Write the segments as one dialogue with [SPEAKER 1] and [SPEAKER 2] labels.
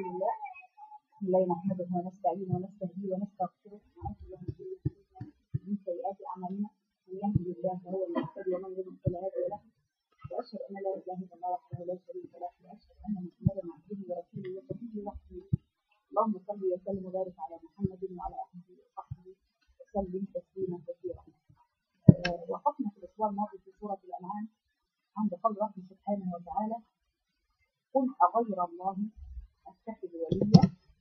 [SPEAKER 1] رسول الله بسم الله نحمده ونستعينه ونستهديه ونستغفره ونعوذ بالله من شرور انفسنا ومن سيئات اعمالنا من يهده الله فهو المهتدي ومن يضلل فلا هادي له واشهد ان لا اله الا الله وحده لا شريك له واشهد ان محمدا عبده ورسوله وصفيه وحده اللهم صل وسلم وبارك على محمد وعلى اله وصحبه وسلم تسليما كثيرا آه، وقفنا في الاسبوع الماضي في سوره الانعام عند قول ربنا سبحانه وتعالى قل أغير الله أتخذ وليا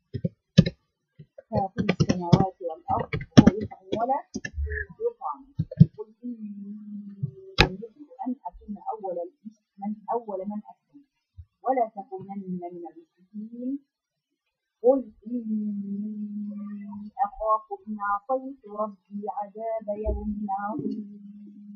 [SPEAKER 1] فاطر السماوات والأرض هو يطعم ولا يطعم قل إني أمرت أن أكون أول من أول من أسلم ولا تكونن من المشركين قل إني أخاف إن عصيت ربي عذاب يوم عظيم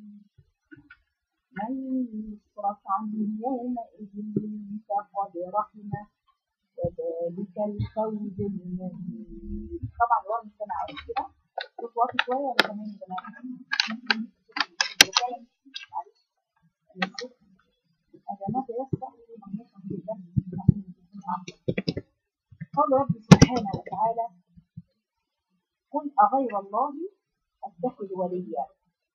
[SPEAKER 1] من يصرف عنه يومئذ فقد رحمه وذلك الفوز المبين طبعا الورق مش سامع قوي كده صوت واطي شويه ولا تمام يا جماعه معلش الصوت هذا ما تيسر مهمته جدا قال رب سبحانه وتعالى قل أغير الله أتخذ وليا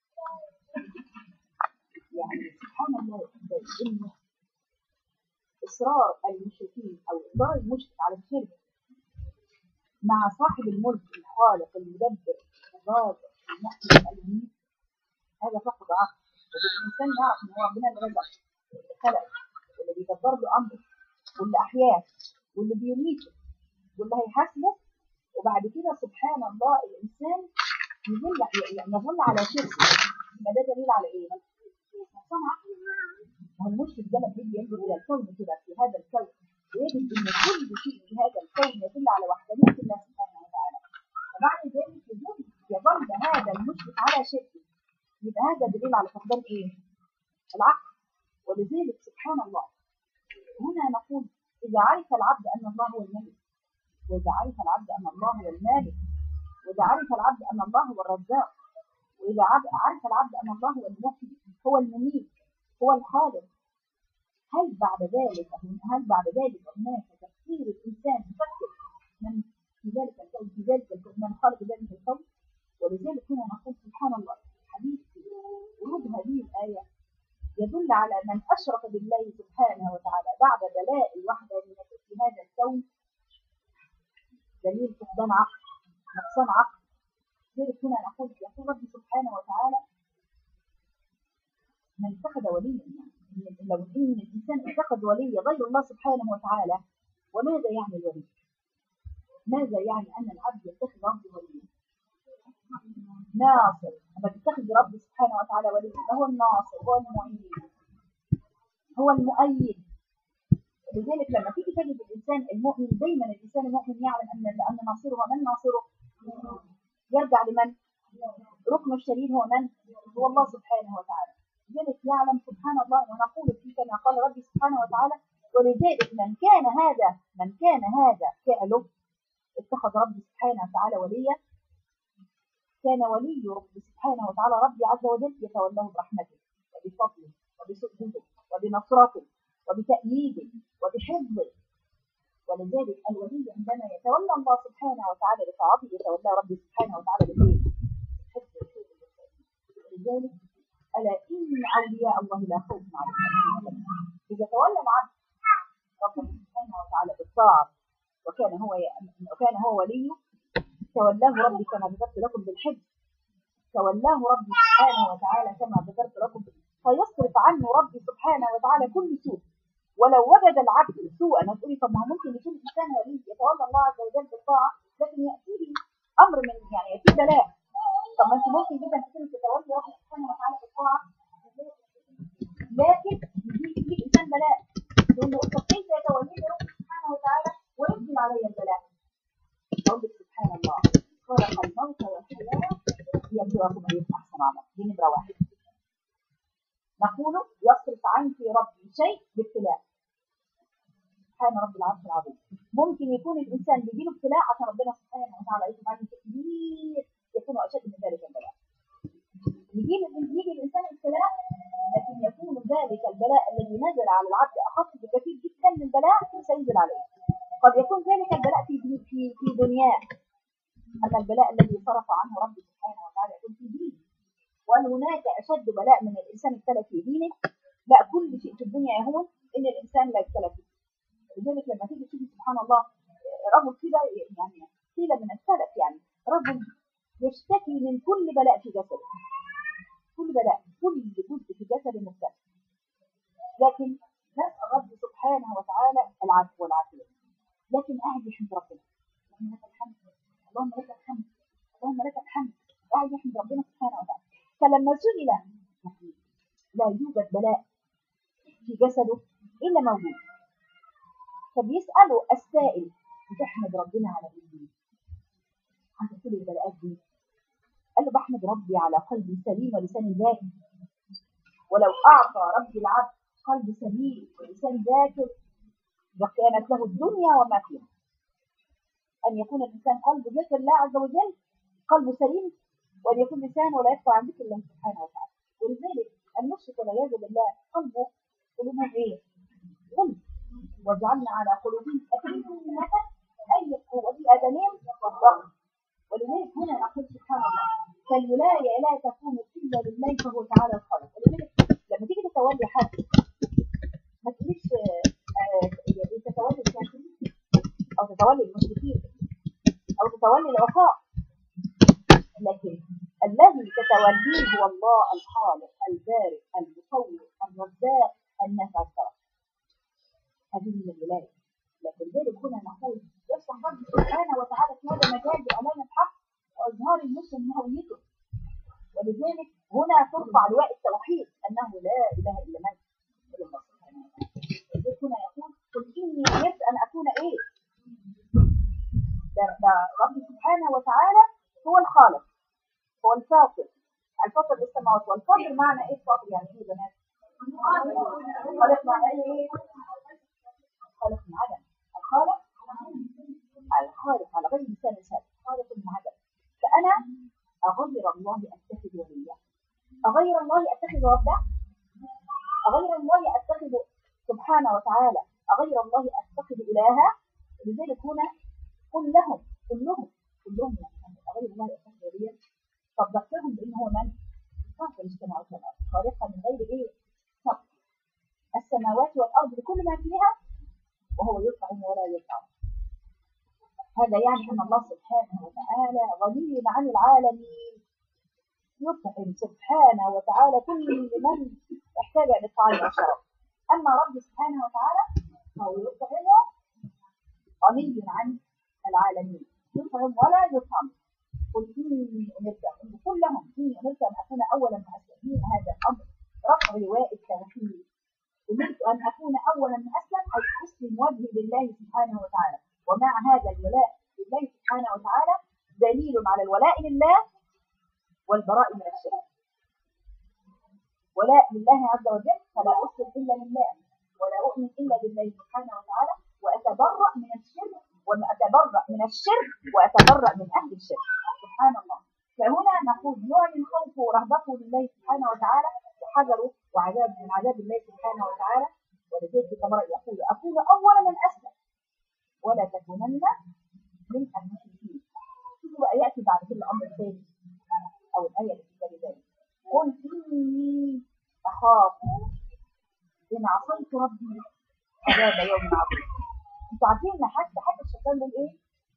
[SPEAKER 1] يعني سبحان الله انه اصرار المشركين او اصرار المشرك على الشرك مع صاحب الملك الخالق المدبر الرازق المحيي الامين هذا فقد عقل والانسان يعرف ان هو ربنا اللي رزق واللي خلق واللي بيدبر له امره واللي احياه واللي بيميته واللي هيحاسبه وبعد كده سبحان الله الانسان يظل يعني يظل على شركه يبقى ده دليل على ايه؟ صنع هو المشرك ده لما يجي ينظر الى الكون كده في هذا الكون ويجد ان كل شيء في هذا الكون يدل على وحدانيه الله سبحانه وتعالى ومعنى ذلك يظل يظل هذا المشرك على شركه يبقى هذا دليل على فقدان ايه؟ العقل ولذلك سبحان الله هنا نقول اذا عرف العبد ان الله هو الملك واذا عرف العبد ان الله هو المالك واذا عرف العبد ان الله هو الرزاق واذا عرف العبد ان الله هو المحيي هو المميت هو الخالق هل بعد ذلك هل بعد ذلك هناك تفكير الانسان يفكر من في ذلك الكون في ذلك الكون من خلق ذلك الكون ولذلك هنا نقول سبحان الله الحديث ورود هذه الايه يدل على من اشرك بالله سبحانه وتعالى بعد دلائل وحدانيته في هذا الكون دليل فقدان عقل نقصان عقل لذلك هنا نقول يقول ربي سبحانه وتعالى من اتخذ وليا لو ان الانسان اتخذ وليا غير الله سبحانه وتعالى وماذا يعني الولي؟ ماذا يعني ان العبد يتخذ ربه وليا؟ ناصر لما تتخذ ربي سبحانه وتعالى وليا هو الناصر هو المعين هو المؤيد لذلك لما تيجي تجد الانسان المؤمن دايما الانسان المؤمن يعلم ان ان ناصره من ناصره؟ يرجع لمن؟ ركن الشديد هو من؟ هو الله سبحانه وتعالى لذلك يعلم سبحان الله ونقول في كما قال ربي سبحانه وتعالى ولذلك من كان هذا من كان هذا فعله اتخذ ربي سبحانه وتعالى وليا كان ولي ربي سبحانه وتعالى ربي عز وجل يتولاه برحمته وبفضله وبسدده وبنصرته وبتأييده وبحفظه ولذلك الولي عندما يتولى الله سبحانه وتعالى بطاعته يتولى ربي سبحانه وتعالى بالايه؟ لذلك ألا إن أولياء الله لا خوف عليهم إذا تولى العبد ربنا سبحانه وتعالى بالطاعة وكان هو وكان هو وليه تولاه ربي كما ذكرت لكم بالحفظ تولاه ربي سبحانه وتعالى كما ذكرت لكم فيصرف عنه ربي سبحانه وتعالى كل سوء ولو وجد العبد سوءا هتقولي طب ما هو ممكن يكون انسان ولي يتولى الله عز وجل بالطاعه لكن ياتي لي امر من يعني ياتي بلاء طب ما انت ممكن جدا تكون تتولي ربي سبحانه وتعالى بالطاعه لكن يجي انسان بلاء تقول له طب كيف يتوليني ربي سبحانه وتعالى وينزل علي البلاء؟ اقول لك سبحان الله خلق الموت والحياه ليبلوكم ايكم احسن عملا دي نمره واحد نقول يصرف عنك ربي شيء بابتلاء سبحان رب العرش العظيم ممكن يكون الانسان بيجي له ابتلاء عشان ربنا سبحانه وتعالى يكتب عليه كبير يكون اشد من ذلك البلاء يجي يجي الانسان ابتلاء لكن يكون ذلك البلاء الذي نزل على العبد اخف بكثير جدا من البلاء سينزل عليه قد يكون فيكون ذلك البلاء في في في دنياه أما البلاء الذي صرف عنه ربي سبحانه وتعالى يكون في دينه وأن هناك أشد بلاء من الإنسان ابتلى في دينه لا كل شيء في الدنيا يهون إن الإنسان لا يبتلى فيه لذلك لما تيجي تشوفي سبحان الله رجل كده يعني قيل من السلف يعني رجل يشتكي من كل بلاء في جسده كل بلاء كل جزء في جسده مبتلى لكن نسأل رب سبحانه وتعالى العفو والعافية لكن قاعد يحمد ربنا اللهم لك الحمد اللهم لك الحمد اللهم لك الحمد قاعد يحمد ربنا سبحانه وتعالى فلما سئل يعني لا يوجد بلاء في جسده إلا موجود فبيسأله السائل بتحمد ربنا على ايه؟ على كل البلاءات دي قال له بحمد ربي على قلب سليم ولسان ذاكر ولو أعطى ربي العبد قلب سليم ولسان ذاكر لكانت له الدنيا وما فيها أن يكون الإنسان قلبه ذكر الله عز وجل قلبه سليم وأن يكون لسانه ولا يقطع عن ذكر الله سبحانه وتعالى ولذلك المشرك والعياذ بالله قلبه قلوبهم إيه؟ غلب وجعلنا على قلوبهم أكنة أي قوة في آذانهم والضغط ولذلك هنا نقول سبحان الله فالولاية لا تكون إلا لله فهو تعالى الخالق ولذلك لما تيجي تتولي حد ما تقوليش تتولي الكافرين أو تتولي المشركين أو تتولي العصاة لكن الذي تتوليه هو الله الخالق البارئ المصور الرزاق النافع الصالح هذه من الولاية لكن ذلك هنا نقول يفتح رب سبحانه وتعالى في هذا المجال بإعلان الحق وإظهار المسلم هويته ولذلك هنا ترفع لواء التوحيد أنه لا إله إلا من إلا الله سبحانه وتعالى لذلك هنا يقول قل إني أمرت أن أكون إيه ده, ده رب سبحانه وتعالى هو الخالق هو الفاطر الفاطر للسماوات والفاطر معنى إيه الفاطر يعني إيه يا بنات؟ الخالق معنى إيه؟ الخالق من عدم الخالق الخالق على غير مثال مثال خالق من عدم فأنا أغير الله أتخذ وليا أغير الله أتخذ ربا أغير الله أتخذ سبحانه وتعالى أغير الله أتخذ إلها لذلك هنا قل لهم كلهم كلهم يعني أغير الله أتخذ وليا صدقتهم بأنه هو من خالق السماوات والأرض خالقا من غير إيه سبب السماوات والأرض بكل ما فيها وهو يطعم ولا يطعم هذا يعني أن الله سبحانه وتعالى غني عن العالمين يطعم سبحانه وتعالى كل من يحتاج للطعام والشراب أما رب سبحانه وتعالى فهو يطعم غني عن العالمين يطعم ولا يطعم قل إني أمرت أن كلهم إني أمرت أن أكون أولا من أسلمين هذا الأمر رفع لواء التوحيد أمرت أن أكون أولا من أسلم أي أسلم وجهي لله سبحانه وتعالى ومع هذا الولاء لله سبحانه وتعالى دليل على الولاء لله والبراء من الشرك ولاء لله عز وجل فلا أسلم إلا لله ولا أؤمن إلا بالله سبحانه وتعالى وأتبرأ من الشرك وأتبرأ من الشرك وأتبرأ من أهل الشرك سبحان الله فهنا نقول يعلن خوفه ورهبته لله سبحانه وتعالى وحذره وعذاب من عذاب الله سبحانه وتعالى ولذلك كما يقول أقول أول من أسلم ولا تكونن من المشركين شوفوا بقى يأتي بعد كل أمر ثاني أو الآية التي تلي ذلك قل إني أخاف إن عصيت ربي عذاب يوم عظيم أنتوا عارفين إن حتى حتى الشيطان بيقول إيه؟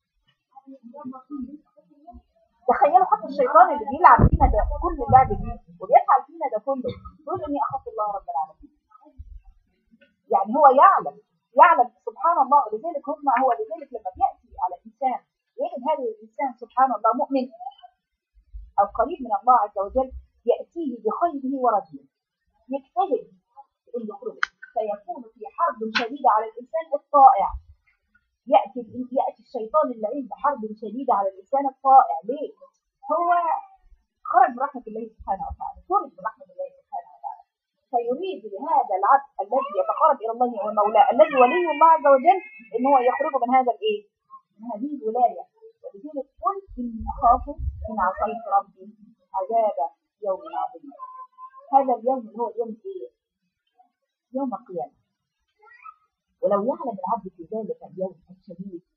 [SPEAKER 1] تخيلوا حتى الشيطان اللي بيلعب فينا ده كل اللعب دي وبيفعل فينا ده كله يقول اني اخاف الله رب العالمين يعني هو يعلم يعلم سبحان الله ولذلك هم هو لذلك لما بياتي على الانسان يجد هذا الانسان سبحان الله مؤمن او قريب من الله عز وجل ياتيه بخيره ورجله يجتهد ان يخرج فيكون في حرب شديده على الانسان الطائع يأتي يأتي الشيطان اللعين بحرب شديدة على الإنسان الطائع ليه؟ هو خرج برحمة الله سبحانه وتعالى خرج برحمة الله سبحانه وتعالى فيريد لهذا العبد الذي يتقرب إلى الله ومولاه الذي ولي الله عز وجل إن هو يخرج من هذا الإيه؟ من هذه الولاية ولذلك قل إني أخاف إن عصيت ربي عذاب يوم عظيم هذا اليوم اللي هو يوم إيه؟ يوم القيامة ولو يعلم العبد في ذلك اليوم الشديد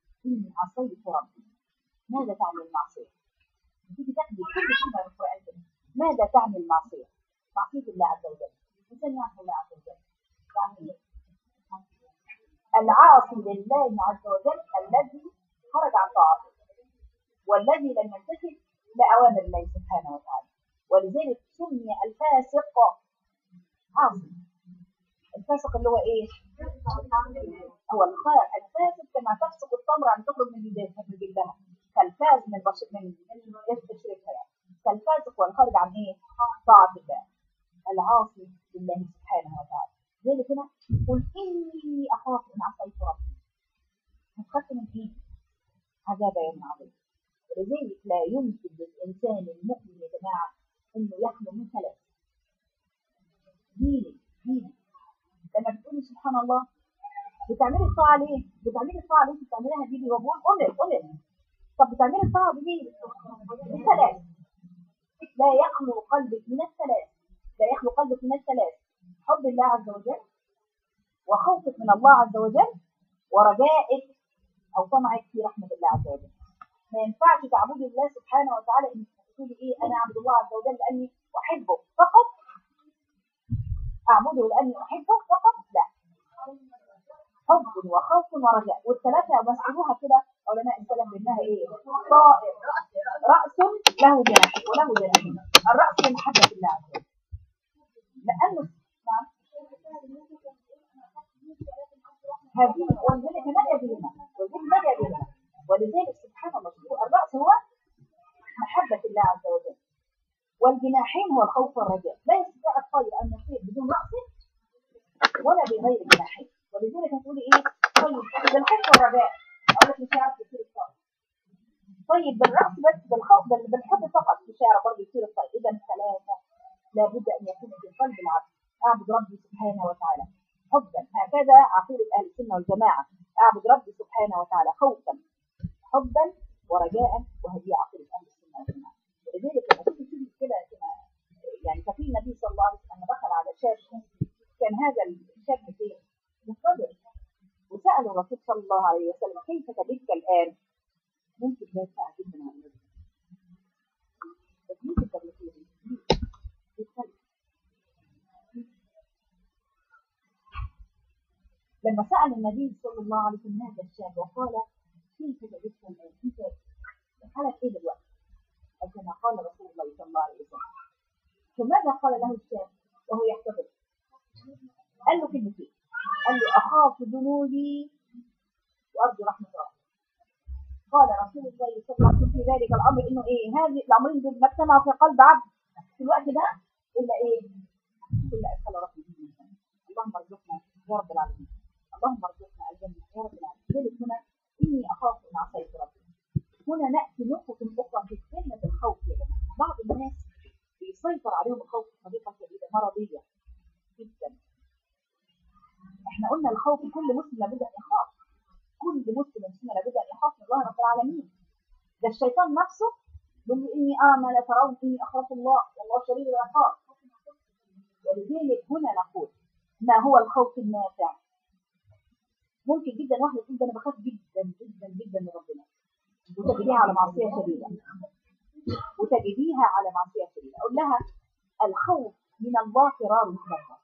[SPEAKER 1] ماذا تعني المعصية؟ معصية الله عز وجل الإنسان يعصي الله عز وجل يعني إيه؟ العاصي لله عز وجل الذي خرج عن طاعته والذي لم يمتثل لأوامر الله سبحانه وتعالى ولذلك سمي الفاسق عاصي الفاسق اللي هو ايه؟ هو الخير الفاسق كما تفسق التمر عن تخرج من جلدها من جلدها كالفاز من بش... من من يستشرفها يعني كالفاسق والخارج عن ايه؟ طاعة الله العاصي لله سبحانه وتعالى ذلك هنا قل اني اخاف ان عصيت ربي هتخاف من ايه؟ عذاب يوم عظيم ولذلك لا يمكن للانسان المؤمن يا جماعه انه يخلو من ثلاث ديني ديني لما بتقولي سبحان الله بتعملي الطاعه ليه؟ بتعملي الطاعه ليه؟ بتعمليها دي وبقول امر امر طب بتعملي الطاعه دي ليه؟ الثلاث لا يخلو قلبك من الثلاث لا يخلو قلبك من الثلاث حب الله عز وجل وخوفك من الله عز وجل ورجائك او طمعك في رحمه الله عز وجل ما ينفعش تعبدي الله سبحانه وتعالى انك تقولي ايه انا اعبد الله عز وجل لاني احبه فقط اعبده لاني احبه فقط لا حب وخوف ورجاء والثلاثه مثلوها كده علماء السلف بانها ايه طائر راس له جناح وله جناحين الراس هي محبه الله عز وجل لانه نعم هذه ولذلك مدى بهما ولذلك مدى بهما ولذلك سبحان الله الراس هو محبه الله عز وجل والجناحين هو الخوف والرجاء لا يستطيع الطير ان يطير بدون راس ولا بغير جناحين ولذلك هتقولي ايه طيب بالخوف والرجاء اقول لك مش عارف يصير الطير طيب بالراس بس بالخوف بال- بالحب فقط مش هيعرف برضه يصير الطير اذا ثلاثه لابد ان يكون في قلب العبد اعبد ربي سبحانه وتعالى حبا هكذا عقيده اهل السنه والجماعه اعبد ربي سبحانه وتعالى خوفا حبا ورجاء وهذه عقيده اهل السنه والجماعه ولذلك لما تيجي تشوفي كده كما يعني ففي النبي صلى الله عليه وسلم دخل على شاب كان هذا الشاب فين؟ مصطبر وسأل الرسول صلى الله عليه وسلم كيف تبكى الآن؟ ممكن ده يدفع جدا عن النبي بس ممكن تبكي لما سأل النبي صلى الله عليه وسلم هذا الشاب وقال كيف تبكى الآن؟ كيف حالك ايه دلوقتي؟ أو كما قال رسول الله صلى الله عليه وسلم فماذا قال له الشاب وهو يحتضر؟ قال له كلمتين قال له أخاف ذنوبي وأرجو رحمة ربي قال رسول الله صلى الله عليه وسلم في ذلك الأمر إنه إيه هذه الأمرين دول ما اجتمعوا في قلب عبد في الوقت ده إلا إيه؟ إلا أدخل ربي في الجنة اللهم ارزقنا يا رب العالمين اللهم ارزقنا الجنة يا رب العالمين ذلك هنا إني أخاف إن عصيت ربي هنا نأتي نقطة أخرى في كلمة الخوف يا جماعة بعض الناس بيسيطر عليهم الخوف بطريقة شديدة مرضية جدا احنا قلنا الخوف كل مسلم لابد ان يخاف كل مسلم مسلم لابد ان يخاف من الله رب العالمين ده الشيطان نفسه يقول له اني اعمى لا ترون اني اخاف الله والله شديد العقاب ولذلك هنا نقول ما هو الخوف النافع ممكن جدا واحد يقول ده انا بخاف جدا جدا جدا من ربنا وتجديها على معصيه شديده وتجديها على معصيه شديده اقول لها الخوف من الله فرار من الله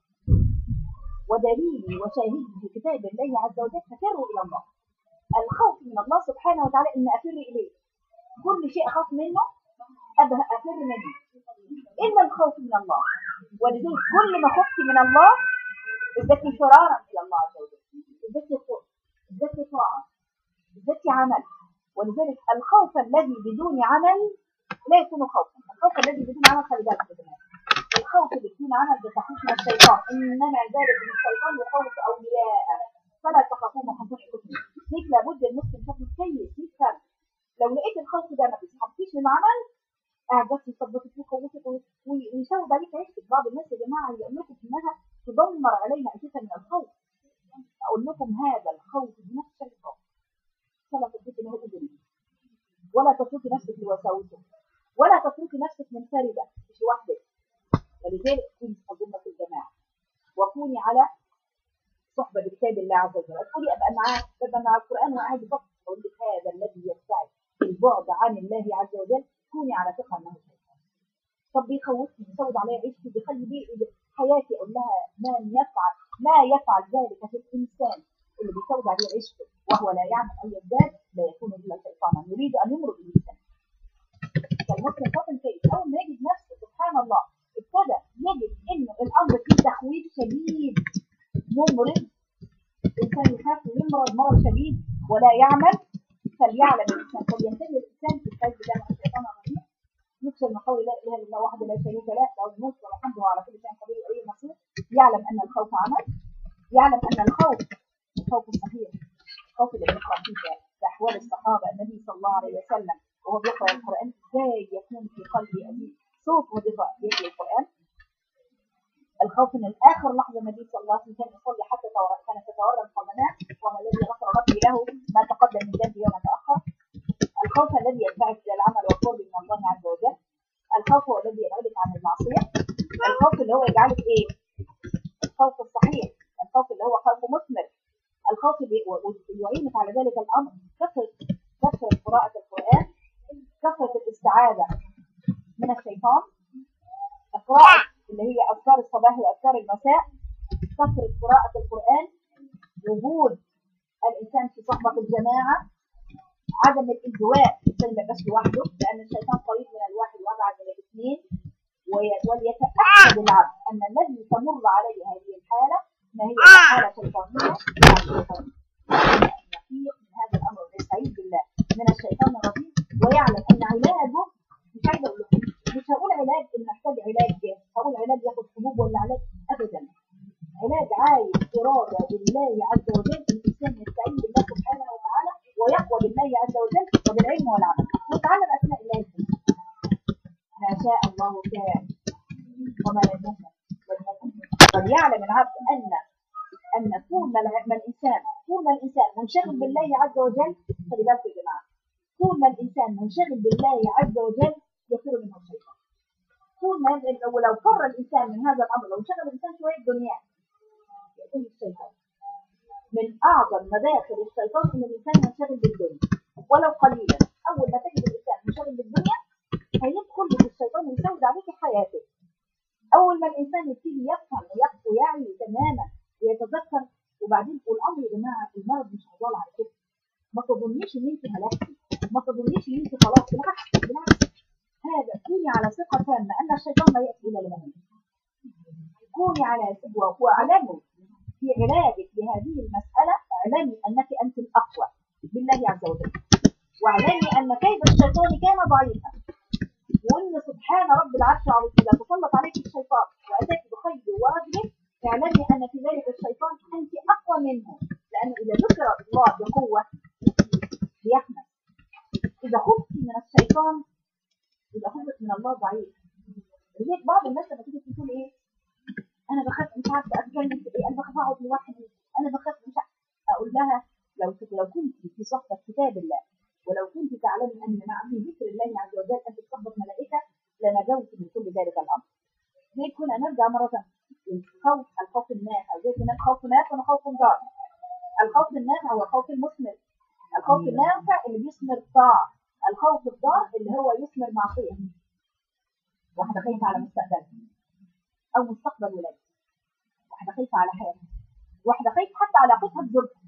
[SPEAKER 1] ودليلي وشاهدي في كتاب الله عز وجل ففروا الى الله الخوف من الله سبحانه وتعالى ان افر اليه كل شيء اخاف منه أبه افر منه الا الخوف من الله ولذلك كل ما خفت من الله ازددت فرارا الى الله عز وجل ازددت خوف ازددت طاعه ازددت عمل ولذلك الخوف الذي بدون عمل لا يكون خوفا الخوف الذي بدون عمل خلي بالك يا جماعه الخوف اللي بدون عمل بتخوف من الشيطان انما ذلك من الشيطان يخوف اولياءه فلا تخافوه وخافون حكمه ليك لابد المسلم يكون كويس يفهم لو لقيت الخوف ده ما بيسحبكيش من عمل قاعد بس يثبتك فيه قوتك ويسوي عليك عيشتك بعض الناس يا جماعه يقول لكم انها تدمر علينا اساسا من الخوف اقول لكم هذا الخوف بنفس الخوف فلا تتركي له اذن ولا تتركي نفسك لوساوسه ولا تتركي نفسك منفرده مش لوحدك ولذلك كوني مقدمه في الجماعه وكوني على صحبه بكتاب الله عز وجل تقولي ابقى معاه ابقى مع القران وقاعد فقط اقول لك هذا الذي يبتعد البعد عن الله عز وجل كوني على ثقه انه شيطان طب بيخوفني بيسود عليا عيشتي بيخلي بي حياتي اقول لها من يفعل ما يفعل ذلك في الانسان اللي بيسود عليه عيشته وهو لا يعمل اي ذات لا يكون الا شيطانا يريد ان يمرض الانسان فالمسلم فاطن كيف اول ما يجد نفسه سبحان الله ابتدى يجد انه الامر فيه تخويف شديد ممرض الانسان يخاف ويمرض مرض شديد ولا يعمل فليعلم الانسان فلينتبه الانسان في الكذب ده من الشيطان الرجيم يكسر من قول لا اله الا الله وحده لا شريك له له الملك والحمد على كل شيء قدير واي مصير يعلم ان الخوف عمل يعلم ان الخوف الخوف الصحيح الخوف اللي بنقرا فيه في احوال الصحابه النبي صلى الله عليه وسلم وهو بيقرا القران ازاي يكون في قلبه أزيز صوت وهو بيقرا القران الخوف من اخر لحظه النبي صلى الله عليه وسلم كان يصلي حتى كانت تتورم قدماه وهو الذي غفر ربي له ما تقدم من ذنبه وما تاخر الخوف الذي يدفعك الى العمل والقرب من الله عز وجل الخوف هو الذي يبعدك عن المعصيه الخوف اللي هو يجعلك ايه الخوف الصحيح الخوف اللي هو خوف مثمر الخوف يعينك على ذلك الامر كثره كثره قراءه القران كثره الاستعاذه من الشيطان القراءه اللي هي اذكار الصباح واذكار المساء كثره قراءه القران وجود الانسان في صحبه الجماعه عدم الانزواء الانسان ما يبقاش لوحده لان الشيطان قريب من الواحد وابعد من الاثنين وليتاكد العبد ان الذي تمر عليه هذه الحاله ما هي حاله شيطانيه مع الشيطان يفيق من هذا الامر ويستعيذ بالله من الشيطان الرجيم ويعلم ان علاجه مش عايزه اقول لكم مش هقول علاج ان محتاج علاج هقول علاج ياخد حبوب ولا علاج ابدا علاج عايز اراده بالله عز وجل الانسان يستعين بالله سبحانه وتعالى ويقوى بالله عز وجل وبالعلم والعمل وتعلم اسماء الله الحسنى ما شاء الله كان وما لم يكن فليعلم العبد ان ان طول ما الانسان طول ما الانسان منشغل بالله عز وجل خلي بالكم يا جماعه طول ما الانسان منشغل بالله عز وجل يفر منه الشيطان طول ما ولو فر الانسان من هذا الامر لو شغل الانسان شويه دنيا يكون الشيطان من اعظم مداخل الشيطان ان الانسان ينشغل بالدنيا ولو قليلا اول ما تجد الانسان منشغل بالدنيا هيدخل في الشيطان ويسود عليك حياتك اول ما الانسان يبتدي يفهم ويعي تماما ويتذكر وبعدين والامر يا جماعه المرض مش هيضل على كده ما تظنيش ان انت هلكتي ما تظنيش ان انت خلاص بالعكس بالعكس هذا كوني على ثقه تامه ان الشيطان لا ياتي الا لمن كوني على واعلموا في علاجك لهذه المساله اعلمي انك انت الاقوى بالله عز وجل واعلمي ان كيد الشيطان كان ضعيفا وان سبحان رب العرش العظيم اذا تسلط عليك الشيطان واتاك بخير ورجله اعلمي ان في ذلك الشيطان انت اقوى منه لانه اذا ذكر الله بقوه بيحمل اذا خفت من الشيطان يبقى خوفك من الله ضعيف لذلك بعض الناس لما تيجي تقول ايه انا بخاف مش عارفه اتكلم في ايه انا بخاف اقعد لوحدي انا بخاف مش عارفه اقول لها لو لو كنت في صحبه كتاب الله ولو كنت تعلمي ان مع ذكر الله عز وجل ان تصبر ملائكه لنجوت من كل ذلك الامر. ليه هنا نرجع مره الخوف الخوف النافع زي هناك خوف نافع وخوف ضار. الخوف النافع هو الخوف المثمر. الخوف النافع اللي بيثمر طاعه. الخوف الضار اللي هو يثمر معصيه. واحده خايفه على مستقبلها او مستقبل ولادها. واحده خايفه على حياتها. واحده خايفه حتى على علاقتها بزوجها.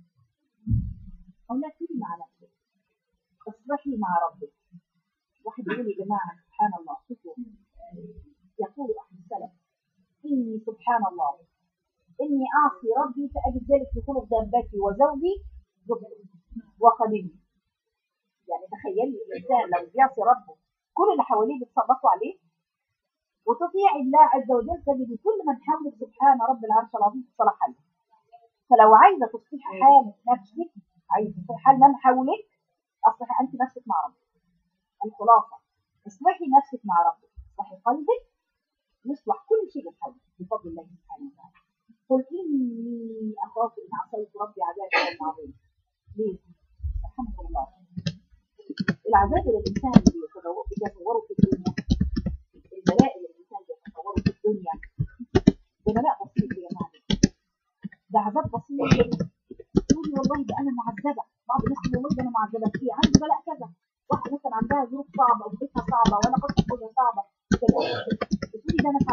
[SPEAKER 1] او لا تيجي مع نفسك. اصلحي مع ربك واحد يقول يا جماعه سبحان الله شوفوا يقول احد السلف اني سبحان الله اني اعصي ربي فاجد ذلك في خلق دابتي وزوجي زوجتي وقدمي يعني تخيلي الانسان لو بيعصي ربه كل اللي حواليه بيتصرفوا عليه وتطيع الله عز وجل تجد كل من حولك سبحان رب العرش العظيم صلاح حالك فلو عايزه تصلحي حال نفسك عايزه تصلحي حال من حولك اصلحي انت نفسك مع ربك الخلاصه اصلحي نفسك مع ربك اصلحي قلبك يصلح كل شيء بحولك بفضل الله سبحانه وتعالى قل اني اخاف ان عصيت ربي عذاب يوم عظيم ليه؟ رحمه الله العذاب اللي الانسان بيتصوره في الدنيا البلاء اللي الانسان بيتصوره في الدنيا ده بلاء بسيط يا جماعه ده عذاب بسيط تقولي والله ده انا معذبه بعض الناس تقول والله ده انا معذبه في عندي بلاء كذا واحده مثلا عندها ظروف صعبه وبيتها صعبه وانا قصه حاجه صعبه تقولي ده انا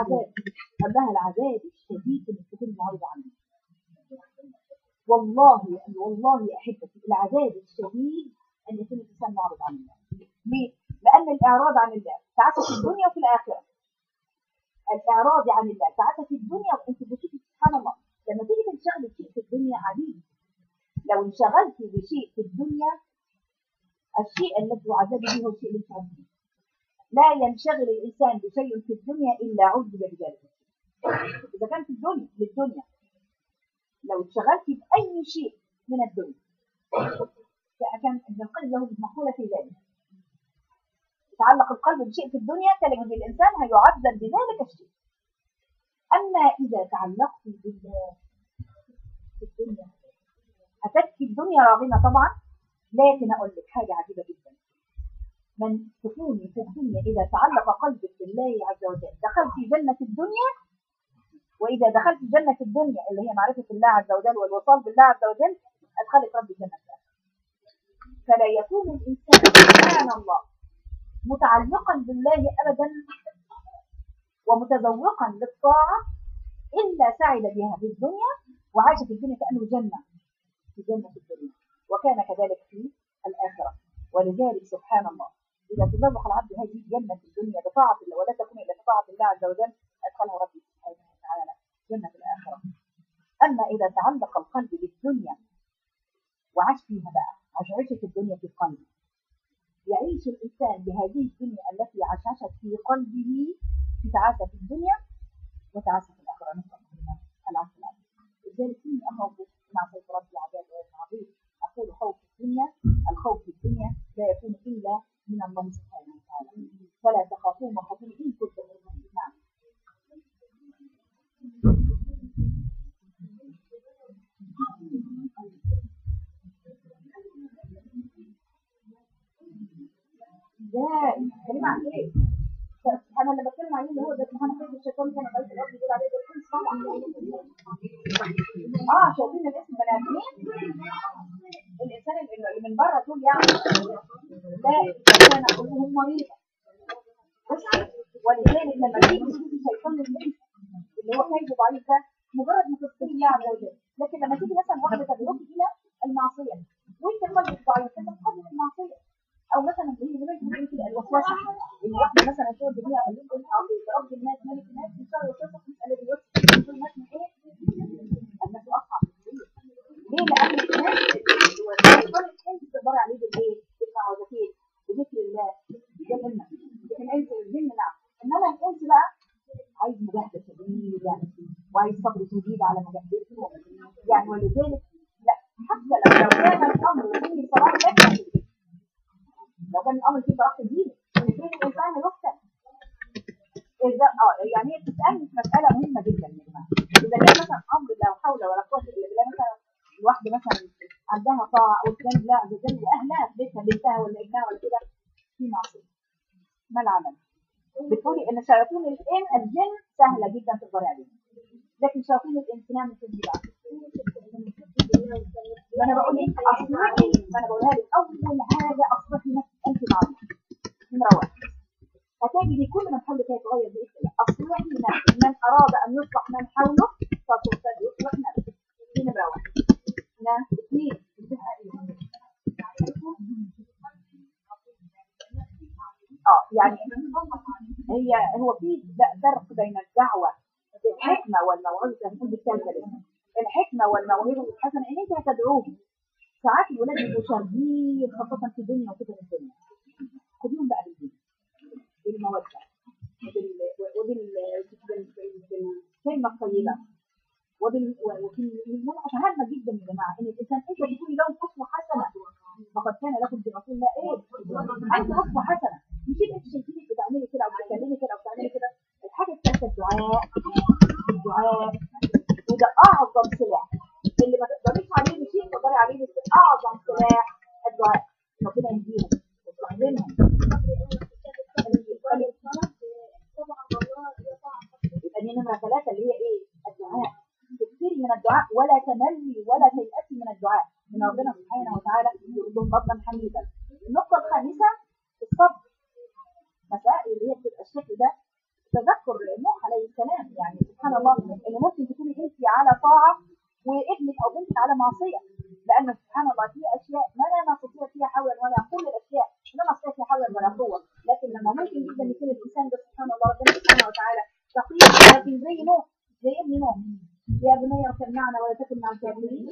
[SPEAKER 1] والله والله يا احبتي العذاب الشديد ان يكون الانسان معرض عن الله ليه؟ لان الاعراض عن الله تعاسه في الدنيا وفي الاخره الاعراض عن الله تعاسه في الدنيا وانت بتشوفي سبحان الله لما تيجي تنشغلي بشيء في الدنيا عديد لو انشغلت بشيء في الدنيا الشيء الذي يعذب به هو الشيء اللي تعذبه لا ينشغل الانسان بشيء في الدنيا الا عذب بذلك اذا كان في الدنيا للدنيا لو انشغلت باي شيء من الدنيا كان ابن القيم له مقوله في ذلك يتعلق القلب بشيء في الدنيا تجد الانسان هيعذب بذلك الشيء اما اذا تعلقت بالله في الدنيا اتتك الدنيا راغمه طبعا لكن اقول لك حاجه عجيبه جدا من تكوني في الدنيا اذا تعلق قلبك بالله عز وجل دخلت جنه الدنيا واذا دخلت جنه الدنيا اللي هي معرفه الله عز وجل والوصال بالله عز وجل ادخلك ربي جنه فلا يكون الانسان سبحان الله متعلقا بالله ابدا ومتذوقا للطاعه الا سعد بها في الدنيا وعاش في الدنيا كانه جنه في جنه الدنيا وكان كذلك في الاخره ولذلك سبحان الله اذا تذوق العبد هذه جنه الدنيا بطاعه الله ولا تكون الا بطاعه الله عز وجل ادخلها ربي سبحانه وتعالى جنه الاخره اما اذا تعلق القلب بالدنيا وعاش فيها بقى عشعشة الدنيا في قلبه يعيش الإنسان بهذه الدنيا التي عشعشت في قلبه في تعاسة في الدنيا وتعاسة في الآخرة نسأل الله العفو العظيم لذلك إني أخاف مع سيف رب العذاب العظيم أقول خوف الدنيا الخوف في الدنيا لا يكون إلا من الله سبحانه وتعالى فلا تخافون وخافون إن كنتم مؤمنين نعم ازاي؟ كلمة عن ايه؟ انا اللي بتكلم عليه اللي هو ده سبحان الله الشيطان كان قال في الارض يقول عليه ده الانس طبعا اه شايفين الاسم بني ادمين الانسان اللي من بره تقول يعني لا كان كلهم مريضة بس ولذلك لما تيجي تشوف الشيطان الانس اللي هو كيف ضعيف ده مجرد ما تذكر الله عز وجل لكن لما تيجي مثلا واحده تدعوك الى المعصيه وانت قلبك ضعيف انت بتقدم المعصيه او مثلا زي ما بيقول كده الوسوسه ان واحده مثلا تقول بيها قال لكم رب الناس ملك الناس من شر الوسوسه مساله الوسوسه كل الناس من ايه؟ الناس اصعب ليه؟ لان الناس الانس تقدر عليه بالايه؟ بالمعوذتين بذكر الله ده منك لكن الانس الجن نعم انما الانس بقى عايز مجاهده شديده وعايز صبر شديد على مجاهدته يعني ولذلك لا حتى لو لو كان الامر فيه صلاح لا لو كان الامر فيه صلاح دين الاثنين الانسان يفتن اذا اه يعني هي بتسالني في مساله مهمه جدا يا جماعه اذا كان مثلا امر لا حول ولا قوه الا بالله مثلا الواحده مثلا عندها طاعه او كلام الله عز وجل واهلها في بيتها بنتها ولا ابنها ولا كده في معصيه ما العمل؟ بتقولي ان شياطين الان الجن سهله جدا تقدري عليها لكن شياطين الانس نعم تنزل بقى انا بقول لك اصلحي ما انا بقولها لك اول حاجه اصلحي نفسك انت مع الله نمره واحد هتجدي كل من حولك هيتغير باذن الله اصلحي نفسك من اراد ان يصلح من حوله فليصلح نفسه دي نمره واحد نعم اثنين اه يعني هي هو في فرق بين الدعوه الحكمه والموعظه هنقول بالثالثه الحكمه والموعظه الحسنه ان انت هتدعوه ساعات الولاد بيبقوا شاربين خاصه في الدنيا وفتن الدنيا خديهم بقى بالدين بالموده وبالكلمه الطيبه وبال وفي نقطه هامه جدا يا جماعه ان الانسان انت تكوني له اسوه حسنه فقد كان لكم في رسول الله ايه؟ انت اسوه حسنه مش انت شايفينك بتعملي كده او بتتكلمي كده او بتعملي كده الحاجه الثالثه الدعاء الدعاء وده اعظم سلاح اللي ما تقدريش عليه بشيء تقدري عليه بس اعظم سلاح الدعاء ربنا يهديهم ويستخدمهم يبقى دي نمره ثلاثه اللي هي ايه؟ الدعاء كثير من الدعاء ولا تملي ولا تيأسي من الدعاء من ربنا سبحانه وتعالى يقول ربا حميدا النقطه الخامسه الصبر مسائل اللي هي بتبقى الشكل ده تذكر نوح عليه السلام يعني سبحان الله ان ممكن تكوني انت على طاعه وابنك او بنتك على معصيه لان سبحان الله في اشياء ما لا نستطيع فيها حولا ولا كل الاشياء لا نستطيع فيها حولا ولا قوه لكن لما ممكن جدا يكون الانسان ده سبحان الله ربنا سبحانه وتعالى تقي لكن زي نوح زي ابن نوح يا بني اركب معنا ولا تكن مع الكافرين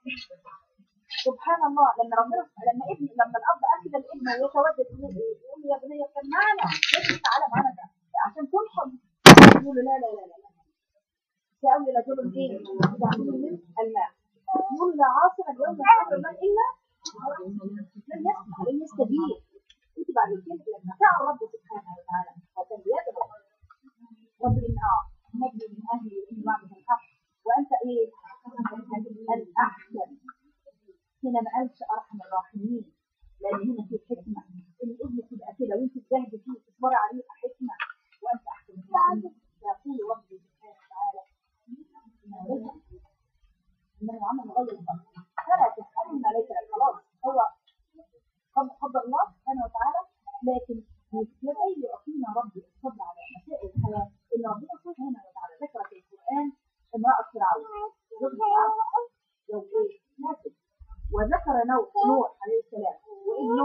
[SPEAKER 1] سبحان الله لما ربنا لما ابن لما الاب اكل الابن ويتودد اليه يقول يا بني اركب معنا ليش تعالى معنا ده عشان تنحب يقول له لا لا لا لا لا سأوي رجل ايه يعمل من الماء يقول لا عاصم اليوم من امر الله الا لن يسمع لن يستجيب انت بعد كده لما سأل رب سبحانه وتعالى وكان بيدعو رب ان اه نجي من اهلي وان بعضهم الحق وانت ايه الاحسن هنا ما قالش ارحم الراحمين لان هنا في حكمه ان الابن تبقى كده وانت تجاهدي فيه وتصبري عليه يبقى حكمه وانت احسن الراحمين يقول ربي سبحانه وتعالى انه عمل غير الخلق فلا تسالني ما ليس لك خلاص هو قد قدر الله سبحانه وتعالى لكن لكي يعطينا ربي الصبر على مسائل الحياه ان ربنا سبحانه وتعالى ذكر في القران امراه فرعون زوج فرعون زوج ايه؟ ناسب وذكر نوح نوح عليه السلام وابنه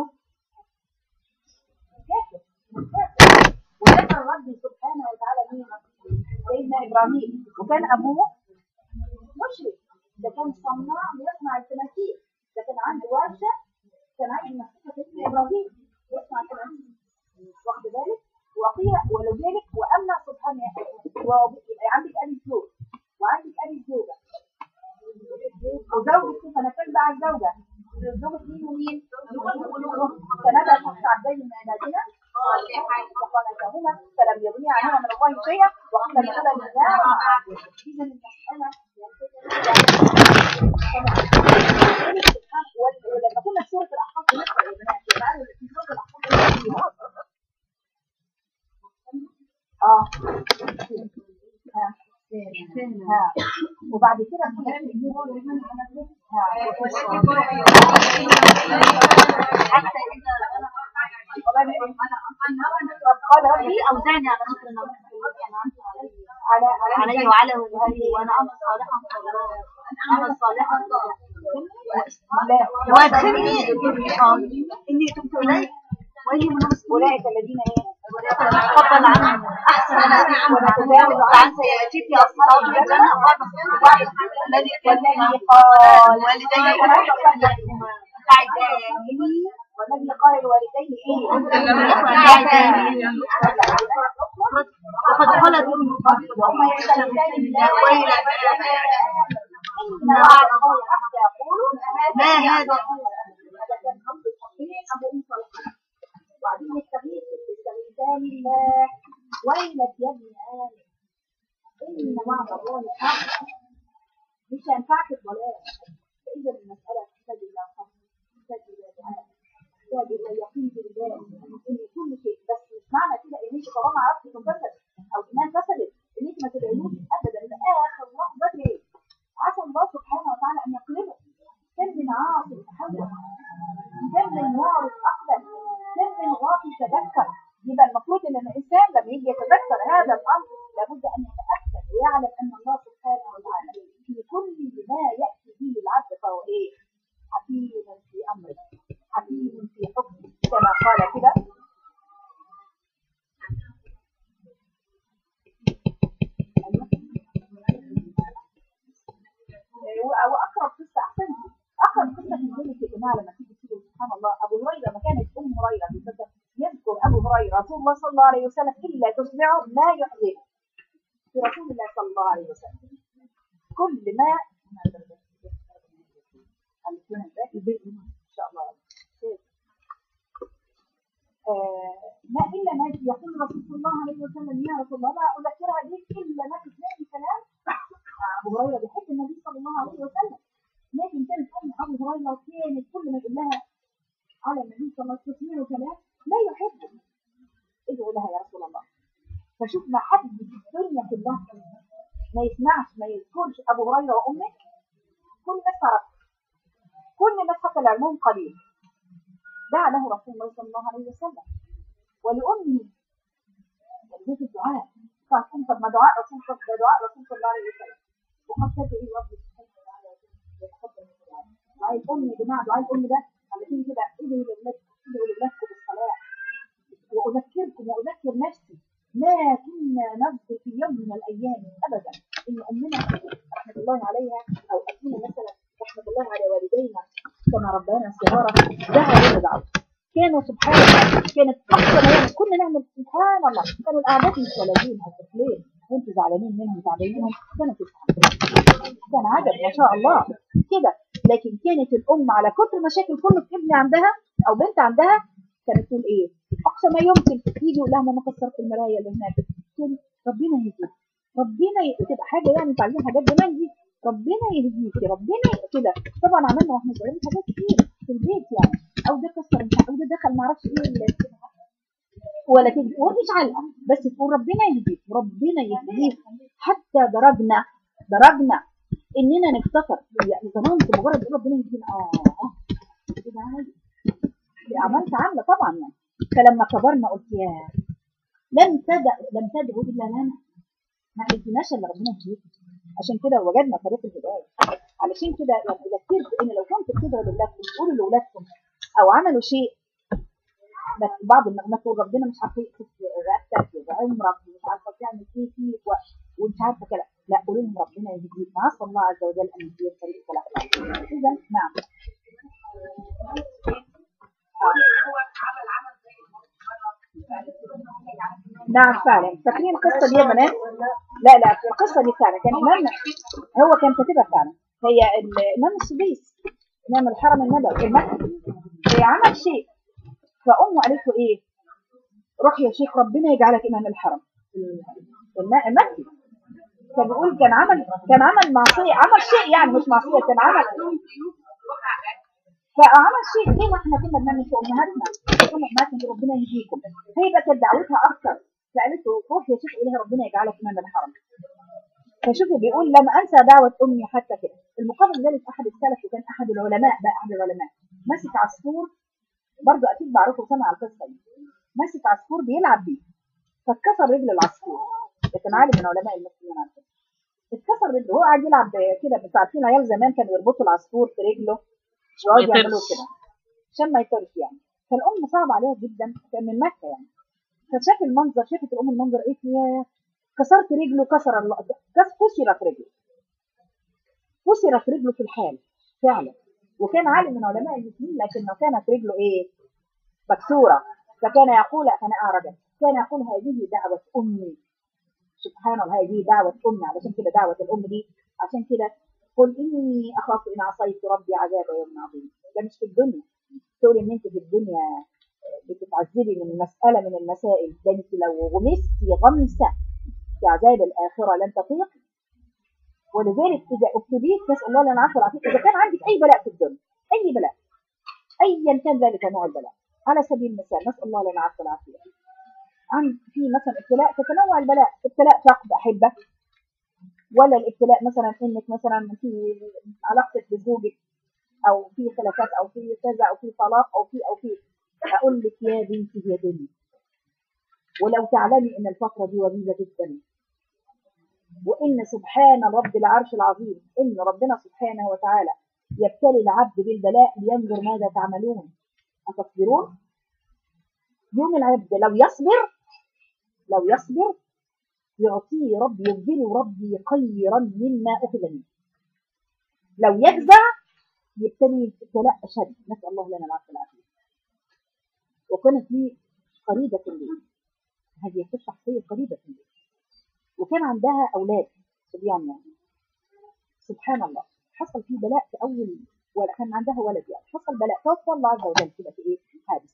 [SPEAKER 1] كافر كافر وذكر ربي سبحانه وتعالى مين سيدنا ابراهيم وكان ابوه مشرك ده كان صناع بيصنع التماثيل ده كان عنده ورشه كان عايز يمسكها سيدنا ابراهيم يصنع التماثيل واخد بالك وقيل ولذلك واما سبحانه يبقى عندك ابي الزوج وعندك ابي الزوجه وزوجك فنكل بقى الزوجة زوجة مين ومين؟ فنادى تحت عبدين من عبادنا فخانتهما فلم يغني عنهما من الله شيئا وقال هذا النار إذا المسألة ولما كنا في سورة الأحقاف بنقرأ يا بنات تعالوا في سورة الأحقاف اه ها وبعد كده
[SPEAKER 2] حتى إذا
[SPEAKER 1] قال ربي
[SPEAKER 2] أوزعني على شكر
[SPEAKER 1] على
[SPEAKER 2] علي وعلى والدي وأنا أعمل صالحا أعمل صالحا
[SPEAKER 1] لا
[SPEAKER 2] وأدخلني إني تبت إليك وإني من المسلمين
[SPEAKER 1] أولئك الذين إيه
[SPEAKER 2] تفضل عنهم أحسن ونتجاوز عن سيئاتك أصحاب الجنة الذي
[SPEAKER 1] والذي قال
[SPEAKER 2] والدي أعداني
[SPEAKER 1] والذي قال لوالديه إيه
[SPEAKER 2] أعداني وقد خلت
[SPEAKER 1] وهم يستغيثان بالله
[SPEAKER 2] ويل
[SPEAKER 1] إن وعد الله حق يقولون
[SPEAKER 2] ما هذا
[SPEAKER 1] هذا كان أمر التقدير أبو أم صالح وبعدين يستغيث يستغيثان الله ويلك يا ابن آدم إن وعد الله حق مش هينفعك الضلال فإذا المسألة تحتاج إلى صبر تحتاج إلى دعاء تحتاج إلى يقين بالله إن كل شيء بس مش معنى كده إن أنت طالما عرفتي تنفسد أو إنها فسدت إن أنت ما تدعيوش أبدا لآخر لحظة إيه عسى الله سبحانه وتعالى أن يقلبه كم من عاصم تحول كم من وارث أقبل كم من غافل تذكر يبقى المفروض ان الانسان لما يجي يتذكر هذا الامر لابد ان يتاكد ويعلم ان الله سبحانه وتعالى في كل ما ياتي به العبد فهو ايه؟ حكيم في امره حكيم في حكمه كما قال كده واقرب قصه احسن اقرب قصه في ذلك يا جماعه لما تيجي تيجي سبحان الله ابو هريره ما كانت ام هريره بتصدق يذكر ابو هريره رسول الله صلى الله عليه وسلم الا تسمعه ما يحزنه في رسول الله صلى الله عليه وسلم كل ما ان شاء الله آه ما الا ما يقول رسول الله عليه وسلم يا رسول الله لا اذكرها بك الا ما تسمعني كلام ابو هريره بيحب النبي صلى الله عليه وسلم لكن كانت ام ابو هريره كانت كل ما يقول لها على النبي صلى الله عليه وسلم تسمعه كلام لا يحبه ادعو لها يا رسول الله فشوف ما حد في الدنيا كلها ما يسمعش ما يذكرش ابو هريره وامه كل الناس تعرف كل الناس حتى العلمهم قليل دعا له رسول الله صلى الله عليه وسلم ولامه بيت الدعاء قال انت ما دعاء رسول الله ده دعاء رسول الله عليه وسلم وقد تدعي رب سبحانه وتعالى يتقبل من الدعاء دعاء الام يا جماعه دعاء الام ده علشان كده ادعوا لاولادكم ادعوا لاولادكم بالصلاه واذكركم واذكر نفسي ما كنا نذكر في يوم من الايام ابدا ان امنا رحمه الله عليها او ابونا مثلا رحمه الله على والدينا كما ربانا صغارا دعوا لنا دعوه كانوا سبحان الله كانت احسن ايام كنا نعمل سبحان الله كانوا الاعداد مش ولدين او طفلين وانتوا زعلانين منهم تعبانين كانوا تسعه كان عدد ما شاء الله كده لكن كانت الام على كتر مشاكل كل ابن عندها او بنت عندها كانت تقول ايه اقصى ما يمكن يجي يقول لها ماما كسرت المرايه اللي هناك تقول ربنا يهديك ربنا ي- تبقى حاجه يعني تعلمين حاجات زمان دي ربنا يهديك ربنا ي- كده طبعا عملنا واحنا صغيرين حاجات كتير في البيت يعني او ده كسر مش عارف- او ده دخل ما اعرفش ايه ال- ولا تجي ومش علقه بس تقول ربنا يهديك ربنا يهديك حتى درجنا درجنا اننا نفتكر يعني زمان كنت مجرد تقول ربنا يهدينا اه اه كده عادي دي عملت عامله طبعا يعني فلما كبرنا قلت يا لم تدع لم تدعوا الا لنا ما عرفناش الا ربنا يهديك عشان كده وجدنا طريق الهدايه علشان كده يعني ذكرت ان لو كنت بتدعوا لاولادكم تقولوا لاولادكم او عملوا شيء بس بعض الناس تقول ربنا مش عارفه يكتب رقبتك وعمرك ومش عارفه تعمل ايه فيك و- ومش عارفه كده لا قولوا لهم ربنا يهديك عسى الله عز وجل ان يهديك طريق الصلاح اذا نعم نعم فعلا فاكرين القصه دي يا بنات؟ لا لا القصه دي فعلا كان امامنا هو كان كاتبها فعلا هي الامام السديس امام الحرم النبوي المكي هي عمل شيء فامه قالت له ايه؟ روح يا شيخ ربنا يجعلك امام الحرم الم- المكي فبيقول كان عمل كان عمل معصيه عمل شيء يعني مش معصيه كان عمل فعمل شيء زي ما احنا كنا بنعمل في امهاتنا كنا امهاتنا دي ربنا يهديكم هي بقى كانت دعوتها اكثر فقالت له روح يا شيخ الهي ربنا يجعلك امام الحرم فشوفي بيقول لم انسى دعوه امي حتى كده المقابل ذلك احد السلف وكان احد العلماء بقى احد العلماء مسك عصفور برضه اكيد بعرفه سمع القصه دي مسك عصفور بيلعب بيه فاتكسر رجل العصفور ده كان عالم من علماء المسلمين على فكره اتكسر رجله هو قاعد يلعب كده انتوا عارفين عيال زمان كانوا يربطوا العصفور في رجله ويقعدوا
[SPEAKER 3] ما
[SPEAKER 1] يعملوا
[SPEAKER 3] يطيرش.
[SPEAKER 1] كده عشان ما يطيرش يعني فالام صعب عليها جدا كان من مكه يعني فشاف المنظر شافت الام المنظر قالت له يا كسرت رجله كسر الله كس كسرت رجله كسرت رجله في الحال فعلا وكان عالم من علماء المسلمين لكنه كانت رجله ايه مكسوره فكان يقول انا اعرج كان يقول هذه دعوه امي سبحان الله هذه دعوه امي علشان كده دعوه الام دي عشان كده قل اني اخاف ان عصيت ربي عذاب يوم عظيم ده مش في الدنيا تقول ان انت في الدنيا بتتعذبي من مساله من المسائل ده انت لو غمستي غمسه في عذاب الاخره لن تطيق ولذلك اذا ابتليت نسال الله لنا العفو والعافيه اذا كان عندك اي بلاء في الدنيا اي بلاء ايا كان ذلك نوع البلاء على سبيل المثال نسال الله لنا العفو والعافيه عن في مثلا ابتلاء تتنوع البلاء ابتلاء فقد احبه ولا الابتلاء مثلا انك مثلا في علاقتك بزوجك او في خلافات او في كذا او في طلاق او في او في اقول لك يا بنتي يا دنيا ولو تعلمي ان الفتره دي وجيزه جدا وان سبحان رب العرش العظيم ان ربنا سبحانه وتعالى يبتلي العبد بالبلاء لينظر ماذا تعملون اتصبرون يوم العبد لو يصبر لو يصبر يعطيه ربي يبدله ربي خيرا مما اخذ منه لو يجزع يبتلي ابتلاء اشد نسال الله لنا العافيه والعافيه وكانت لي قريبه لي هذه قصه شخصيه قريبه لي وكان عندها اولاد صبيان يعني سبحان الله حصل في بلاء في اول ولا كان عندها ولد يعني حصل بلاء توفى الله عز وجل كده في ايه حادث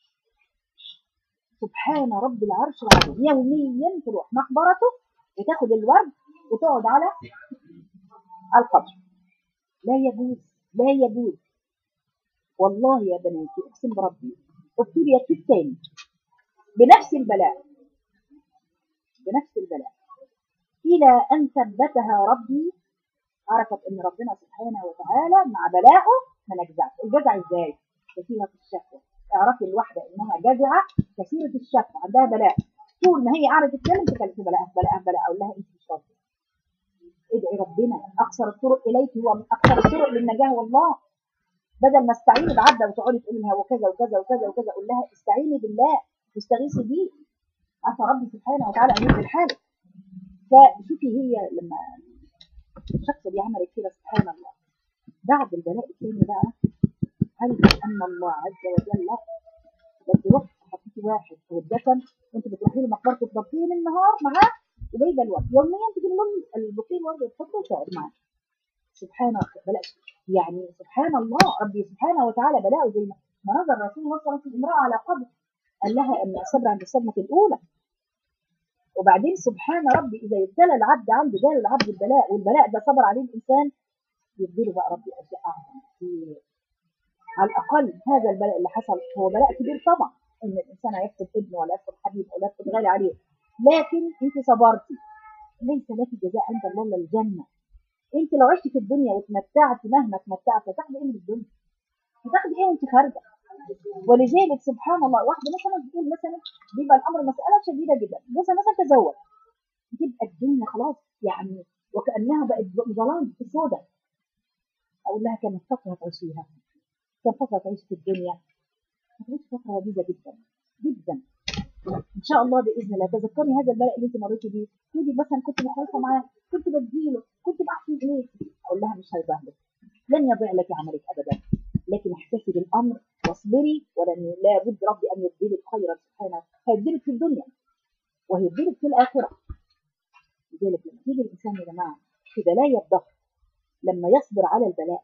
[SPEAKER 1] سبحان رب العرش العظيم يوميا تروح مقبرته وتاخد الورد وتقعد على القبر لا يجوز لا يجوز والله يا بناتي اقسم بربي ابتليت في الثاني بنفس البلاء بنفس البلاء الى ان ثبتها ربي عرفت ان ربنا سبحانه وتعالى مع بلائه ما نجزعش الجزع ازاي كثيرة الشكوى اعرفي الواحدة انها جزعة كثيرة الشكوى عندها بلاء طول ما هي قاعدة تتكلم تتكلم في بلاء بلاء بلاء اقول لها انت مش راضية ادعي ربنا اقصر الطرق اليك هو من اقصر الطرق للنجاه والله بدل ما استعيني بعبده وتقعدي تقولي لها وكذا وكذا وكذا وكذا اقول لها استعيني بالله واستغيثي بيه عسى ربي سبحانه وتعالى ان يهدي حالك فشوفي هي لما الشخص اللي عملت كده سبحان الله بعد البلاء الثاني بقى علم ان الله عز وجل لو رحت حطيتي واحد في الدفن وانت بتروحي له مقبرته تضربيه النهار معاه وجايبه الوقت يوميا تجيب لهم البوكيه الورد وتحطه وتقعد معاه سبحان بلاء يعني سبحان الله ربي سبحانه وتعالى بلاء زي ما نظر رسول الله صلى الله عليه وسلم امراه على قبر قال لها ان الصبر عند الصدمه الاولى وبعدين سبحان ربي اذا ابتلى العبد عنده جال العبد البلاء والبلاء ده صبر عليه الانسان يبدله بقى ربي اشياء اعظم كتير على الاقل هذا البلاء اللي حصل هو بلاء كبير طبعا ان الانسان هيفقد ابنه ولا يفقد حبيبه ولا يفقد غالي عليه لكن انت صبرتي ليس لك جزاء عند الله الا الجنه انت لو عشت في الدنيا وتمتعت مهما تمتعت هتاخدي ايه من الدنيا؟ هتاخدي ايه وانت خارجه؟ ولذلك سبحان الله واحده مثلا بتقول مثلا بيبقى الامر مساله شديده جدا جوزها مثلا تزوج تبقى الدنيا خلاص يعني وكانها بقت ظلام في سوداء اقول لها كانت فتره تعيشيها كان فتره تعيش في الدنيا هتعيش فتره لذيذه جدا جدا ان شاء الله باذن الله تذكري هذا البلاء اللي انت مريتي بيه تيجي مثلا كنت مخلصه معاه كنت بديله كنت بحسن اليك اقول لها مش هيضيع لك لن يضيع لك عملك ابدا لكن احتسبي الامر واصبري ولن لابد ربي ان يبدلك خيرا سبحانه هيبدلك في الدنيا وهيبدلك في الاخره لذلك لما تيجي الانسان يا جماعه في بلايا الضغط لما يصبر على البلاء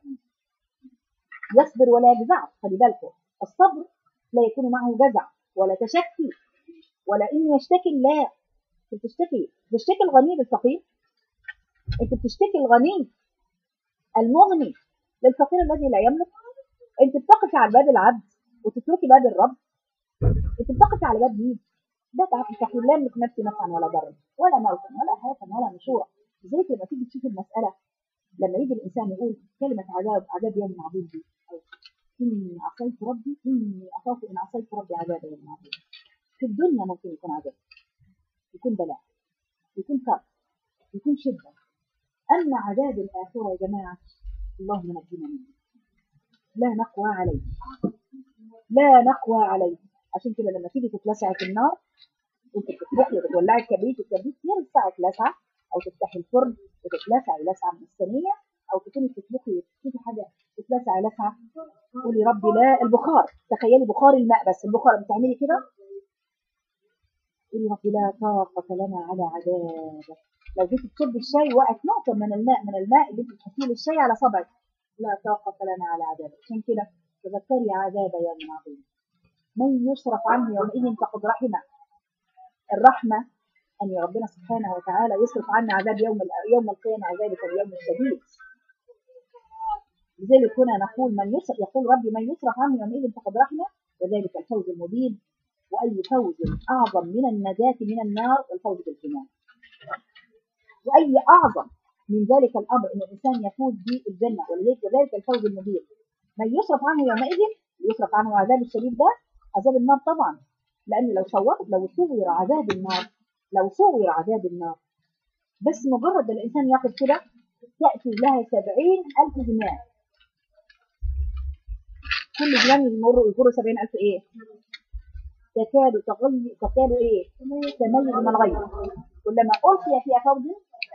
[SPEAKER 1] يصبر ولا يجزع خلي بالكم الصبر لا يكون معه جزع ولا تشكي ولا انه يشتكي لا بتشتكي بتشتكي الغني للفقير انت بتشتكي الغني المغني للفقير الذي لا يملك انت بتقفي على باب العبد وتتركي باب الرب انت بتقفي على باب مين ده تقول لا يملك نفسي نفعا ولا ضرا ولا موتا ولا حياه ولا نشورا لذلك لما تيجي تشوف المساله لما يجي الانسان يقول كلمه عذاب عذاب يوم عظيم دي اني عصيت ربي اني اخاف ان عصيت ربي عذاب يوم عظيم في الدنيا ممكن يكون عذاب يكون بلاء يكون كرب يكون شده اما عذاب الاخره يا جماعه اللهم نجينا منه لا نقوى عليه لا نقوى عليه عشان كده لما تيجي تتلسعي في النار وانت بتطبخي وبتولعي الكبريت والكبريت يلسعك لسعه او تفتحي الفرن وتتلسعي لسعه من الصينيه او تكوني بتطبخي تشوفي حاجه تتلسعي لسعه قولي ربي لا البخار تخيلي بخار الماء بس البخار بتعملي كده قولي ربي لا طاقه لنا على عذابك لو جيتي تصبي الشاي وقعت نقطه من الماء من الماء اللي انت بتحطيه للشاي على صبعك لا طاقة لنا على عذابك عشان كده تذكري عذاب يوم عظيم من يصرف عنه يومئذ فقد رحمه الرحمة أن ربنا سبحانه وتعالى يصرف عنا عذاب يوم يوم القيامة ذلك اليوم الشديد لذلك هنا نقول من يصرف يقول ربي من يصرف عنه يومئذ فقد رحمه وذلك الفوز المبين وأي فوز أعظم من النجاة من النار والفوز بالجنان وأي أعظم من ذلك الامر ان الانسان يفوز بالجنه ولذلك ذلك الفوز المبين من يصرف عنه يومئذ يصرف عنه عذاب الشديد ده عذاب النار طبعا لان لو صورت لو صور عذاب النار لو صور عذاب النار بس مجرد الانسان ياخذ كده تاتي لها سبعين الف جنان كل جنان يمر يجر سبعين الف ايه تكاد تغير تكاد ايه تميز من الغيب كلما القي فيها فوج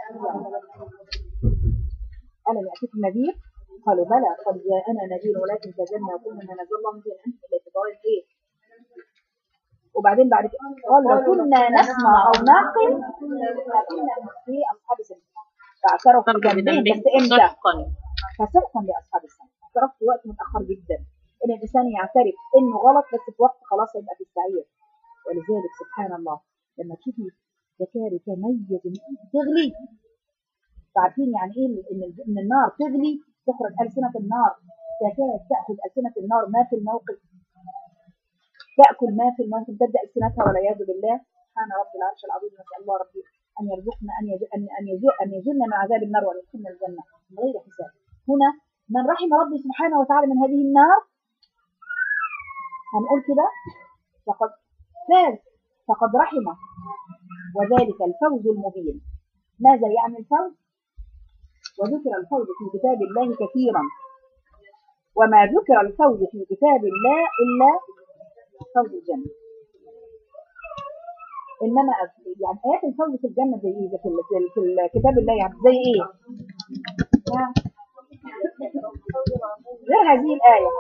[SPEAKER 1] ألم يأتيكم نذير؟ قالوا بلى قد جاءنا نذير ولكن كذبنا وقلنا ما نزل الله من شيء أنت إلا تضايق إيه؟ وبعدين بعد كده قال لو كنا نسمع أو نعقل لكنا في أصحاب السنة فاعترفوا بذنبهم بس إمتى؟ فسحقا لأصحاب السنة اعترفت في وقت متأخر جدا إن الإنسان يعترف إنه غلط بس في وقت خلاص هيبقى في السعير ولذلك سبحان الله لما تشوفي تكاد تميز تغلي عارفين يعني ايه ان ان النار تغلي تخرج السنه النار تكاد تاخذ السنه النار ما في الموقف تاكل ما في الموقف تبدا السنتها والعياذ بالله سبحان رب العرش العظيم نسال الله ربي ان يرزقنا ان ان ان ان يجرنا من عذاب النار وان يدخلنا الجنه من غير حساب هنا من رحم ربي سبحانه وتعالى من هذه النار هنقول كده فقد فاز فقد رحمه وذلك الفوز المبين ماذا يعني الفوز وذكر الفوز في كتاب الله كثيرا وما ذكر الفوز في كتاب الله إلا فوز الجنة إنما يعني آيات الفوز في الجنة زي إيه في, ال- في, ال- في كتاب الله يعني زي إيه؟ نعم. غير هذه الآية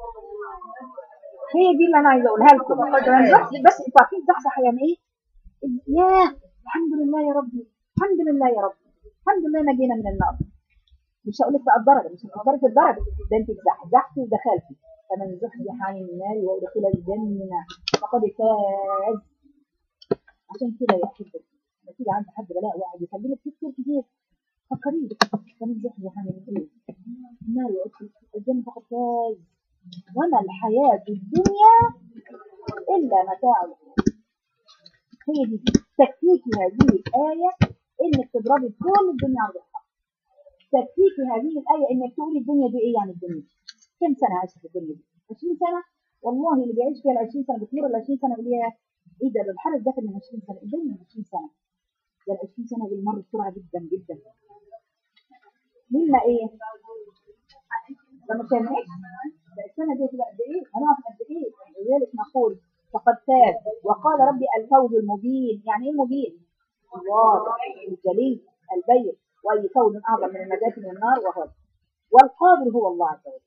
[SPEAKER 1] هي دي اللي أنا عايزة أقولها لكم بس أنتوا عارفين صح يعني إيه؟ ياه الحمد لله يا ربي الحمد لله يا رب الحمد لله نجينا من النار مش هقول لك بقى الدرجه مش هتقدري الدرجه ده انت زحزحتي ودخلتي فمن زحزح عن النار وادخل الجنه فقد فاز عشان كده يا احبتي لما تيجي عند حد بلاء واحد يكلمك كتير كتير فكري فمن زحزح عن الايه النار وادخل الجنه فقد فاز وما الحياه الدنيا الا متاع الغرور هي دي تكفيك هذه الآية إنك تضربي كل الدنيا على ضحى تكفيك هذه الآية إنك تقولي الدنيا دي إيه يعني الدنيا كم سنة عايشة في الدنيا دي 20 سنة والله اللي بيعيش فيها ال 20 سنة بتمر ال 20 سنة يقول يا إيه ده ده الحارس داخل من 20 سنة الدنيا من 20 سنة ده ال 20 سنة دي مر بسرعة جدا جدا مما إيه؟ لما كان إيه؟ ده السنة دي تبقى قد إيه؟ هنقف قد إيه؟ لذلك نقول فقد فاز وقال ربي الفوز المبين يعني ايه مبين الواضح الجلي البين واي فوز اعظم من النجاه من النار وهو والقادر هو الله عز وجل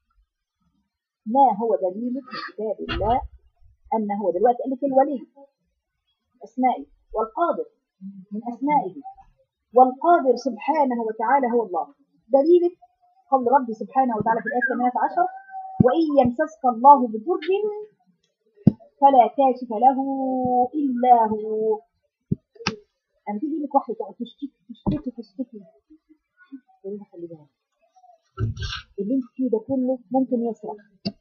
[SPEAKER 1] ما هو دليل من كتاب الله ان هو دلوقتي قال لك الولي اسمائه والقادر من اسمائه والقادر سبحانه وتعالى هو الله دليل قول ربي سبحانه وتعالى في الايه 18 وان يمسسك الله بضر فلا كاشف له إلا هو أنا تيجي لك واحدة تقعد تشتكي تشتكي تشتكي تقول لها خلي بالك اللي انت فيه ده كله ممكن يسرق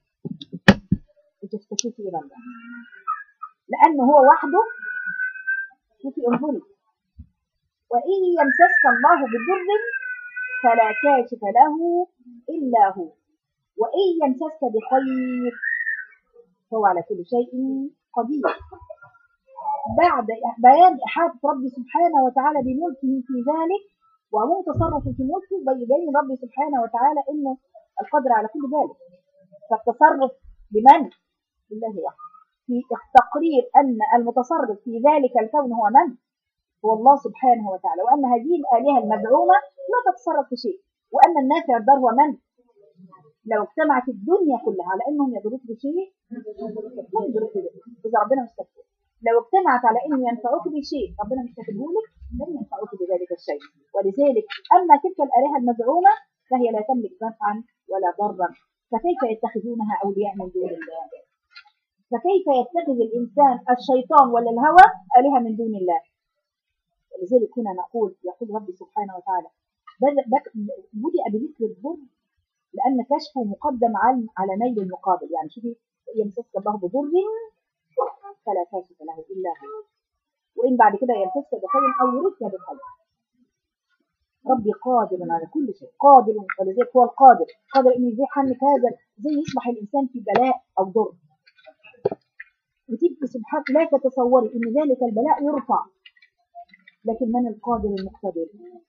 [SPEAKER 1] وتشتكيكي إلى الله لأنه هو وحده شوفي انظري وإن يمسسك الله بضر فلا كاشف له إلا هو وإن يمسسك بخير فهو على كل شيء قدير بعد بيان إحاطة ربي سبحانه وتعالى بملكه في ذلك وعموم تصرفه في ملكه بين ربي سبحانه وتعالى إنه القدر على كل ذلك فالتصرف لمن؟ لله وحده في تقرير أن المتصرف في ذلك الكون هو من؟ هو الله سبحانه وتعالى وأن هذه الآلهة المزعومة لا تتصرف في شيء وأن النافع الضر هو من؟ لو اجتمعت الدنيا كلها على انهم يضروك بشيء لا يضروك بشيء اذا ربنا مش كاتبه لو اجتمعت على انهم ينفعوك بشيء ربنا مش كاتبه لك لن ينفعوك بذلك الشيء ولذلك اما تلك الالهه المزعومه فهي لا تملك نفعا ولا ضرا فكيف يتخذونها اولياء من دون الله فكيف يتخذ الانسان الشيطان ولا الهوى الهه من دون الله ولذلك هنا نقول يقول ربي سبحانه وتعالى بدأ بذكر الضر لأن كشفه مقدم على على نيل المقابل يعني شوفي يمسسك الله بضر فلا كاشف له إلا هو وإن بعد كده يمسسك بخير أو يردك بخير ربي قادر على كل شيء قادر ولذلك هو القادر قادر أن يزيح عنك هذا زي يصبح الإنسان في بلاء أو ضر وتبقي سبحانه لا تتصوري أن ذلك البلاء يرفع لكن من القادر المقتدر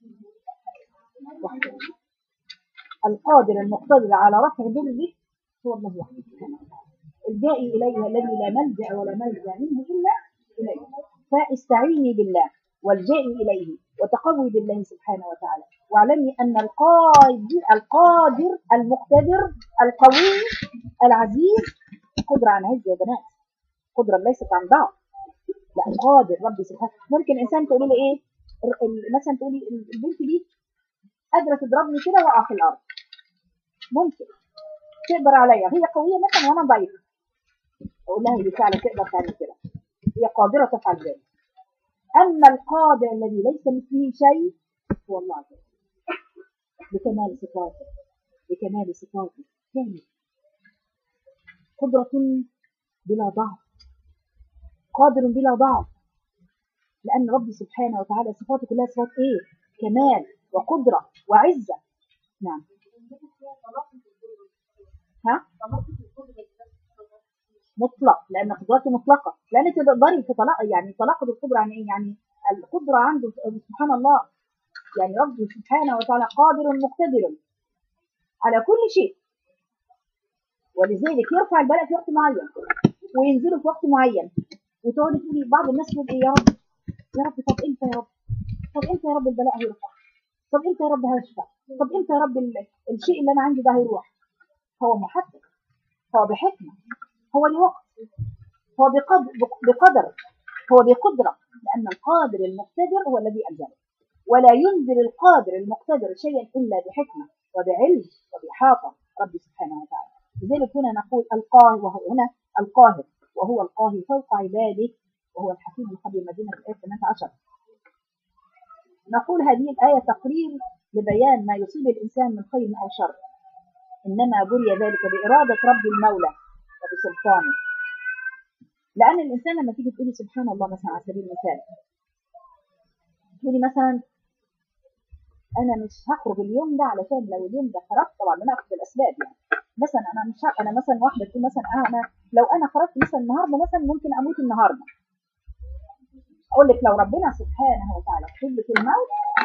[SPEAKER 1] وحده القادر المقتدر على رفع ضره هو الله وحده سبحانه وتعالى الجائي إليه الذي لا ملجأ ولا ملجأ منه إلا إليه فاستعيني بالله والجائي إليه وتقوي بالله سبحانه وتعالى واعلمي أن القادر القادر المقتدر القوي العزيز قدرة عن عز يا بنات قدرة ليست عن ضعف لا قادر ربي سبحانه ممكن إنسان تقولي له إيه مثلا تقولي البنت دي قادرة تضربني كده وأقع في الأرض ممكن تقدر عليا هي قوية مثلا وأنا ضعيفة أقول لها هي فعلا تقدر تعمل كده هي قادرة تفعل ذلك أما القادر الذي ليس مثله شيء هو الله عز وجل بكمال صفاته بكمال صفاته كامل قدرة بلا ضعف قادر بلا ضعف لأن ربي سبحانه وتعالى صفاته كلها صفات إيه؟ كمال وقدرة وعزة نعم ها؟ مطلق لأن قدرته مطلقة لأن تقدري في طلاق يعني طلاق القدرة يعني إيه؟ يعني القدرة عنده سبحان الله يعني رب سبحانه وتعالى قادر مقتدر على كل شيء ولذلك يرفع البلاء في وقت معين وينزله في وقت معين وتقعدي تقولي بعض الناس تقول ايه يا رب يا رب طب امتى يا رب طب امتى يا رب البلاء هيرفع طب امتى يا رب هيشفع طب امتى يا رب ال- الشيء اللي انا عندي ده هيروح هو محدد هو بحكمه هو لوقت هو بقدر بقدر هو بقدره لان القادر المقتدر هو الذي انزله ولا ينزل القادر المقتدر شيئا الا بحكمه وبعلم وبإحاطه رب سبحانه وتعالى لذلك هنا نقول القاهر وهو هنا القاهر وهو القاهر فوق عباده وهو الحكيم الخبير مدينة الآية 18 نقول هذه الآية تقرير لبيان ما يصيب الإنسان من خير أو شر إنما بري ذلك بإرادة رب المولى وبسلطانه لأن الإنسان لما تيجي تقولي سبحان الله مثلا على سبيل المثال تقولي مثلا أنا مش هخرج اليوم ده علشان لو اليوم ده خرجت طبعا أنا أخذ الأسباب يعني مثلا أنا مش ه- أنا مثلا واحدة تقول مثلا آه أنا لو أنا خرجت مثلا النهارده مثلا ممكن أموت النهارده أقول لك لو ربنا سبحانه وتعالى كتب لك الموت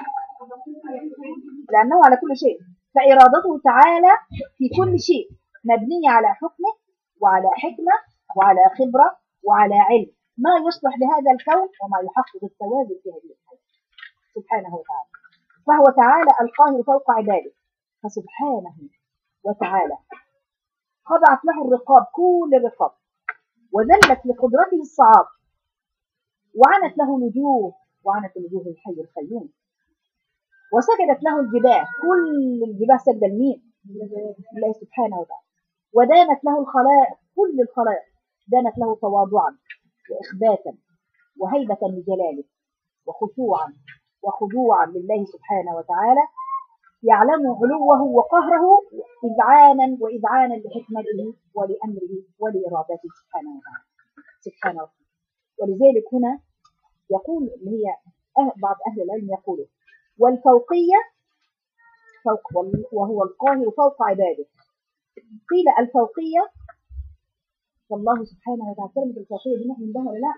[SPEAKER 1] لأنه على كل شيء فإرادته تعالى في كل شيء مبنية على حكمه وعلى حكمة وعلى خبرة وعلى علم ما يصلح لهذا الكون وما يحقق التوازن في هذه الحياة سبحانه وتعالى فهو تعالى القاهر فوق عباده فسبحانه وتعالى خضعت له الرقاب كل الرقاب وذلت لقدرته الصعاب وعنت له الوجوه وعنت الوجوه الحي القيوم وسجدت له الجباه كل الجباه سجد لمين؟ لله سبحانه وتعالى ودانت له الخلائق كل الخلائق دانت له تواضعا وإخباتا وهيبة لجلاله وخشوعا وخضوعا لله سبحانه وتعالى يعلم علوه وقهره إذعانا وإذعانا لحكمته ولأمره ولإرادته سبحانه وتعالى سبحانه وتعالى ولذلك هنا يقول اللي هي أه- بعض أهل العلم يقولوا والفوقية فوق وال- وهو القاهر فوق عباده قيل الفوقية والله سبحانه وتعالى كلمة الفوقية دي نؤمن بها ولا لا؟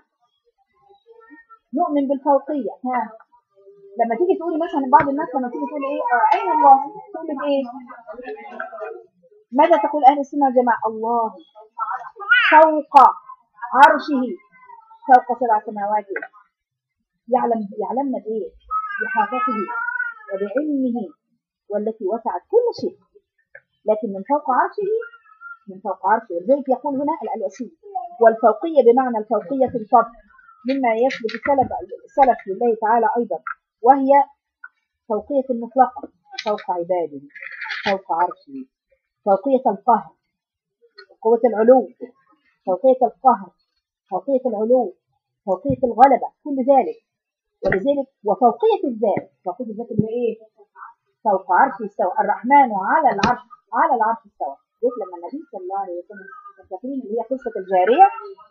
[SPEAKER 1] نؤمن بالفوقية ها لما تيجي تقولي مثلا بعض الناس لما تيجي تقول ايه آه اين الله تقول لك ايه ماذا تقول اهل السنه والجماعه الله فوق عرشه فوق سبع سماوات يعلم يعلمنا بايه بحافظه وبعلمه والتي وسعت كل شيء لكن من فوق عرشه من فوق عرشه ولذلك يقول هنا الألوسي والفوقية بمعنى الفوقية في الفضل مما يثبت السلف السلف لله تعالى أيضا وهي فوقية المطلقة فوق عباده فوق عرشه فوقية القهر قوة العلو فوقية القهر فوقية العلو فوقية الغلبة كل ذلك ولذلك وفوقية الذات فوقية الذات اللي هي ايه؟ فوق عرشه استوى الرحمن على العرش على العرش استوى ليك لما النبي صلى الله عليه وسلم فاكرين اللي هي قصة الجارية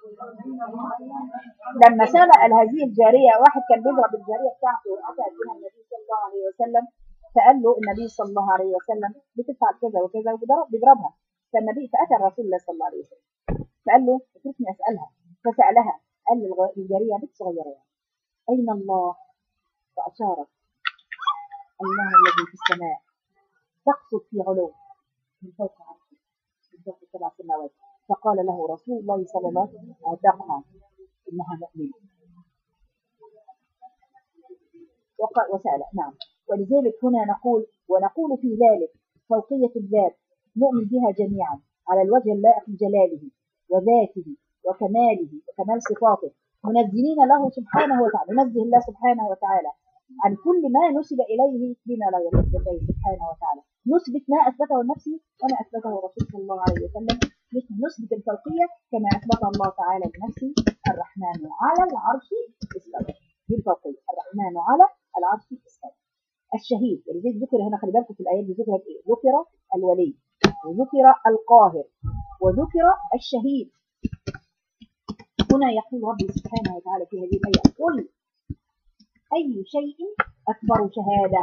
[SPEAKER 1] لما سبق هذه الجارية واحد كان بيضرب الجارية بتاعته وأتى بها النبي صلى الله عليه وسلم فقال له النبي صلى الله عليه وسلم بتفعل كذا وكذا وبيضرب- بيضربها فالنبي فأتى الرسول الله صلى الله عليه وسلم فقال له اتركني أسألها فسألها قال للغ- للجارية بنت صغيرة يعني أين الله؟ فأشارت الله الذي في السماء تقصد في علو من فوق عرشه من فوق سبع سماوات فقال له رسول الله صلى الله عليه وسلم اعتقها انها مؤمنه وقال وسأل نعم ولذلك هنا نقول ونقول في ذلك فوقية الذات نؤمن بها جميعا على الوجه اللائق بجلاله وذاته وكماله وكمال صفاته منزلين له سبحانه وتعالى ننزه الله سبحانه وتعالى عن كل ما نسب إليه بما لا يليق بالله سبحانه وتعالى نثبت ما أثبته لنفسه وما أثبته الرسول صلى الله عليه وسلم نثبت الفوقية كما أثبت الله تعالى لنفسه الرحمن على العرش استوى دي الفوقية الرحمن على العرش استوى الشهيد ولذلك ذكر هنا خلي بالكم في الآيات دي ذكرت إيه؟ ذكر الولي وذكر القاهر وذكر الشهيد هنا يقول ربي سبحانه وتعالى في هذه الآية قل أي شيء أكبر شهادة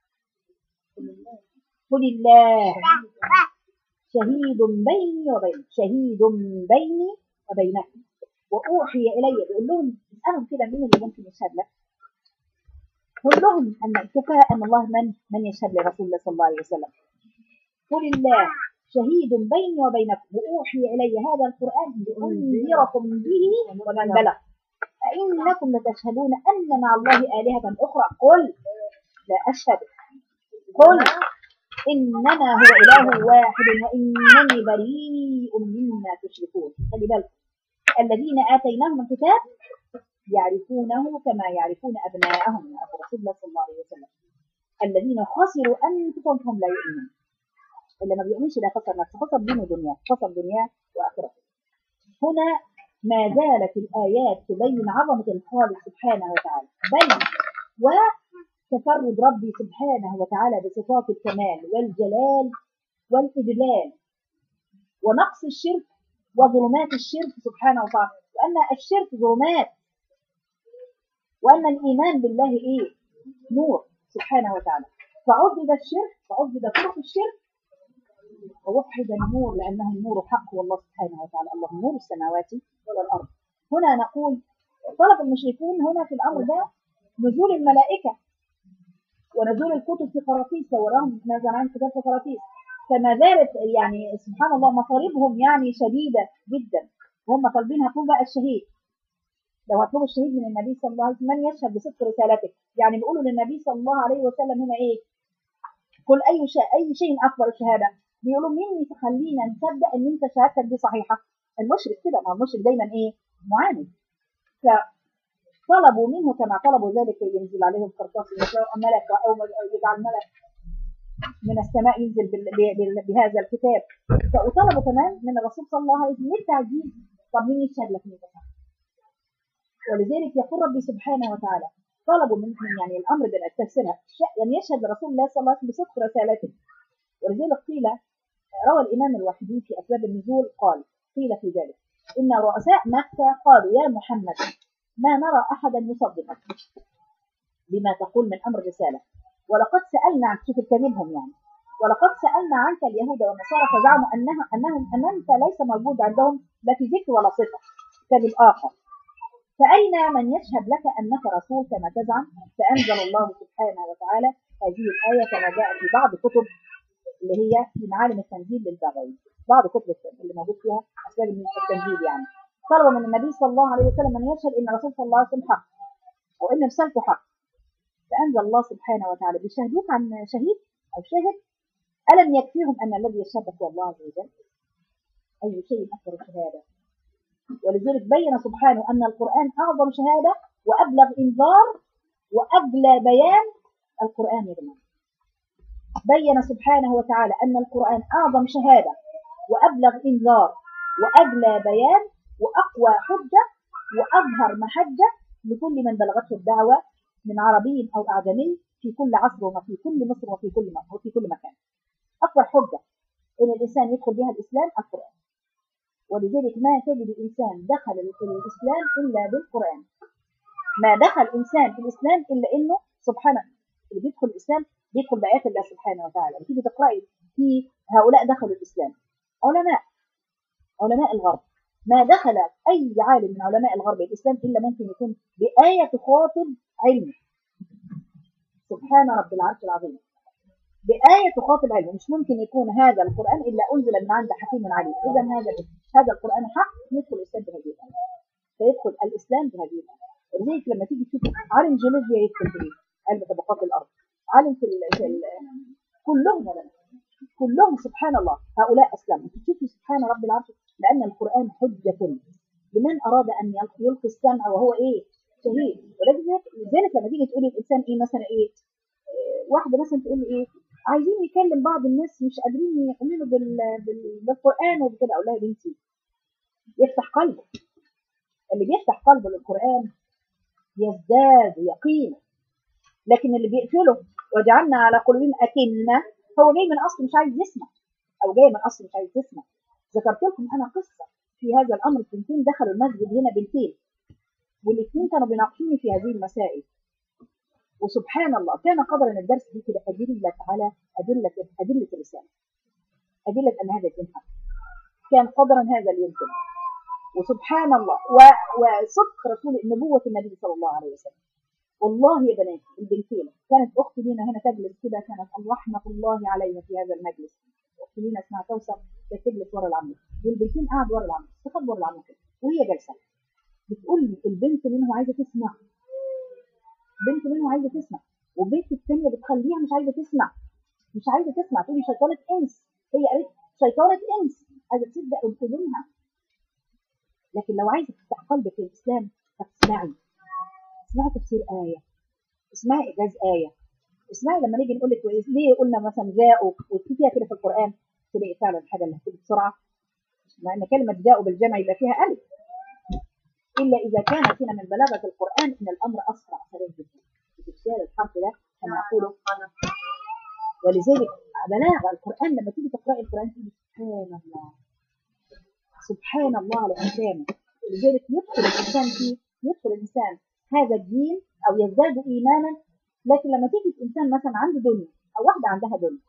[SPEAKER 1] قل الله شهيد بيني وبينك شهيد بيني وبينكم وأوحي إلي بيقول لهم اسألهم كده مين اللي ممكن يشهد لك قل لهم أن كفاء أن الله من من يشهد لرسول الله صلى الله عليه وسلم قل الله شهيد بيني وبينكم وأوحي إلي هذا القرآن لأنذركم به ومن بلغ أئنكم لتشهدون أن مع الله آلهة أخرى قل لا أشهد قل إنما هو إله واحد وإنني بريء مما تشركون خلي بالكم الذين آتيناهم الكتاب يعرفونه كما يعرفون أبناءهم يعرف رسول الله صلى الله عليه وسلم الذين خسروا أنفسهم فهم لا يؤمنون اللي ما بيؤمنش ده خسر نفسه خسر دينه ودنياه خسر دنياه وآخرته هنا ما زالت الآيات تبين عظمة الخالق سبحانه وتعالى بل وتفرد ربي سبحانه وتعالى بصفات الكمال والجلال والإجلال ونقص الشرك وظلمات الشرك سبحانه وتعالى وأن الشرك ظلمات وأن الإيمان بالله إيه نور سبحانه وتعالى فعبد الشرك فعبد طرق الشرك ووحد النور لأنه النور حق والله سبحانه وتعالى الله نور السماوات والأرض هنا نقول طلب المشركون هنا في الأمر ده نزول الملائكة ونزول الكتب في قراطيس وراهم نزل عن كتاب في قراطيس فما زالت يعني سبحان الله مطالبهم يعني شديدة جدا وهم طالبين هتكون بقى الشهيد لو هطلبوا الشهيد من النبي صلى الله عليه وسلم من يشهد بصدق رسالتك يعني بيقولوا للنبي صلى الله عليه وسلم هنا ايه قل اي شيء اي شيء اكبر الشهاده بيقولوا مين تخلينا نصدق ان انت شهادتك دي صحيحه المشرك كده ما المشرك دايما ايه معاند فطلبوا منه كما طلبوا ذلك ينزل عليهم قرطاس ملك او يجعل ملك من السماء ينزل بال- ب- ب- بهذا الكتاب وطلبوا كمان من الرسول صلى الله عليه وسلم للتعجيز طب مين يشهد لك مين يشهد ولذلك يقول ربي سبحانه وتعالى طلبوا من من يعني الامر بالتفسيرها يعني يشهد رسول الله صلى الله عليه وسلم بصدق رسالته ولذلك قيل روى الامام الوحيدي في اسباب النزول قال قيل في ذلك ان رؤساء مكه قالوا يا محمد ما نرى احدا يصدقك بما تقول من امر الرساله ولقد سالنا عن شوف كذبهم يعني ولقد سالنا عنك اليهود والنصارى فزعموا انها انهم ان انت ليس موجود عندهم لا في ذكر ولا صفه كذب اخر فأين من يشهد لك أنك رسول كما تزعم فأنزل الله سبحانه وتعالى هذه الآية كما جاء في بعض كتب اللي هي في معالم التنزيل للبغوي بعض كتب اللي موجود فيها أسباب التنزيل يعني طلبوا من النبي صلى الله عليه وسلم أن يشهد أن الرسول صلى الله عليه وسلم حق أو أن رسالته حق فأنزل الله سبحانه وتعالى بيشهدوك عن شهيد أو شاهد ألم يكفيهم أن الذي يشهدك هو الله عز وجل أي شيء أكبر الشهادة ولذلك بين سبحانه أن القرآن أعظم شهادة وأبلغ إنذار وأجلى بيان القرآن يا جماعة بين سبحانه وتعالى أن القرآن أعظم شهادة وأبلغ إنذار وأجلى بيان وأقوى حجة وأظهر محجة لكل من بلغته الدعوة من عربي أو أعجمي في كل عصر وفي كل مصر وفي كل وفي كل مكان أكبر حجة إن الإنسان يدخل بها الإسلام القرآن ولذلك ما تجد إنسان دخل في الإسلام إلا بالقرآن ما دخل إنسان في الإسلام إلا إنه سبحانه اللي بيدخل الإسلام بيدخل بآيات الله سبحانه وتعالى بتيجي تقرأي في هؤلاء دخلوا الإسلام علماء علماء الغرب ما دخل أي عالم من علماء الغرب الإسلام إلا ممكن يكون بآية تخاطب علمه سبحان رب العرش العظيم بآية تخاطب علمه مش ممكن يكون هذا القرآن إلا أنزل من عند حكيم عليم إذا هذا هذا القرآن حق يدخل الإسلام بهذه الآية فيدخل الإسلام بهذه الآية ولذلك لما تيجي تشوف عالم جيولوجيا يدخل في إيه؟ علم طبقات الأرض عالم في, ال... في ال... كلهم علماء كلهم سبحان الله هؤلاء أسلموا تشوفي سبحان رب العرش لأن القرآن حجة لمن أراد أن يلقي السمع وهو إيه شهيد ولذلك لذلك لما تيجي تقولي الإنسان إيه مثلا إيه واحدة مثلا تقول لي إيه عايزين يكلم بعض الناس مش قادرين يؤمنوا بال... بال... بالقرآن وبكده أقول لها يا بنتي يفتح قلبه اللي بيفتح قلبه للقرآن يزداد يقينا لكن اللي بيقفله وجعلنا على قلوبهم أكنة هو جاي من أصل مش عايز يسمع أو جاي من أصل مش عايز يسمع ذكرت لكم أنا قصة في هذا الأمر بنتين دخلوا المسجد هنا بنتين والاثنين كانوا بيناقشوني في هذه المسائل وسبحان الله كان قدرا الدرس دي كده أدلة على أدلة أدلة الرسالة أدلة أن هذا الدين حق كان قدرا هذا اليوم كده وسبحان الله و... وصدق رسول نبوة النبي صلى الله عليه وسلم والله يا بنات البنتين كانت اختي لينا هنا تجلس كده كانت رحمه الله علينا في هذا المجلس اختي لينا اسمها كوثر كانت تجلس ورا العمود والبنتين قاعد ورا العمود استخد ورا العمود كده وهي جالسه بتقول لي البنت منهم عايزه تسمع بنت منهم عايزه تسمع والبنت الثانيه بتخليها مش عايزه تسمع مش عايزه تسمع تقول لي شيطانه انس هي قالت شيطانه انس عايزه تصدق اذنها لكن لو عايزه تفتح قلبك للاسلام فاسمعي اسمعي تفسير ايه اسمعي اعجاز ايه اسمعي لما نيجي نقول لك ليه قلنا مثلا جاءوا وتكتبيها كده في القران تلاقي فعلا الحاجه اللي هتيجي بسرعه مع ان كلمه جاءوا بالجمع يبقى فيها الف الا اذا كان فينا من بلاغه القران ان الامر اسرع سريع جدا بتشتغل الحرف ده كما يقولوا ولذلك بلاغه القران لما تيجي تقراي القران تقولي سبحان الله سبحان الله على احكامه لذلك يدخل الانسان فيه يدخل الانسان هذا الدين او يزداد ايمانا لكن لما تيجي الانسان مثلا عنده دنيا او واحده عندها دنيا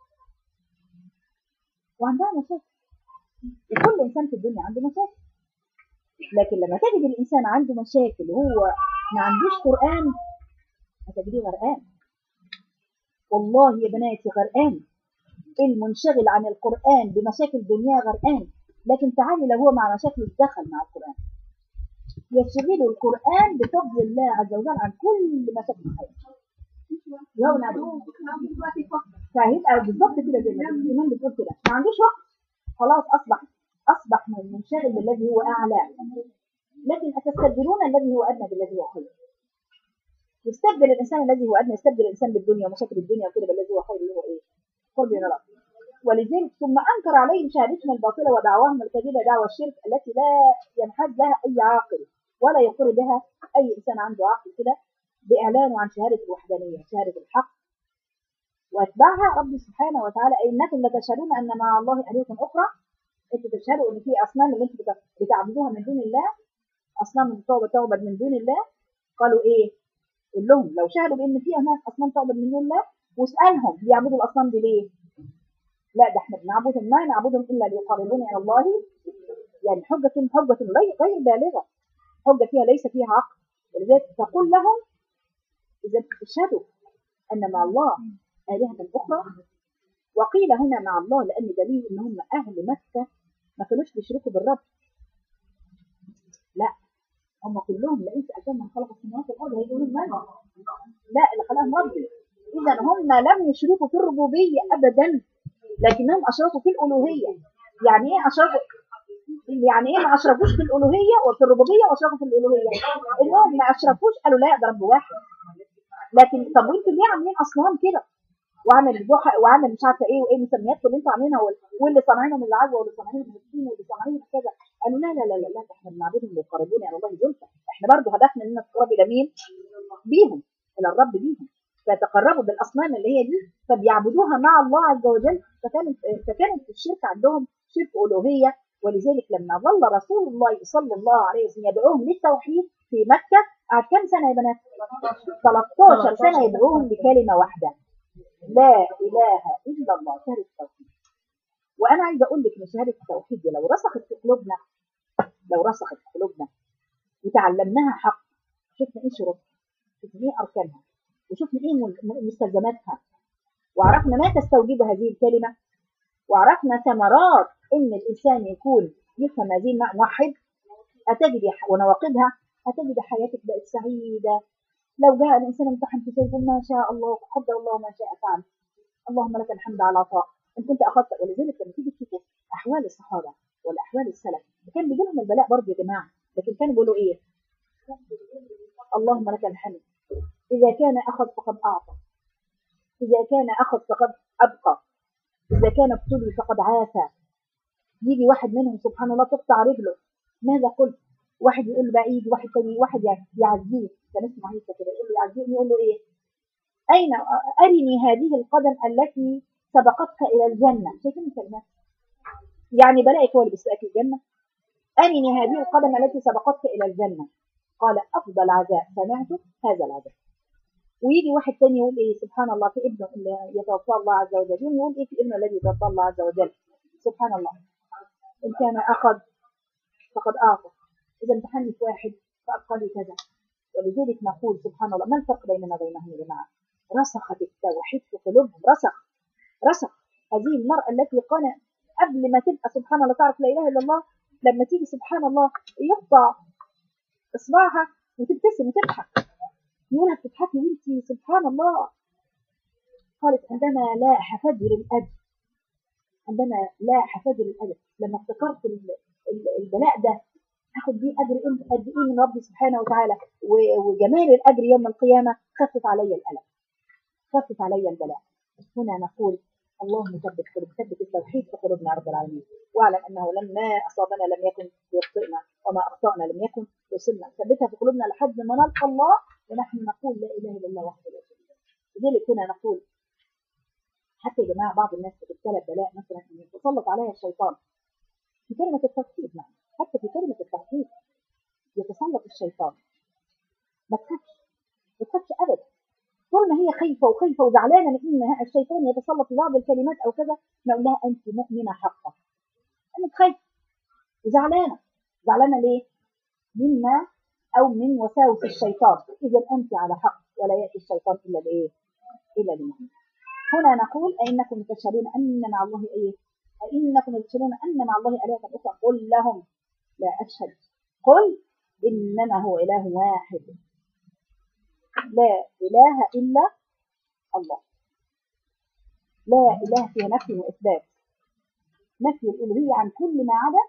[SPEAKER 1] وعندها مشاكل وكل انسان في الدنيا عنده مشاكل لكن لما تجد الانسان عنده مشاكل وهو ما عندوش قران هتجديه غرقان والله يا بناتي غرقان المنشغل عن القران بمشاكل دنياه غرقان لكن تعالي لو هو مع مشاكله دخل مع القران يشغله القران بفضل الله عز وجل عن كل مشاكل حياته يوم عدو فهيبقى بالظبط كده زي ما الايمان بتقول كده ما عندوش وقت خلاص اصبح اصبح منشغل بالذي هو اعلى لكن اتستبدلون الذي هو ادنى بالذي هو خير يستبدل الانسان الذي هو ادنى يستبدل الانسان بالدنيا ومشاكل الدنيا وكده بالذي هو خير اللي هو ايه؟ قرب من الله ولذلك ثم انكر عليهم شهادتهم الباطله ودعواهم الكذبه دعوى الشرك التي لا ينحاز لها اي عاقل ولا يقر بها اي انسان عنده عقل كده باعلانه عن شهاده الوحدانيه شهاده الحق واتبعها رب سبحانه وتعالى انكم لتشهدون ان مع الله الهه اخرى انتوا تشهدوا ان في اصنام اللي انتوا بتعبدوها من دون الله اصنام تعبد من دون الله قالوا ايه؟ قول لهم لو شهدوا بان في هناك اصنام تعبد من دون الله واسالهم بيعبدوا الاصنام دي ليه؟ لا ده احنا بنعبدهم ما نعبدهم الا ليقربونا الى الله يعني حجة حجة غير بالغة حجة فيها ليس فيها عقل ولذلك تقول لهم اذا تشهدوا ان مع الله آلهة أخرى وقيل هنا مع الله لأن دليل إن هم أهل مكة ما كانوش بيشركوا بالرب لا هم كلهم لقيت أجل من خلق السماوات والأرض هيقولوا من لا اللي خلقهم ربي إذا هم لم يشركوا في الربوبية أبدا لكنهم أشركوا في الألوهية يعني إيه أشركوا يعني ايه ما اشركوش في الالوهيه وفي الربوبيه واشركوا في الالوهيه انهم ما اشركوش قالوا لا ده رب واحد لكن طب وانتوا ليه عاملين اصنام كده وعمل جحا وعمل مش عارفه ايه وايه مسمياتكم اللي انتوا عاملينها واللي صانعينهم العجوه واللي صانعينهم المسكين واللي صانعينهم كذا قالوا لا لا لا لا, لا احنا بنعبدهم ليقربونا الى الله زلفى احنا برضه هدفنا اننا نتقرب الى مين؟ بيهم الى الرب بيهم فتقربوا بالاصنام اللي هي دي فبيعبدوها مع الله عز وجل فكانت فكانت الشرك عندهم شرك الوهيه ولذلك لما ظل رسول الله صلى الله عليه وسلم يدعوهم للتوحيد في مكه قعد كام سنه يا بنات؟ 13 سنه يدعوهم بكلمه واحده لا اله الا الله شهاده التوحيد وانا عايزه اقول لك ان شهاده التوحيد دي لو رسخت في قلوبنا لو رسخت في قلوبنا وتعلمناها حق شفنا ايه شروطها شفنا ايه اركانها وشفنا ايه مستلزماتها وعرفنا ما تستوجب هذه الكلمه وعرفنا ثمرات ان الانسان يكون يفهم هذه موحد هتجد ونواقضها هتجد حياتك بقت سعيده لو جاء الانسان امتحن في شيء يقول ما شاء الله قدر الله ما شاء فعل اللهم لك الحمد على عطاء ان كنت اخذت ولذلك لما تيجي تشوفوا احوال الصحابه والاحوال السلف كان بيجي لهم البلاء برضه يا جماعه لكن كانوا بيقولوا ايه؟ اللهم لك الحمد اذا كان اخذ فقد اعطى اذا كان اخذ فقد ابقى اذا كان ابتلي فقد عافى يجي واحد منهم سبحان الله تقطع رجله ماذا قلت؟ واحد يقول له بقى يجي واحد تاني واحد يعزيه كان اسمه عيسى كده يقول له يعزيه يقول له ايه؟ اين ارني هذه القدم التي سبقتك الى الجنه شايفين الكلمات؟ يعني بلاءك هو اللي بيسبقك الجنه ارني هذه القدم التي سبقتك الى الجنه قال افضل عزاء سمعته هذا العزاء ويجي واحد تاني يقول ايه سبحان الله في ابنه اللي يتوفى الله عز وجل يقول ايه في ابنه الذي يتوفى الله عز وجل سبحان الله ان كان اخذ فقد اعطى اذا امتحني في واحد فابقى لي كذا ولذلك نقول سبحان الله ما الفرق بيننا وبينهم يا جماعه؟ رسخت التوحيد في قلوبهم رسخ رسخ هذه المرأة التي قال قبل ما تبقى سبحان الله تعرف لا إله إلا الله لما تيجي سبحان الله يقطع إصبعها وتبتسم وتضحك يقولها بتضحكي وانت سبحان الله قالت عندما لا حفجر الأجر عندما لا حفجر الأجر لما افتكرت ال- ال- البلاء ده هاخد بيه أجر إيه- قد إيه من ربي سبحانه وتعالى و- وجمال الأجر يوم القيامة خفف علي الألم خفف علي البلاء هنا نقول اللهم ثبت قلوب ثبت التوحيد في قلوبنا يا رب العالمين واعلم انه لما اصابنا لم يكن يخطئنا وما اخطانا لم يكن يصلنا ثبتها في قلوبنا لحد ما نلقى الله ونحن نقول لا اله الا الله وحده لا شريك له لذلك هنا نقول حتى يا جماعه بعض الناس بتبتلى ببلاء مثلا ان يتسلط عليها الشيطان في كلمه التوحيد نعم حتى في كلمه التوحيد يتسلط الشيطان ما تخافش ما تخافش ابدا طول ما هي خايفه وخايفه وزعلانه من ان الشيطان يتسلط في بعض الكلمات او كذا نقول لها انت مؤمنه حقا انت خايفه وزعلانه زعلانه ليه؟ مما او من وساوس الشيطان اذا انت على حق ولا ياتي الشيطان الا بايه؟ الا بمؤمن هنا نقول أئنكم تشهدون أن مع الله إيه؟ أئنكم تشهدون أن مع الله آلهة أخرى قل لهم لا أشهد قل إنما هو إله واحد لا إله إلا الله لا إله فيها نفي وإثبات نفي الألوهية عن كل ما عدا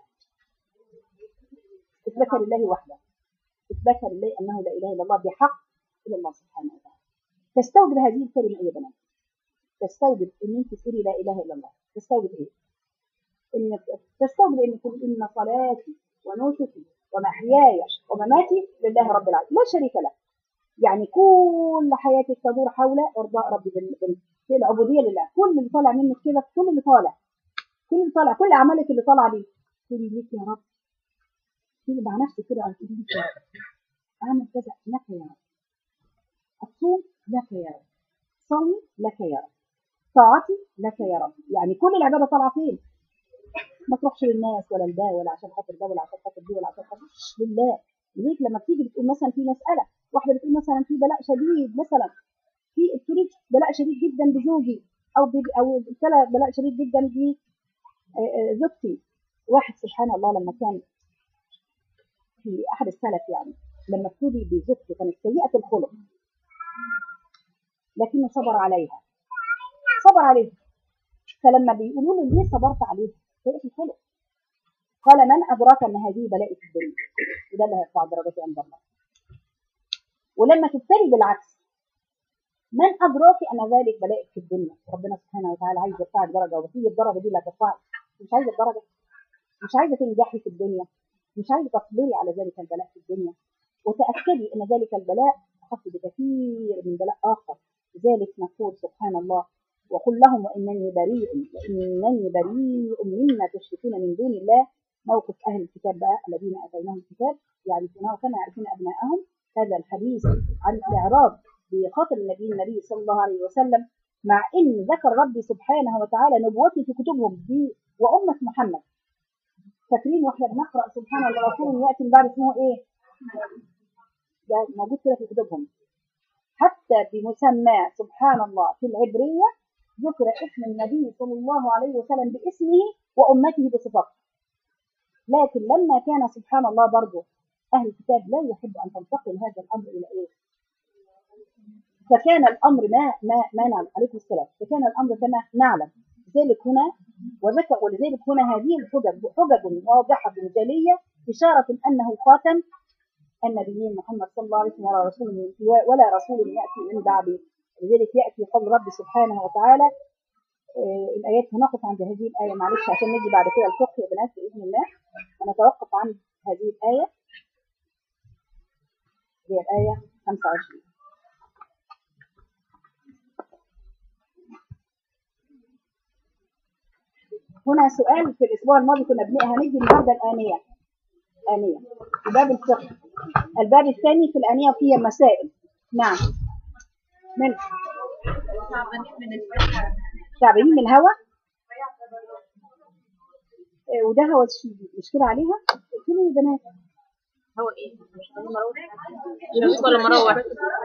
[SPEAKER 1] إثبات لله وحده إثبات لله أنه لا إله إلا الله بحق إلا الله سبحانه وتعالى تستوجب هذه الكلمة أي بنات تستوجب ان انت تقولي لا اله الا الله تستوجب ايه ان تستوجب ان تقول ان صلاتي ونسكي ومحياي ومماتي لله رب العالمين لا شريك له يعني كل حياتك تدور حول ارضاء ربي بال- بال- في العبوديه لله كل اللي طالع منك كده كل اللي طالع كل اللي طالع كل اعمالك اللي طالعه دي تقولي ليك يا رب تقولي مع نفسك كده قلت ليك يا رب اعمل كذا لك يا رب اصوم لك يا رب صلي لك يا رب طاعتي لك يا رب يعني كل العباده طالعه فين ما تروحش للناس ولا لده ولا عشان خاطر ده ولا عشان خاطر دي ولا عشان خاطر لله لذلك لما بتيجي بتقول مثلا في مساله واحده بتقول مثلا في بلاء شديد مثلا في ابتليت بلاء شديد جدا بزوجي او ب... او ابتلى بلاء شديد جدا بزوجتي واحد سبحان الله لما كان في احد السلف يعني لما ابتلي بزوجته كانت سيئه الخلق لكنه صبر عليها صبر عليها فلما بيقولوا له ليه صبرت عليها سيئه الخلق قال من ادراك ان هذه بلاء في الدنيا وده اللي هيرفع درجتي عند الله ولما تبتلي بالعكس من ادراك ان ذلك بلاء في الدنيا ربنا سبحانه وتعالى عايز يرفعك درجه وفي الدرجه دي اللي هترفعك مش عايزه الدرجه مش عايزه تنجحي في الدنيا مش عايزه تصبري على ذلك البلاء في الدنيا وتاكدي ان ذلك البلاء اخف بكثير من بلاء اخر لذلك نقول سبحان الله وقل لهم وانني بريء وانني بريء مما تشركون من دون الله موقف اهل الكتاب بقى الذين اتيناهم الكتاب يعرفونه كما يعرفون ابنائهم هذا الحديث عن الاعراض بخاطر النبي النبي صلى الله عليه وسلم مع ان ذكر ربي سبحانه وتعالى نبوته في كتبهم دي وامه محمد فاكرين واحنا بنقرا سبحان الله رسول ياتي من بعد اسمه ايه؟ ده موجود كده في كتبهم حتى بمسمى سبحان الله في العبريه ذكر اسم النبي صلى الله عليه وسلم باسمه وامته بصفته لكن لما كان سبحان الله برضه اهل الكتاب لا يحب ان تنتقل هذا الامر الى ايه؟ فكان الامر ما ما ما نعلم عليكم السلام فكان الامر كما نعلم لذلك هنا وذكر ولذلك هنا هذه الحجج حجج واضحه جليه اشاره انه خاتم النبيين محمد صلى الله عليه وسلم ولا رسول ولا رسول ياتي من بعده لذلك ياتي قول رب سبحانه وتعالى آه الايات هنقف عند هذه الايه معلش عشان نجي بعد كده الفقه يا بنات باذن الله هنتوقف عند هذه الايه هي الايه 25 هنا سؤال في الاسبوع الماضي كنا بنقى هندي النهارده الانيه انيه في باب الفقه الباب الثاني في الانيه فيه مسائل نعم من تعبانين من الهوا وده هو مشكله عليها قلت له يا بنات
[SPEAKER 3] هو ايه مش ده مروح شمس ولا مروح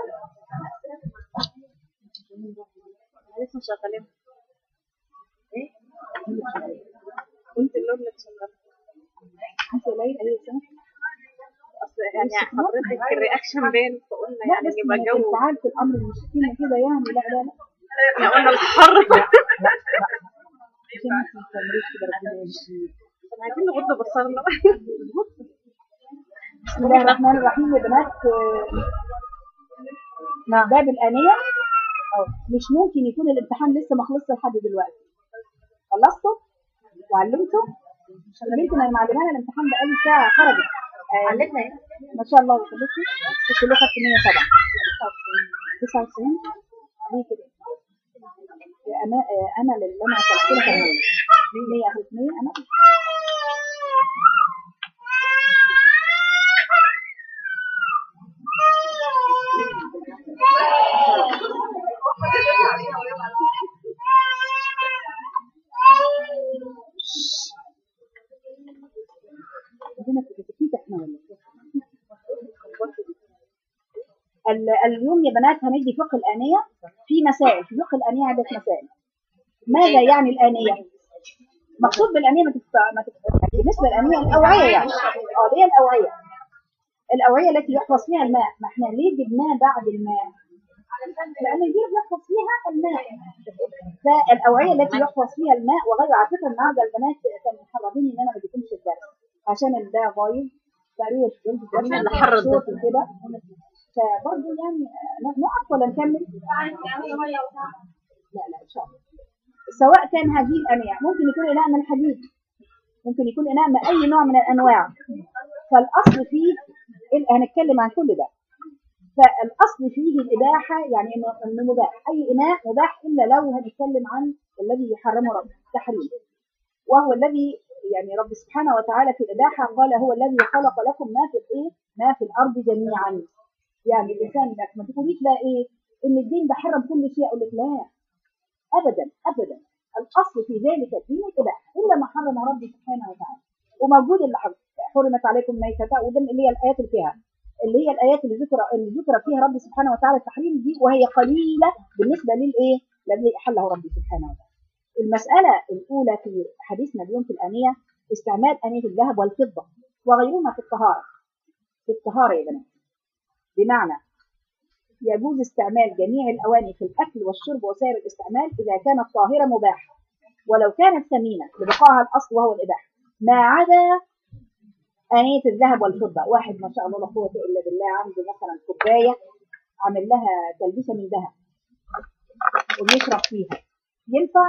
[SPEAKER 3] لسه شغالين ايه انت اللي اللي شغال
[SPEAKER 1] انت قليل اي سنه
[SPEAKER 3] اصل يعني حضرتك الرياكشن بين فقلنا
[SPEAKER 1] لا
[SPEAKER 3] يعني
[SPEAKER 1] بس
[SPEAKER 3] يبقى
[SPEAKER 1] من
[SPEAKER 3] جو
[SPEAKER 1] الانفعال في الامر المشكله كده يعني لا لا لا
[SPEAKER 3] احنا قلنا الحر
[SPEAKER 1] عشان انت ما تعمليش كده ربنا يهديك
[SPEAKER 3] احنا عايزين نغض بصرنا
[SPEAKER 1] بسم الله الرحمن الرحيم يا بنات آه، باب الآنية أو مش ممكن يكون الامتحان لسه ما خلصش لحد دلوقتي خلصتوا وعلمتوا انا بنت انا معلمه لها الامتحان بقالي ساعه خرجت علمنا ما شاء الله وخلصتي كنت له خدت 107 99 ليه كده يا أما آه، امل اللي انا وصلت لها كان 100 اخذت 100 انا عندنا في التكتيك احنا ولا إيه؟ ال- اليوم يا بنات هندي فقه الآنية في مسائل في فقه الآنية عدة مسائل ماذا يعني الآنية؟ مقصود بالآنية ما تفت... ما تفت... بالنسبة للآنية الأوعية يعني اه دي الأوعية الأوعية التي يحفظ فيها الماء ما احنا ليه جبناه بعد الماء؟ لأن دي بنحفظ فيها الماء فالأوعية التي يحفظ فيها الماء وغير على فكرة النهارده البنات كانوا محرضيني إن أنا ما بيكونش الدرس عشان ده غايب تقريبا
[SPEAKER 3] مين اللي حرض ده؟
[SPEAKER 1] كده فبرضه يعني آه، نقف ولا نكمل؟ لا لا ان شاء الله سواء كان هذه الانواع ممكن يكون اناء من الحديد ممكن يكون اناء من اي نوع من الانواع فالاصل فيه ال- هنتكلم عن كل ده فالاصل فيه الاباحه يعني انه انه مباح اي اناء مباح الا لو هنتكلم عن الذي يحرمه رب تحريم وهو الذي يعني رب سبحانه وتعالى في الاباحه قال هو الذي خلق لكم ما في الايه ما في الارض جميعا يعني الانسان لك ما تقوليش بقى ايه ان الدين ده حرم كل شيء اقول لك لا ابدا ابدا الاصل في ذلك الدين الاباحه الا ما حرم ربي سبحانه وتعالى وموجود اللي حرم حرمت عليكم ميتة وده اللي هي الايات اللي فيها اللي هي الايات اللي ذكر اللي ذكر فيها ربي سبحانه وتعالى التحريم دي وهي قليله بالنسبه للايه الذي احله ربي سبحانه وتعالى المساله الاولى في حديثنا اليوم في الانيه استعمال انيه الذهب والفضه وغيرهما في الطهاره في الطهاره يا بنات بمعنى يجوز استعمال جميع الأواني في الأكل والشرب وسائر الاستعمال إذا كانت طاهرة مباحة ولو كانت ثمينة لبقائها الأصل وهو الإباحة ما عدا آنية الذهب والفضة واحد ما شاء الله لا قوة إلا بالله عنده مثلا كوباية عامل لها تلبسة من ذهب وبيشرب فيها ينفع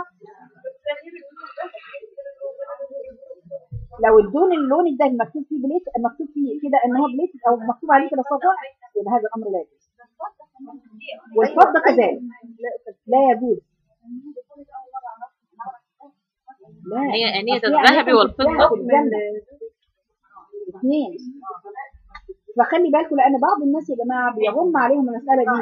[SPEAKER 1] لو اللون اللون الذهبي مكتوب فيه بليت مكتوب فيه كده ان هو بليت او مكتوب عليه كده صفا يبقى هذا الامر لا يجوز والفضه كذلك لا يجوز لا
[SPEAKER 3] هي آنية
[SPEAKER 1] أصل هي
[SPEAKER 3] الذهب
[SPEAKER 1] آنية
[SPEAKER 3] والفضة
[SPEAKER 1] الذهب في الجنة. اثنين فخلي بالكم لان بعض الناس يا جماعه بيغم عليهم المساله دي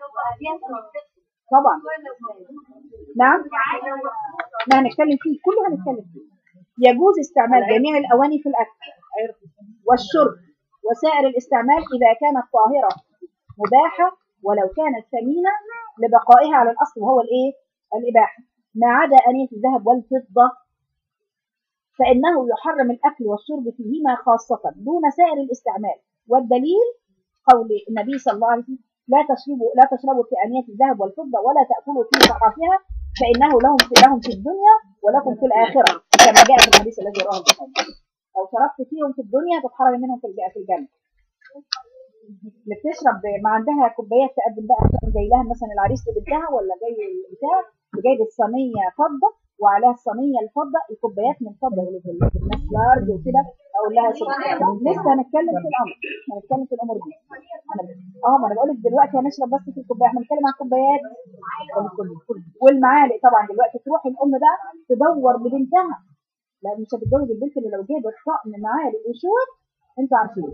[SPEAKER 1] طبعا نعم ما هنتكلم فيه كله هنتكلم فيه يجوز استعمال جميع الاواني في الاكل والشرب وسائر الاستعمال اذا كانت طاهره مباحه ولو كانت ثمينه لبقائها على الاصل وهو الايه الاباحه ما عدا انيه الذهب والفضه فانه يحرم الاكل والشرب فيهما خاصه دون سائر الاستعمال والدليل قول النبي صلى الله عليه وسلم لا تشربوا لا تشربوا في انيه الذهب والفضه ولا تاكلوا في صحافها فانه لهم في لهم في الدنيا ولكم في الاخره كما جاء في الحديث الذي رواه البخاري لو شربت فيهم في الدنيا تتحرم منهم في الج- في الجنه اللي بتشرب ما عندها كوبايات تقدم بقى جاي لها مثلا العريس لبنتها ولا جاي بتاع جايب الصينيه فضه وعليها الصينيه الفضه الكوبايات من فضه اللي في ال- في الناس لارج وكده اقول لها شرب لسه هنتكلم في الامر هنتكلم في الامور دي انا اه ما انا بقول لك دلوقتي هنشرب بس في الكوبايه احنا بنتكلم عن الكوبايات والمعالق طبعا دلوقتي تروح الام بقى تدور لبنتها لا مش هتتجوز البنت اللي لو جابت طقم معالق وشوك انتوا عارفين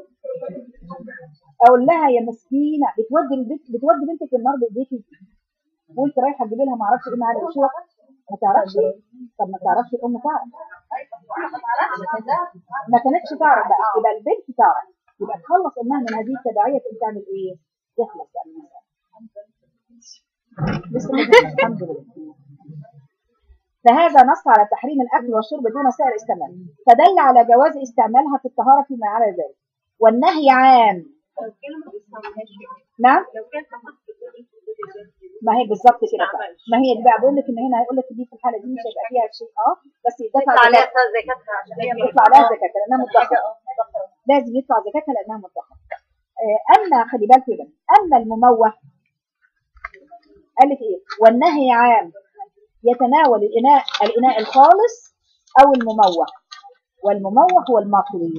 [SPEAKER 1] اقول لها يا مسكينه بتودي البنت بتودي بنتك النار بايديكي وانت رايحه تجيبي لها ما اعرفش ايه معالق وشوك ما تعرفش طب ما تعرفش الام تعرف ما كانتش تعرف بقى يبقى البنت تعرف يبقى تخلص امها من هذه التداعيه تقوم تعمل ايه؟ تخلص بقى من المسألة. لسه ما جبنا، الحمد لله فهذا نص على تحريم الاكل والشرب دون سائر استعمال فدل على جواز استعمالها في الطهاره فيما على ذلك والنهي عام
[SPEAKER 3] لو كان ما بيستعملهاش
[SPEAKER 1] نعم
[SPEAKER 3] لو كان فقط بتقولي
[SPEAKER 1] ما هي بالظبط كده بقى. ما هي دي بقى بقول لك ان هنا هيقول لك دي في الحاله دي مش هيبقى فيها شيء اه بس يدفع
[SPEAKER 2] عليها
[SPEAKER 1] زكاة
[SPEAKER 2] زكاتها عشان هي
[SPEAKER 1] يطلع لها زكاه لانها مدخره لازم يدفع زكاتها لانها مدخره آه، اما خلي بالك كده اما المموه قال لك ايه والنهي عام يتناول الاناء الاناء الخالص او المموه والمموه هو المطوي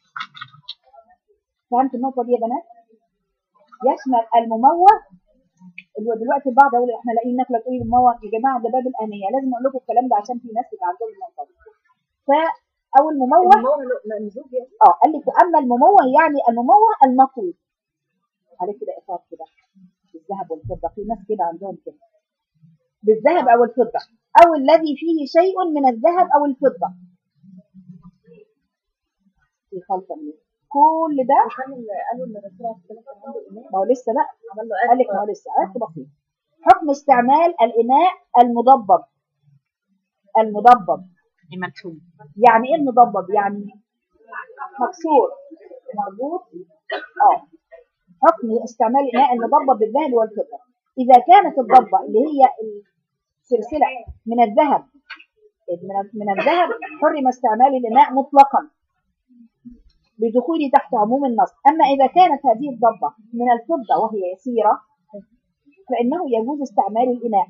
[SPEAKER 1] فهمت النقطه دي يا بنات يشمل المموه اللي هو دلوقتي البعض يقول احنا لاقيين ناكله تقول المموه يا جماعه ده باب الانيه لازم اقول لكم الكلام ده عشان في ناس بيبقى عندهم النقطه دي ف او المموه
[SPEAKER 3] ممزوج
[SPEAKER 1] اه قال لك واما المموه يعني المموه المطوي عليه كده اطار كده بالذهب والفضه في ناس كده عندهم كده بالذهب او الفضه او الذي فيه شيء من الذهب او الفضه في خلطه من كل ده
[SPEAKER 3] قالوا ان الرسول عليه الصلاه والسلام عنده ايمان
[SPEAKER 1] ما هو لسه لا
[SPEAKER 3] عمل له
[SPEAKER 1] قال لك ما هو لسه عرفت بسيط حكم استعمال الاناء المضبب المضبب
[SPEAKER 3] مفهوم
[SPEAKER 1] يعني ايه المضبب يعني مكسور مربوط اه حكم استعمال الاناء المضبب بالذهب والفضه اذا كانت الضبه اللي هي السلسله من الذهب من من الذهب حرم استعمال الاناء مطلقا بدخول تحت عموم النص اما اذا كانت هذه الضبه من الفضه وهي يسيره فانه يجوز استعمال الاناء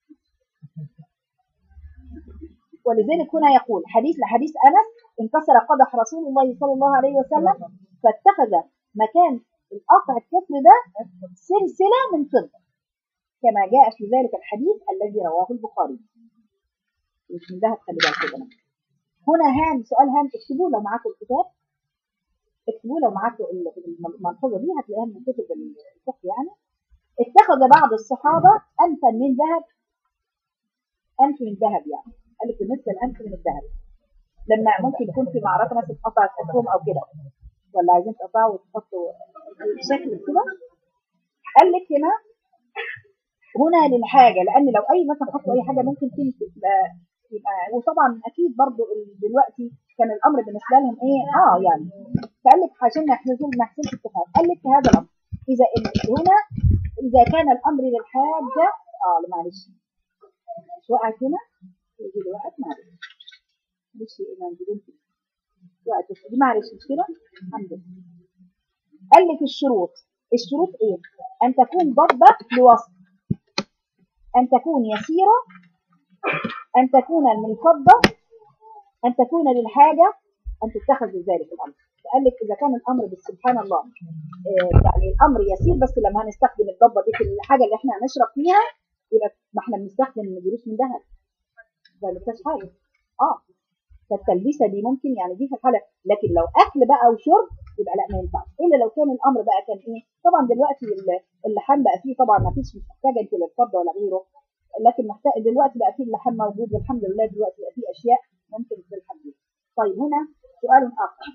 [SPEAKER 1] ولذلك هنا يقول حديث لحديث انس انكسر قدح رسول الله صلى الله عليه وسلم فاتخذ مكان القطع الكسر ده سلسله من فضه كما جاء في ذلك الحديث الذي رواه البخاري مش من ذهب خلي بالك يا جماعه هنا هام سؤال هام اكتبوه لو معاكم الكتاب اكتبوه لو معاكم الملحوظه دي هتلاقيها من كتب الفقه يعني اتخذ بعض الصحابه انفا من ذهب انف من ذهب يعني قال لك بالنسبه للانف من الذهب لما ممكن يكون في معركه مثلا قطعت اسهم او كده ولا عايزين تقطعوا وتحطوا بشكل كده قال لك هنا هنا للحاجه لان لو اي مثلا حطوا اي حاجه ممكن تمسك يبقى يبقى وطبعا اكيد برضو ال- دلوقتي كان الامر بالنسبه لهم ايه اه يعني فقال لك عشان ما يحصلش ما يحصلش اتفاق قال لك في هذا الامر اذا ال- هنا اذا كان الامر للحاجه اه لا معلش مش وقعت هنا يجي لي وقعت معلش معلش ايه ما نجيبش وقعت دي معلش مش كده الحمد لله قال لك الشروط الشروط ايه ان تكون ضبه لوصف ان تكون يسيره أن تكون من الفضة أن تكون للحاجة أن تتخذ بذلك الأمر فقال لك إذا كان الأمر بس سبحان الله آه، يعني الأمر يسير بس لما هنستخدم الضبة دي في الحاجة اللي إحنا هنشرب فيها يبقى ما إحنا بنستخدم جلوس من ذهب ده ما فيهاش حاجة أه فالتلبيسة دي ممكن يعني دي في الحالة لكن لو أكل بقى وشرب يبقى لا ما ينفعش إلا لو كان الأمر بقى كان إيه طبعا دلوقتي ال- اللحام بقى فيه طبعا ما فيش مش محتاجة أنت للفضة ولا غيره لكن محتاج دلوقتي بقى فيه اللحم موجود والحمد لله دلوقتي بقى فيه اشياء ممكن تلحم بيها. طيب هنا سؤال اخر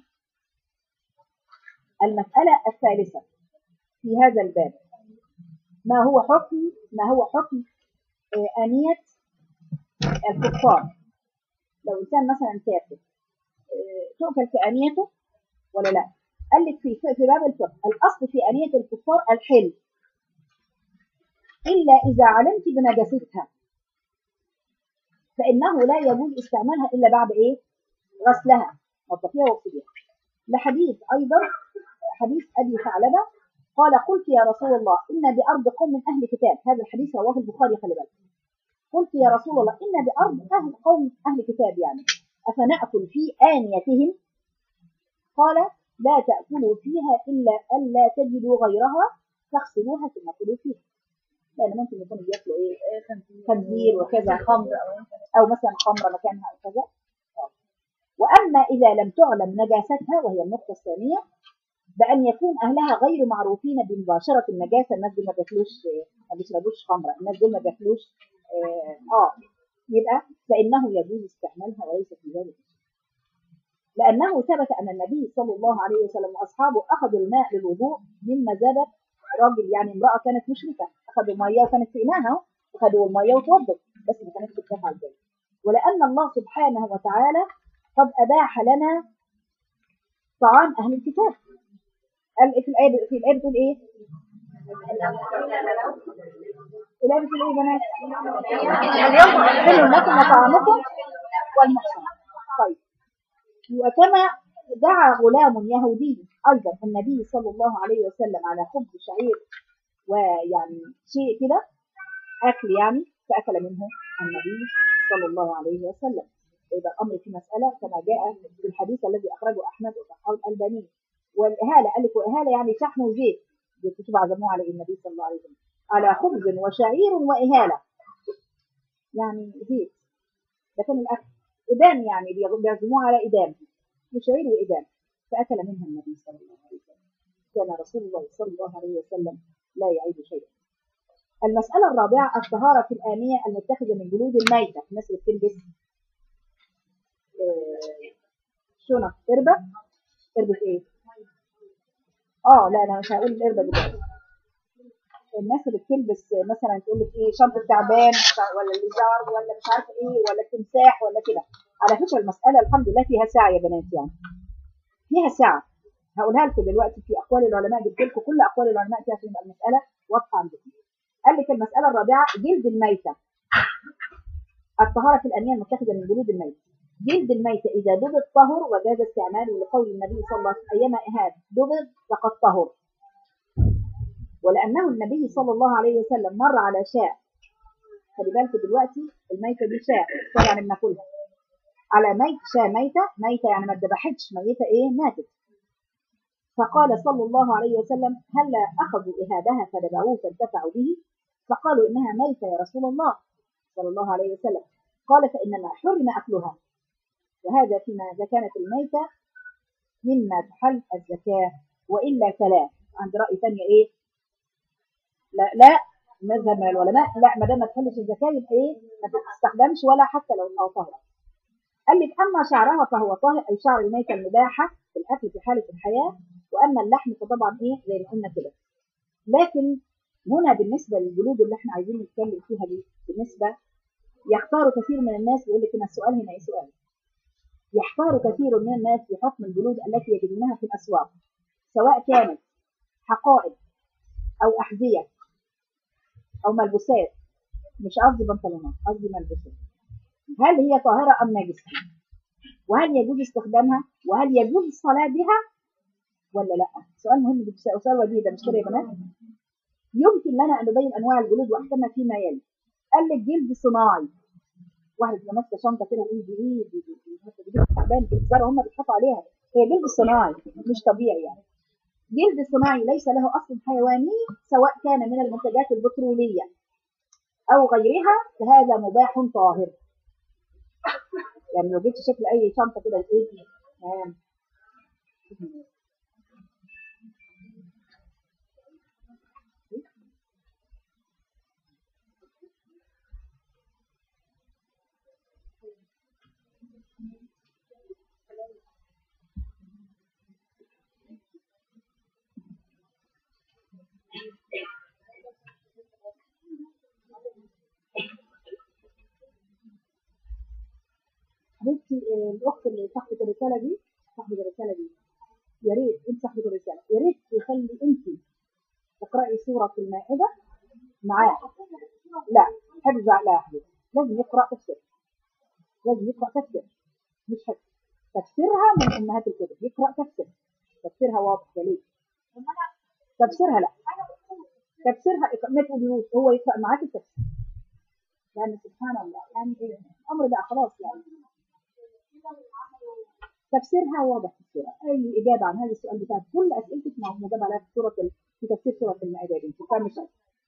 [SPEAKER 1] المسألة الثالثة في هذا الباب ما هو حكم ما هو حكم آه، آنية الكفار لو إنسان مثلا كافر آه، تؤكل في آنيته ولا لا؟ قال لك في في باب الفقه الأصل في آنية الكفار الحل إلا إذا علمت بنجاستها فإنه لا يجوز استعمالها إلا بعد إيه؟ غسلها نظفيها واغسليها لحديث أيضا حديث أبي ثعلبة قال قلت يا رسول الله إن بأرض قوم من أهل كتاب هذا الحديث رواه البخاري خلي بالك قلت يا رسول الله إن بأرض أهل قوم أهل كتاب يعني أفنأكل في آنيتهم قال لا تأكلوا فيها إلا ألا تجدوا غيرها فاغسلوها ثم كلوا فيها لان ممكن يكونوا بياكلوا ايه خنزير وكذا خمر او مثلا خمره مكانها او كذا آه. واما اذا لم تعلم نجاستها وهي النقطه الثانيه بان يكون اهلها غير معروفين بمباشره النجاسه الناس دول ما بياكلوش ما بيشربوش خمره الناس دول ما بياكلوش اه, آه. يبقى فانه يجوز استعمالها وليس في ذلك شيء. لأنه ثبت أن النبي صلى الله عليه وسلم وأصحابه أخذوا الماء للوضوء مما زادت راجل يعني امرأة كانت مشركة أخذوا مية وكانت في إناها أخذوا المية وتوضوا بس ما كانتش بتفعل ذلك ولأن الله سبحانه وتعالى قد أباح لنا طعام أهل الكتاب قال في الآية في الآية بتقول إيه؟ الآية بتقول إيه يا بنات؟ اليوم أحل لكم وطعامكم والمحصن طيب وكما دعا غلام يهودي أيضا النبي صلى الله عليه وسلم على خبز شعير ويعني شيء كده أكل يعني فأكل منه النبي صلى الله عليه وسلم يبقى الأمر في مسألة كما جاء في الحديث الذي أخرجه أحمد وصححه الألباني والإهالة قال لك وإهالة يعني شحم وزيت كتب عزموه على النبي صلى الله عليه وسلم على خبز وشعير وإهالة يعني زيت ده كان الأكل إدام يعني بيعزموه على إدام وشعير وإدام فأكل منها النبي صلى الله عليه وسلم كان رسول الله صلى الله عليه وسلم لا يعيب شيئا المسألة الرابعة الطهارة في الآنية المتخذة من جلود الميتة الناس اللي بتلبس آه، شنط قربة قربة ايه؟ اه لا انا مش هقول القربة دلوقتي الناس اللي بتلبس مثلا تقول لك ايه شنطة تعبان ولا الازار ولا مش عارفه ايه ولا تمساح ولا كده على فكره المسألة الحمد لله فيها ساعة يا بنات يعني فيها ساعة هقولها لكم دلوقتي في اقوال العلماء جبت لكم كل اقوال العلماء فيها عشان يبقى المسألة واضحة عندكم قال لك المسألة الرابعة جلد الميتة الطهارة في الأنية المتخذة من جلود الميت جلد الميتة إذا دبغ طهر وجاز استعماله لقول النبي صلى الله عليه وسلم أيما إهاب دبغ فقد طهر ولأنه النبي صلى الله عليه وسلم مر على شاء خلي بالكم دلوقتي الميتة دي شاء شاء يعني بناكلها على ميت شاء ميتة ميتة يعني ما اتذبحتش ميتة إيه ماتت فقال صلى الله عليه وسلم هلا أخذوا إهابها فذبحوه فانتفعوا به فقالوا إنها ميتة يا رسول الله صلى الله عليه وسلم قال فإنما حرم أكلها وهذا فيما إذا كانت الميتة مما تحل الزكاة وإلا فلا عند رأي ثاني إيه لا لا مذهب من العلماء لا ما دام ما تحلش الزكاة يبقى إيه ما تستخدمش ولا حتى لو أو طهرة قال لك أما شعرها فهو طاهر أي شعر الميتة المباحة في الأكل في حالة الحياة وأما اللحم فطبعا إيه زي ما قلنا كده لكن هنا بالنسبة للجلود اللي احنا عايزين نتكلم فيها دي بالنسبة يختار كثير من الناس بيقول لك هنا السؤال هنا ايه سؤال يحتار كثير من الناس في حكم الجلود التي يجدونها في الأسواق سواء كانت حقائب أو أحذية أو ملبوسات مش قصدي بنطلونات قصدي ملبوسات هل هي طاهرة أم نجسة وهل يجوز استخدامها وهل يجوز الصلاة بها ولا لا سؤال مهم جدا سؤال وديع ده مش كده يا بنات يمكن لنا أن نبين أنواع الجلود وأحكامها فيما يلي قال لك جلد صناعي واحد بيبقى ماسكه شنطه كده ويقول دي ايه دي دي دي دي تعبان في الزرع هم بيحطوا عليها هي جلد صناعي مش طبيعي يعني جلد صناعي ليس له اصل حيواني سواء كان من المنتجات البتروليه او غيرها فهذا مباح طاهر يعني لو جبت شكل اي شنطه كده ايه تمام حبيبتي آه، الاخت اللي صاحبه الرساله دي صاحبه الرساله دي يا ريت انت صاحبه الرساله يا ريت تخلي انت تقراي سوره المائده معاه لا حفظ لا يا حبيبتي لازم يقرا تفسير لازم يقرا تفسير مش حفظ تفسيرها من امهات الكتب يقرا تفسير تفسيرها واضح جليل تفسيرها لا تفسيرها ما تقوليهوش هو يقرا معاك التفسير يعني سبحان الله يعني ايه الامر بقى خلاص يعني تفسيرها واضح في السورة أي إجابة عن هذا السؤال بتاع كل أسئلتك مجاب عليها في سورة ال- في تفسير سورة المائدة دي سبحان الله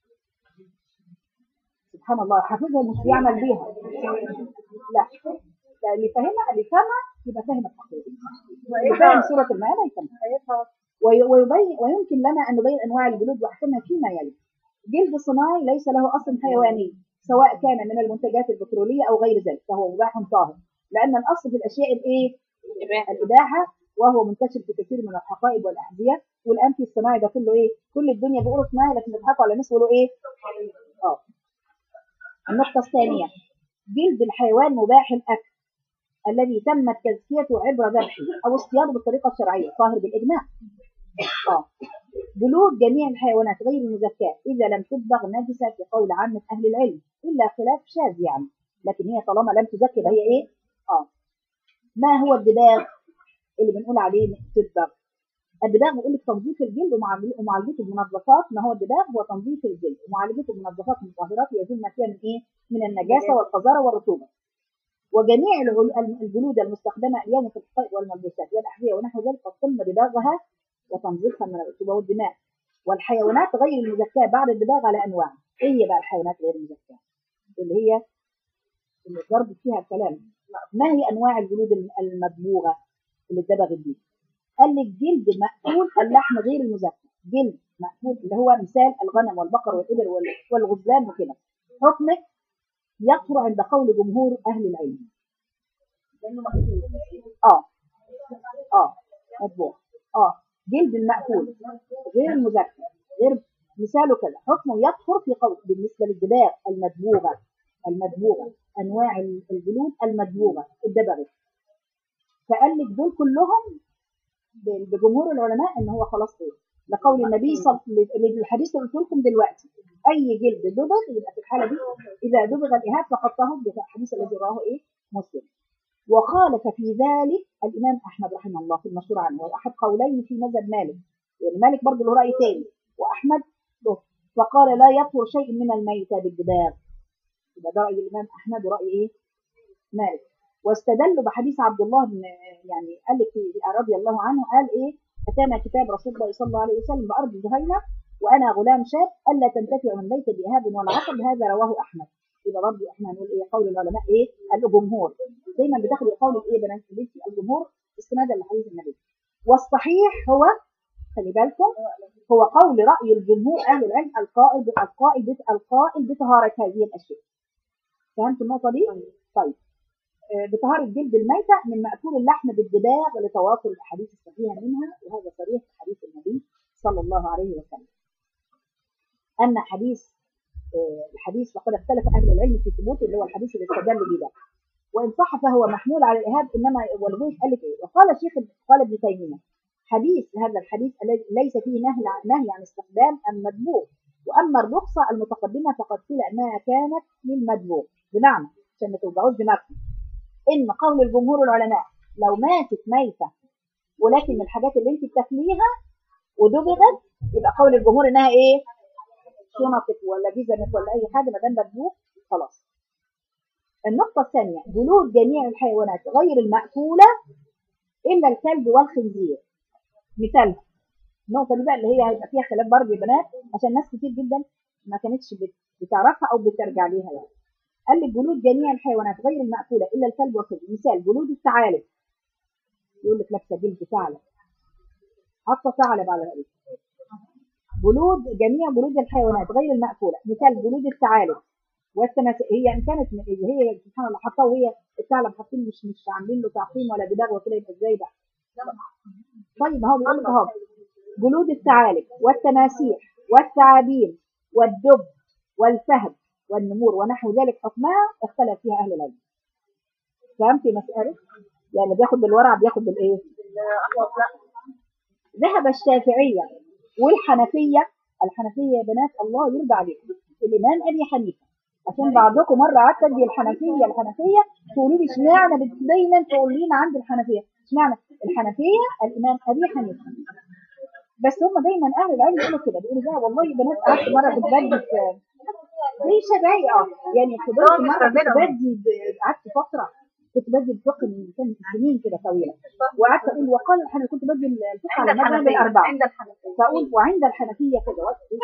[SPEAKER 1] سبحان الله حافظها مش بيعمل بيها لا لا اللي فاهمها اللي فاهمها يبقى فاهم التقرير اللي فاهم سورة المائدة يفهمها وي- ويبين ويمكن لنا أن نبين أنواع الجلود وأحكامها فيما يلي جلد صناعي ليس له أصل حيواني سواء كان من المنتجات البترولية أو غير ذلك فهو مباح طاهر لأن الأصل في الأشياء الإيه الإباحة وهو منتشر في كثير من الحقائب والأحذية والآن في الصناعي ده كله إيه كل الدنيا بيقولوا صناعي لكن بيضحكوا على الناس بيقولوا إيه آه النقطة الثانية جلد الحيوان مباح الأكل الذي تمت تزكيته عبر ذبحه أو اصطياده بالطريقة الشرعية ظاهر بالإجماع آه جلود جميع الحيوانات غير المزكاة إذا لم تدبغ نجسة في قول عامة أهل العلم إلا خلاف شاذ يعني لكن هي طالما لم تزكي فهي إيه؟ آه ما هو الدباغ اللي بنقول عليه تدبغ الدباغ بيقول لك تنظيف الجلد ومعالج- ومعالجته بمنظفات ما هو الدباغ هو تنظيف الجلد ومعالجته بمنظفات مطهرات يزول ما فيها من ايه؟ من النجاسه والقذاره والرطوبه. وجميع العل- الجلود المستخدمه اليوم في الحقائق والملبوسات والاحذيه ونحو ذلك قد تم دباغها وتنظيفها من الرطوبه والدماء. والحيوانات غير المزكاه بعد الدباغ على انواع. ايه هي بقى الحيوانات غير المزكاه؟ اللي هي اللي ضرب فيها الكلام. ما هي انواع الجلود المدبوغه اللي اتدبغت دي؟ قال لك جلد مأكول اللحم غير المزكى جلد مأكول اللي هو مثال الغنم والبقر والإبل وال- والغزلان وكده حكمه يكثر عند قول جمهور أهل العلم اه اه مطبوع اه جلد المأكول غير المزكى غير مثاله كذا حكمه يكثر في قول بالنسبة للدباغ المدبوغة المدبوغة أنواع الجلود المدبوغة الدبغة فقال لك دول كلهم بجمهور العلماء ان هو خلاص ايه لقول النبي صلى الحديث اللي قلت لكم دلوقتي اي جلد دبغ يبقى في الحاله دي اذا دبغ الاهاب فقد طهر بالحديث الذي رواه ايه مسلم وخالف في ذلك الامام احمد رحمه الله في المشهور عنه واحد قولين في مذهب مالك يعني مالك برضه له راي ثاني واحمد له فقال لا يطهر شيء من الميتة بالدباغ يبقى ده راي الامام احمد وراي ايه مالك واستدلوا بحديث عبد الله بن يعني قال لك رضي الله عنه قال ايه اتانا كتاب رسول الله صلى الله عليه وسلم بارض جهينه وانا غلام شاب الا تنتفع من بيت باهاب ولا عقب هذا رواه احمد يبقى برضه احنا هنقول ايه قول العلماء ايه الجمهور دايما بتاخد قول الايه بنات بنتي الجمهور استنادا لحديث النبي والصحيح هو خلي بالكم هو قول راي الجمهور اهل العلم القائل القائل القائل بطهاره هذه الاشياء فهمت النقطه دي؟ طيب بطهارة جلد الميتة من مأكول اللحم بالدباغ لتوافر الأحاديث الصحيحة منها وهذا صريح في حديث النبي صلى الله عليه وسلم. أما حديث الحديث فقد اختلف أهل العلم في ثبوته اللي هو الحديث اللي استدل به ده. وإن صح فهو محمول على الإرهاب إنما ولذلك قال لك إيه؟ وقال الشيخ قال ابن تيمية حديث هذا الحديث ليس فيه نهي نهي عن استخدام المدبوغ وأما الرخصة المتقدمة فقد قيل أنها كانت للمدبوغ بمعنى عشان ما توجعوش دماغكم ان قول الجمهور العلماء لو ماتت ميتة ولكن من الحاجات اللي انت بتاكليها ودبغت يبقى قول الجمهور انها ايه شنطك ولا جزمك ولا اي حاجه ما دام مدبوغ خلاص النقطه الثانيه جلود جميع الحيوانات غير المأكولة الا الكلب والخنزير مثال النقطه دي بقى اللي هي هيبقى فيها خلاف برضه يا بنات عشان ناس كتير جدا ما كانتش بتعرفها او بترجع ليها يعني قال لك جلود جميع الحيوانات غير المأكولة إلا الكلب والخنزير مثال جلود الثعالب يقول لك لابسة جلد ثعلب حاطة ثعلب على رأسه جلود جميع جلود الحيوانات غير المأكولة مثال جلود الثعالب والتماثيل هي ان كانت هي سبحان الله حطاه وهي الثعلب حاطين مش مش عاملين له تعقيم ولا دباغ وكده يبقى ازاي بقى طيب ما هو بيقول لك اهو جلود الثعالب والتماسيح والثعابين والدب والفهد والنمور ونحو ذلك حكمها اختلف فيها اهل العلم فهمت مسألة؟ يعني بياخد بالورع بياخد بالايه؟ ذهب الشافعية والحنفية الحنفية يا بنات الله يرضى عليكم الإمام أبي حنيفة عشان بعضكم مرة قعدت أدي الحنفية الحنفية تقولوا لي اشمعنى دايما تقولين عند الحنفية اشمعنى الحنفية الإمام أبي حنيفة بس هم دايما أهل العلم يقولوا كده بيقولوا ده والله يا بنات قعدت مرة بتبدي زي شبعي اه يعني فضلت مرة كنت بدي قعدت فترة كنت بدي الفقه من كان سنين كده طويلة وقعدت اقول وقال الحنفية كنت بدي الفقه على مذهب الأربعة
[SPEAKER 3] عند الحنفية
[SPEAKER 1] فاقول وعند الحنفية كده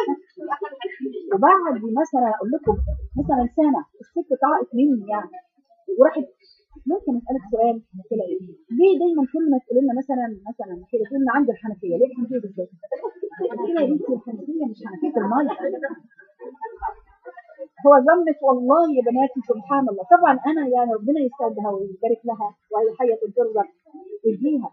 [SPEAKER 1] وبعد مثلا اقول لكم مثلا سنة الست طلعت مني يعني وراحت ممكن اسالك سؤال كده ايه ليه دايما كل ما تقول لنا مثلا مثلا كده تقول لنا عند الحنفيه ليه الحنفيه بالذات؟ قلت لها يا بنتي الحنفيه مش حنفيه الميه هو ذنبت والله يا بناتي سبحان الله طبعا انا يعني ربنا يسعدها ويبارك لها وهي حيه ترزق اديها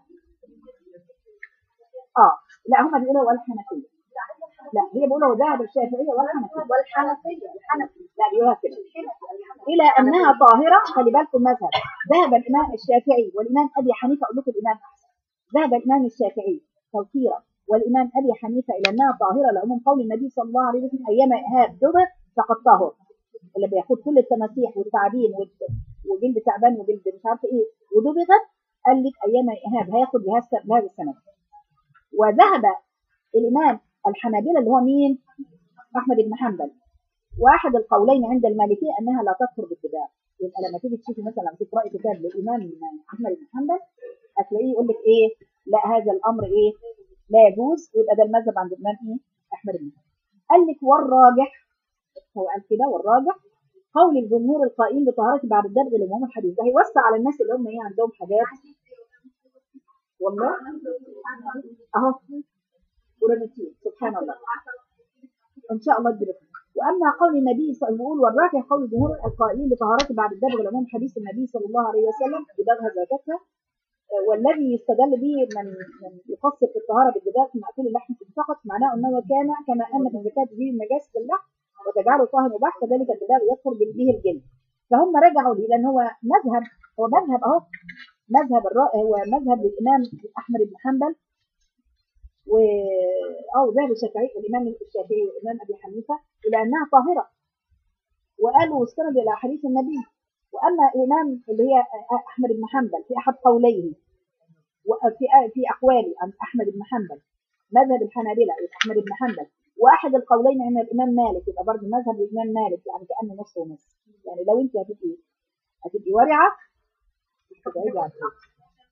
[SPEAKER 1] اه لا هم بيقولوا والحنفيه لا هي بيقولوا ذهب الشافعيه والحنفيه
[SPEAKER 2] والحنفية الحنفي
[SPEAKER 1] لا بيقولوها كده الى انها طاهره خلي بالكم مذهب ذهب الامام الشافعي والامام ابي حنيفه اقول لكم الامام احسن ذهب الامام الشافعي توفيرا والامام ابي حنيفه الى انها طاهره لعموم قول النبي صلى الله عليه وسلم ايما اهاب دبر فقد طهر اللي بياخد كل التماسيح والتعابين وال- وجلد تعبان وجلد مش عارفه ايه ودبغت قال لك ايما اهاب هياخد بهذا بهذا السند وذهب الامام الحنابلة اللي هو مين؟ احمد بن حنبل واحد القولين عند المالكيه انها لا تكفر بالاتباع يبقى لما تيجي تشوفي مثلا لما تقراي كتاب للامام احمد بن حنبل هتلاقيه يقول لك ايه لا هذا الامر ايه لا يجوز ويبقى ده المذهب عند الامام ايه احمد بن حنبل قال لك والراجح هو قال كده والراجح قول الجمهور القائم بطهارة بعد الدبغ لمهم الحديث ده هيوسع على الناس اللي هم ايه عندهم حاجات والله اهو ورنتين سبحان الله ان شاء الله تجربها واما قول النبي صلى الله عليه وسلم والراجح قول الجمهور القائلين بطهارة بعد الدبغ لمهم حديث النبي صلى الله عليه وسلم بدبغها زكاتها آه، والذي يستدل به من من يقصر في الطهاره بالدباغ في مأكول اللحم فقط معناه انه كان كما ان في الزكاه تزيل النجاسه باللحم وتجعله طاهر مباح كذلك الدباغ يكفر به الجلد فهم رجعوا ليه لان هو مذهب هو مذهب اهو مذهب الرأي هو مذهب للامام احمد بن حنبل و او ذهب الشافعي الامام الشافعي والامام ابي حنيفه الى انها طاهره وقالوا واستندوا الى حديث النبي واما الامام اللي هي احمد بن حنبل في احد قوليه وفي في اقوال عن احمد بن حنبل مذهب الحنابلة يبقى احمد بن حنبل واحد القولين عن الامام مالك يبقى برضه مذهب الامام مالك يعني كانه نص ونص يعني لو انت هتبقي هتبقي ورعه هتبعدي عن كده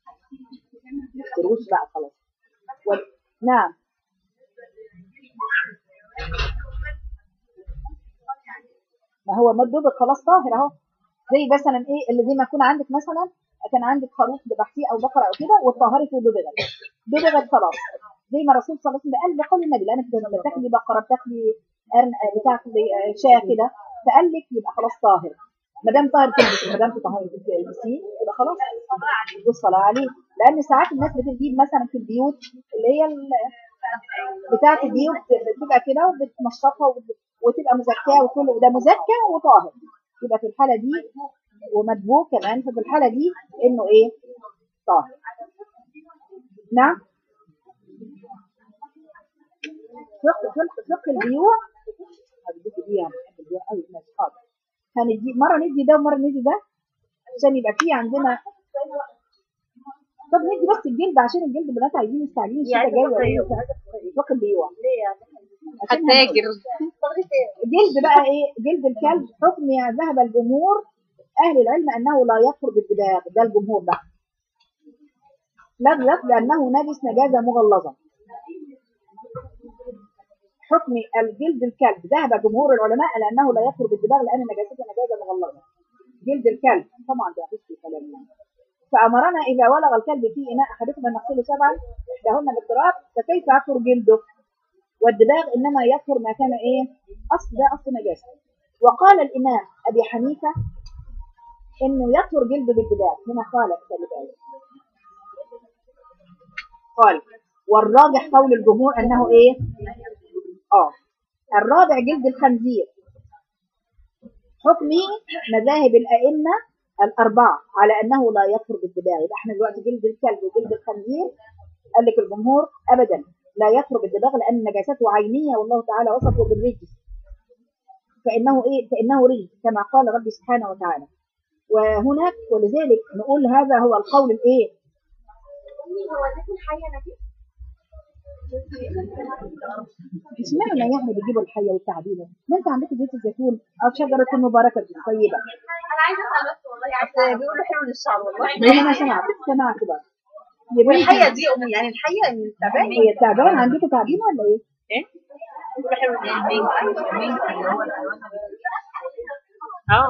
[SPEAKER 1] تروش بقى خلاص و... نعم ما هو ما الدبر خلاص طاهر اهو زي مثلا ايه اللي زي ما يكون عندك مثلا كان عندك خروف ذبحتيه او بقره او كده واتطهرت ودبغت دبغت خلاص زي ما الرسول صلى الله عليه وسلم قال لقول النبي لان كنت لما بتاكلي بقره بتاكلي قرن بتاكلي شاه كده فقال لك يبقى خلاص طاهر ما دام طاهر تلبس ما دام طاهر تلبسيه يبقى خلاص والصلاه عليه لان ساعات الناس بتجيب مثلا في البيوت اللي هي ال- بتاعه البيوت بتبقى كده وبتنشطها وبت- وتبقى مزكاه وكله وده مزكى وطاهر يبقى في الحاله دي ومدبوك كمان ففي الحاله دي انه ايه طاهر نعم فقه فقه فقه البيوع هديك دي يعني بحب البيوع قوي ماشي حاضر هندي مره ندي ده ومره ندي ده عشان يبقى في عندنا طب ندي بس الجلد عشان الجلد بنات عايزين مستعجلين الشتاء
[SPEAKER 2] يعني
[SPEAKER 1] جاي
[SPEAKER 2] فقه
[SPEAKER 1] وعايزين
[SPEAKER 2] البيوع.
[SPEAKER 1] فقه البيوع
[SPEAKER 2] ليه يعني
[SPEAKER 1] عشان هنقول.
[SPEAKER 3] هتاجر
[SPEAKER 1] جلد بقى ايه جلد الكلب حكم ذهب الجمهور اهل العلم انه لا يكفر بالدباغ ده الجمهور بقى لذلك لانه نجس نجاسه مغلظه حكم الجلد الكلب ذهب جمهور العلماء الى انه لا يكفر بالدباغ لان نجاسته نجاسه مغلظه جلد الكلب طبعا ده مفيش فيه كلام يعني فامرنا اذا ولغ الكلب في اناء احدكم ان نغسله سبعا احداهن بالتراب فكيف يكفر جلده والدباغ انما يكفر ما كان ايه اصل ده اصل نجاسه وقال الامام ابي حنيفه انه يكفر جلده بالدباغ هنا قال خلي بالك قال والراجح قول الجمهور انه ايه اه الرابع جلد الخنزير حكم مذاهب الائمه الاربعه على انه لا يكفر بالدباغ يبقى احنا دلوقتي جلد الكلب وجلد الخنزير قال لك الجمهور ابدا لا يكفر بالدباغ لان نجاسته عينيه والله تعالى وصفه بالرجس فانه ايه فانه رجس كما قال ربي سبحانه وتعالى وهناك ولذلك نقول هذا هو القول الايه
[SPEAKER 2] هو ذكر الحية نجيب
[SPEAKER 1] اشمعنى يعني بيجيبوا الحيه والتعبينه ما انت عندك زيت الزيتون او شجره المباركه الطيبه
[SPEAKER 2] انا عايزه اسال بس والله عايزه بيقولوا حلو للشعر والله
[SPEAKER 1] ما انا سمعت سمعت بقى يا بنتي،
[SPEAKER 2] والحية دي أم يعني الحية إن التعبان
[SPEAKER 1] هي التعبان عندك تعبين ولا ايه؟
[SPEAKER 2] بيقولوا حلو
[SPEAKER 3] اه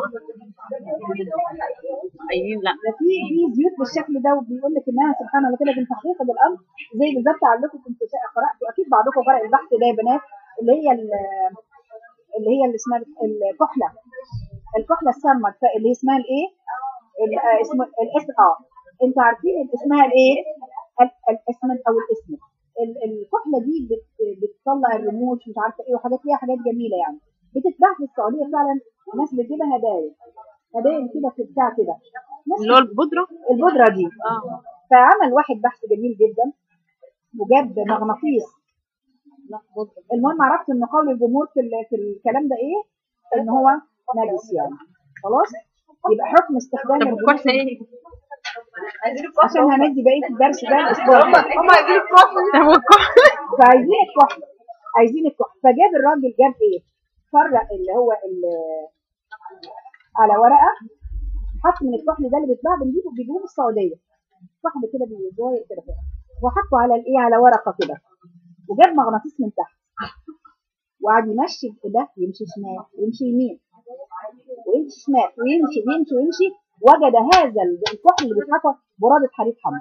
[SPEAKER 3] ايوه لا
[SPEAKER 1] ده في في زيوت بالشكل ده وبيقول لك انها سبحان الله كده من تحقيق الامر زي بالظبط عندكم كنت شا- قرات واكيد بعضكم قرأ البحث ده يا بنات اللي هي ال- اللي هي اللي اسمها الكحله الكحله السامه اللي اسمها الايه؟ ال- آه، اسمه الاسم اه انتوا عارفين اسمها الايه ال- الاسمن او الاسمن ال- الكحله دي بت- بتطلع الرموش مش عارفه ايه وحاجات فيها حاجات جميله يعني بتتباع في السعوديه فعلا ناس بتجيبها هدايا هدايا كده في بتاع كده ناس
[SPEAKER 3] اللي هو البودرة
[SPEAKER 1] البودره دي
[SPEAKER 3] اه
[SPEAKER 1] فعمل واحد بحث جميل جدا وجاب مغناطيس
[SPEAKER 3] لا بودرة
[SPEAKER 1] المهم عرفت ان قول الجمهور في ال- في الكلام ده ايه ان هو نجس يعني خلاص يبقى حكم استخدام
[SPEAKER 3] طب
[SPEAKER 1] الجمهور
[SPEAKER 3] الكحل ايه؟
[SPEAKER 1] عشان هندي بقيه الدرس ده الاسبوع الجاي.
[SPEAKER 2] هم عايزين الكحل
[SPEAKER 3] طب الكحل
[SPEAKER 1] فعايزين الكحل عايزين الكحل فجاب الراجل جاب ايه فرق اللي هو ال- على ورقه حط من الكحل ده اللي بيتباع بنجيبه بيجيبوه في السعوديه كحل كده بيزاير كده كده وحطه على الايه على ورقه كده وجاب مغناطيس من تحت وقعد يمشي ده يمشي شمال ويمشي يمين ويمشي شمال ويمشي ويمشي ويمشي وجد هذا الكحل اللي بيتحط برادة حديد حمر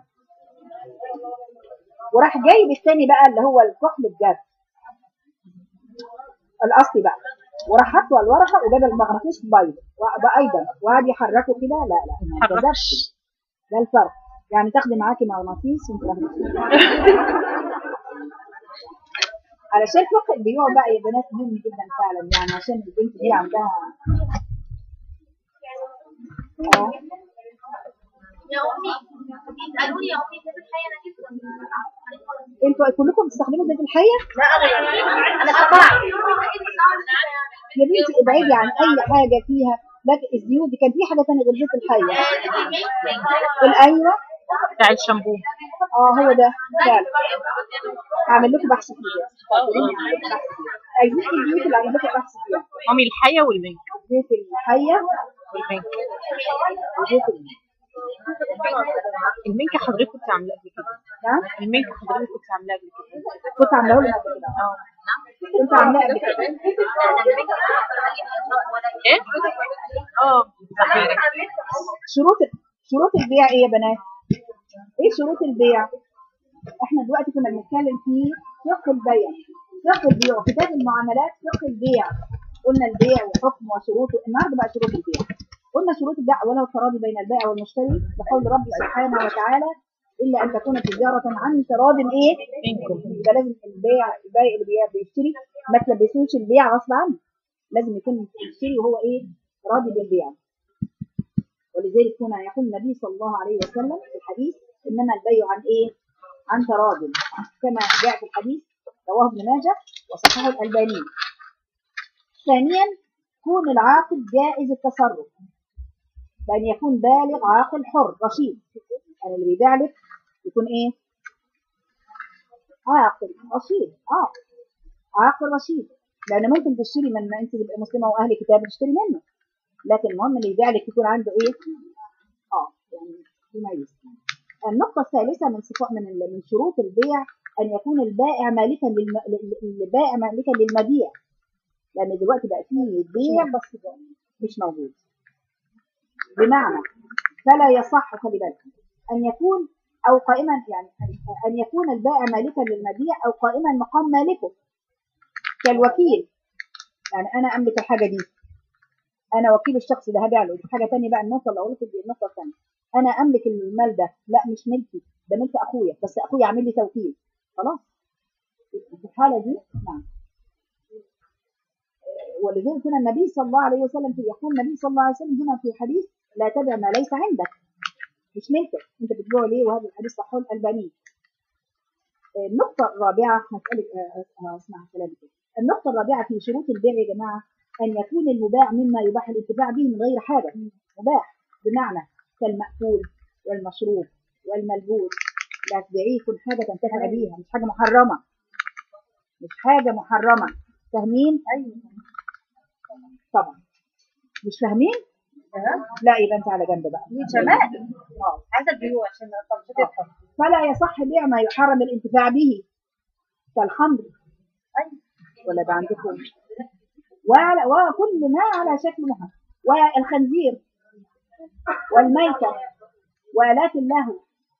[SPEAKER 1] وراح جايب الثاني بقى اللي هو الكحل بجد الاصلي بقى وراح حطه على الورقه وجاب المغناطيس بيض بقى ايضا وقعد يحركه كده لا لا ما
[SPEAKER 3] حركش.
[SPEAKER 1] انتظرش ده الفرق يعني تاخدي معاكي مغناطيس وانت رايحة. علشان فقه البيوع بقى يا بنات مهم جدا فعلا يعني عشان البنت دي عندها اه
[SPEAKER 4] يا امي يسالوني يا امي زيت الحياه انا جبت
[SPEAKER 1] انتوا كلكم بتستخدموا زيت الحيه
[SPEAKER 4] انا قطعت
[SPEAKER 1] يا بنتي ابعدي عن اي حاجه فيها لكن الزيوت دي كان في حاجه ثانيه غير زيت الحيه الايوه
[SPEAKER 3] بتاع الشامبو
[SPEAKER 1] اه هو ده فعلا هعمل لكم بحث فيه عايزين الزيوت اللي عمل لكم بحث فيها
[SPEAKER 3] مامي الحية والبنك
[SPEAKER 1] زيت الحيه
[SPEAKER 3] والبنك
[SPEAKER 1] وزيت ال-
[SPEAKER 3] المنك حضرتك كنت عاملاه قبل كده
[SPEAKER 1] نعم
[SPEAKER 3] المنك حضرتك كنت عاملاه قبل كده
[SPEAKER 1] كنت عاملاه لها قبل كده
[SPEAKER 3] اه
[SPEAKER 1] كنت عاملاه قبل كده
[SPEAKER 3] ايه؟ اه صحيح
[SPEAKER 1] شروط شروط البيع ايه يا بنات؟ ايه شروط البيع؟ احنا دلوقتي كنا بنتكلم في فقه البيع فقه البيع كتاب المعاملات فقه البيع قلنا البيع وحكمه وشروطه النهارده بقى شروط البيع قلنا شروط البيع اولا التراضي بين البائع والمشتري بقول ربي سبحانه وتعالى الا ان تكون تجاره عن تراض ايه؟
[SPEAKER 3] منكم
[SPEAKER 1] يبقى لازم البيع البائع اللي بيع بيشتري ما تلبسوش البيع غصب عنه لازم يكون يشتري وهو ايه؟ راضي بالبيع ولذلك هنا يقول النبي صلى الله عليه وسلم في الحديث انما البيع عن ايه؟ عن تراض كما جاء في الحديث رواه ابن ماجه وصححه الالباني. ثانيا كون العاقد جائز التصرف بأن يكون بالغ عاقل حر رشيد يعني اللي بيبيع لك يكون ايه؟ عاقل رشيد اه عاقل رشيد لان ممكن تشتري من انت تبقى مسلمه واهل كتاب تشتري منه لكن المهم اللي يبيع لك يكون عنده ايه؟ اه يعني يميز النقطة الثالثة من صفات من ال- من شروط البيع أن يكون البائع مالكا للم... لل- البائع مالكا للمبيع لأن دلوقتي بقى فيه بيع بس مش موجود بمعنى فلا يصح خلي بالك أن يكون أو قائما يعني أن- أن يكون البائع مالكا للمبيع أو قائما مقام مالكه كالوكيل يعني أنا أملك الحاجة دي انا وكيل الشخص ده هبيع له دي حاجه ثانيه بقى النقطه اللي قلت دي النقطه الثانيه انا املك المال ده لا مش ملكي ده ملك اخويا بس اخويا عامل لي توكيل خلاص في الحاله دي نعم ولذلك هنا النبي صلى الله عليه وسلم في يقول النبي صلى الله عليه وسلم هنا في حديث لا تبع ما ليس عندك مش ملكك انت بتبيعه ليه وهذا الحديث صحيح الالباني النقطة الرابعة هسألك آه، آه، اسمع كلامك النقطة الرابعة في شروط البيع يا جماعة أن يكون المباع مما يباح الانتفاع به من غير حاجة مباح بمعنى كالمأكول والمشروب والملبوس لا تبيعيه يكون حاجة تنتفع بيها مش حاجة محرمة مش حاجة محرمة فاهمين؟ أيوة طبعا مش فاهمين؟ لا يبقى أنت على جنب بقى
[SPEAKER 2] جمال
[SPEAKER 1] آه.
[SPEAKER 2] عايزه البيوع عشان ما تفهم
[SPEAKER 1] فلا يصح بيع ما يحرم الانتفاع به كالخمر ولا ده عندكم وعلى وكل ما على شكل محرم والخنزير والميتة وآلات اللهو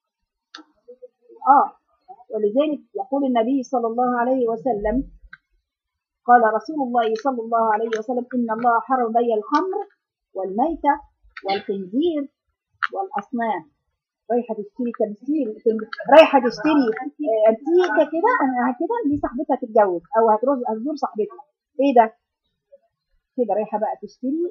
[SPEAKER 1] آه ولذلك يقول النبي صلى الله عليه وسلم قال رسول الله صلى الله عليه وسلم إن الله حرم بيع الخمر والميتة والخنزير والأصنام رايحه تشتري تمثيل تم- رايحه تشتري آه، انتيكه كده انا كده دي صاحبتها تتجوز او هتروح هتزور صاحبتها ايه ده كده رايحه بقى تشتري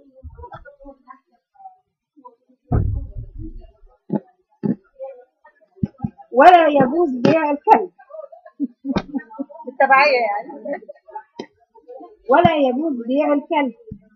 [SPEAKER 1] ولا يجوز بيع الكلب
[SPEAKER 2] بالتبعية يعني
[SPEAKER 1] ولا يجوز بيع الكلب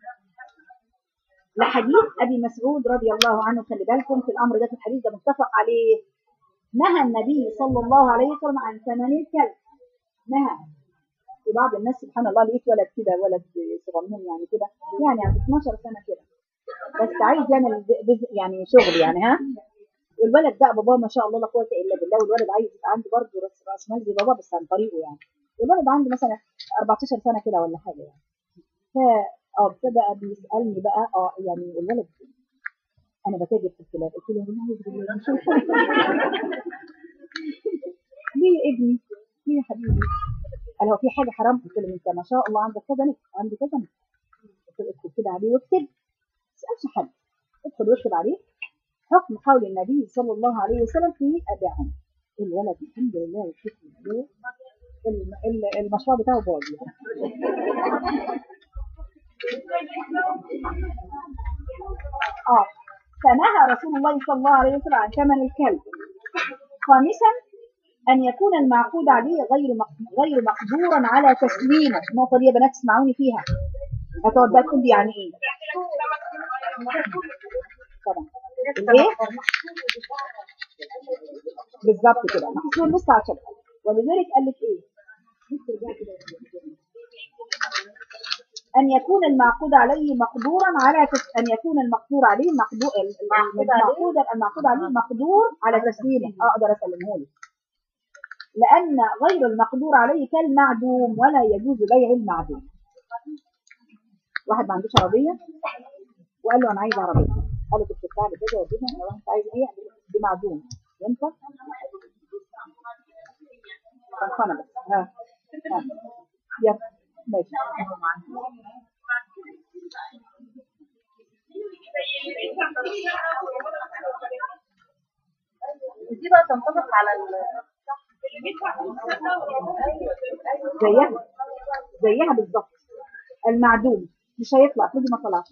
[SPEAKER 1] لحديث ابي مسعود رضي الله عنه خلي بالكم في الامر ده في الحديث ده متفق عليه نهى النبي صلى الله عليه وسلم عن ثمن الكلب نهى في بعض الناس سبحان الله لقيت ولد كده ولد صغنون يعني كده يعني عنده 12 سنه كده بس عايز يعمل بز- يعني شغل يعني ها والولد بقى باباه ما شاء الله لا قوه الا بالله والولد عايز يبقى عنده برضه راس راس مال زي باباه بس عن طريقه يعني الولد عنده مثلا 14 سنه كده ولا حاجه يعني ف اه فبقى بيسالني بقى اه يعني الولد انا بتاجر في الكلاب قلت له والله يجري لي مش عارفة. ليه يا ابني ليه يا حبيبي قال هو في حاجه حرام قلت له انت ما شاء الله عندك كذا نفس عندي كذا نفس قلت له اكتب كده عليه واكتب ما تسالش حد ادخل واكتب عليه حكم قول النبي صلى الله عليه وسلم في ابيعهم الولد الحمد لله والشكر لله الم- ال- المشروع بتاعه باظ يعني اه فنهى رسول الله صلى الله عليه وسلم عن ثمن الكلب خامسا ان يكون المعقود عليه غير مق- غير مقدورا على تسليمه النقطه دي يا بنات اسمعوني فيها هتقعد بقى تقول لي يعني ايه طبعا الايه بالظبط كده محصول لسه عشان ولذلك قال لك ايه بص رجعت كده. أن يكون المعقود عليه مقدورا على تس... أن يكون المقدور عليه مقدور المعقود المعقود عليه مقدور على تسليمه أقدر أسلمه له لأن غير المقدور عليه كالمعدوم ولا يجوز بيع المعدوم واحد ما عندوش عربية وقال له أنا عايز عربية قال له كنت بتاع لي كذا وكذا أنا واحد عايز إيه قال له دي معدوم ينفع؟ خلصانة بس ها ها يلا ماشي
[SPEAKER 3] دي بقى تنطبق على ال
[SPEAKER 1] زيها زيها بالظبط المعدوم مش هيطلع تيجي ما طلعش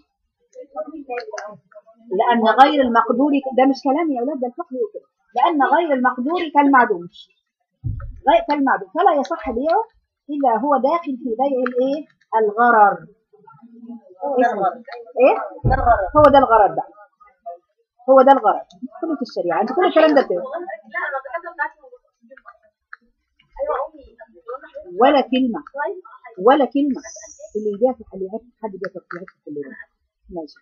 [SPEAKER 1] لأن غير المقدور ده مش كلام يا أولاد ده الفقه يقول كده لأن غير المقدور كالمعدوم غير كالمعدوم فلا يصح بيعه إلا هو داخل في بيع الإيه الغرر اسمه إيه هو ده الغرر ده هو ده الغرر كله في الشريعة أنت كل الكلام ده كده
[SPEAKER 4] لا انا بتكلم بتاعتي ايوه امي
[SPEAKER 1] ولا كلمة ولا كلمة اللي يبيع في اللي يعرف حد بيع في الحلويات في كلنا ماشي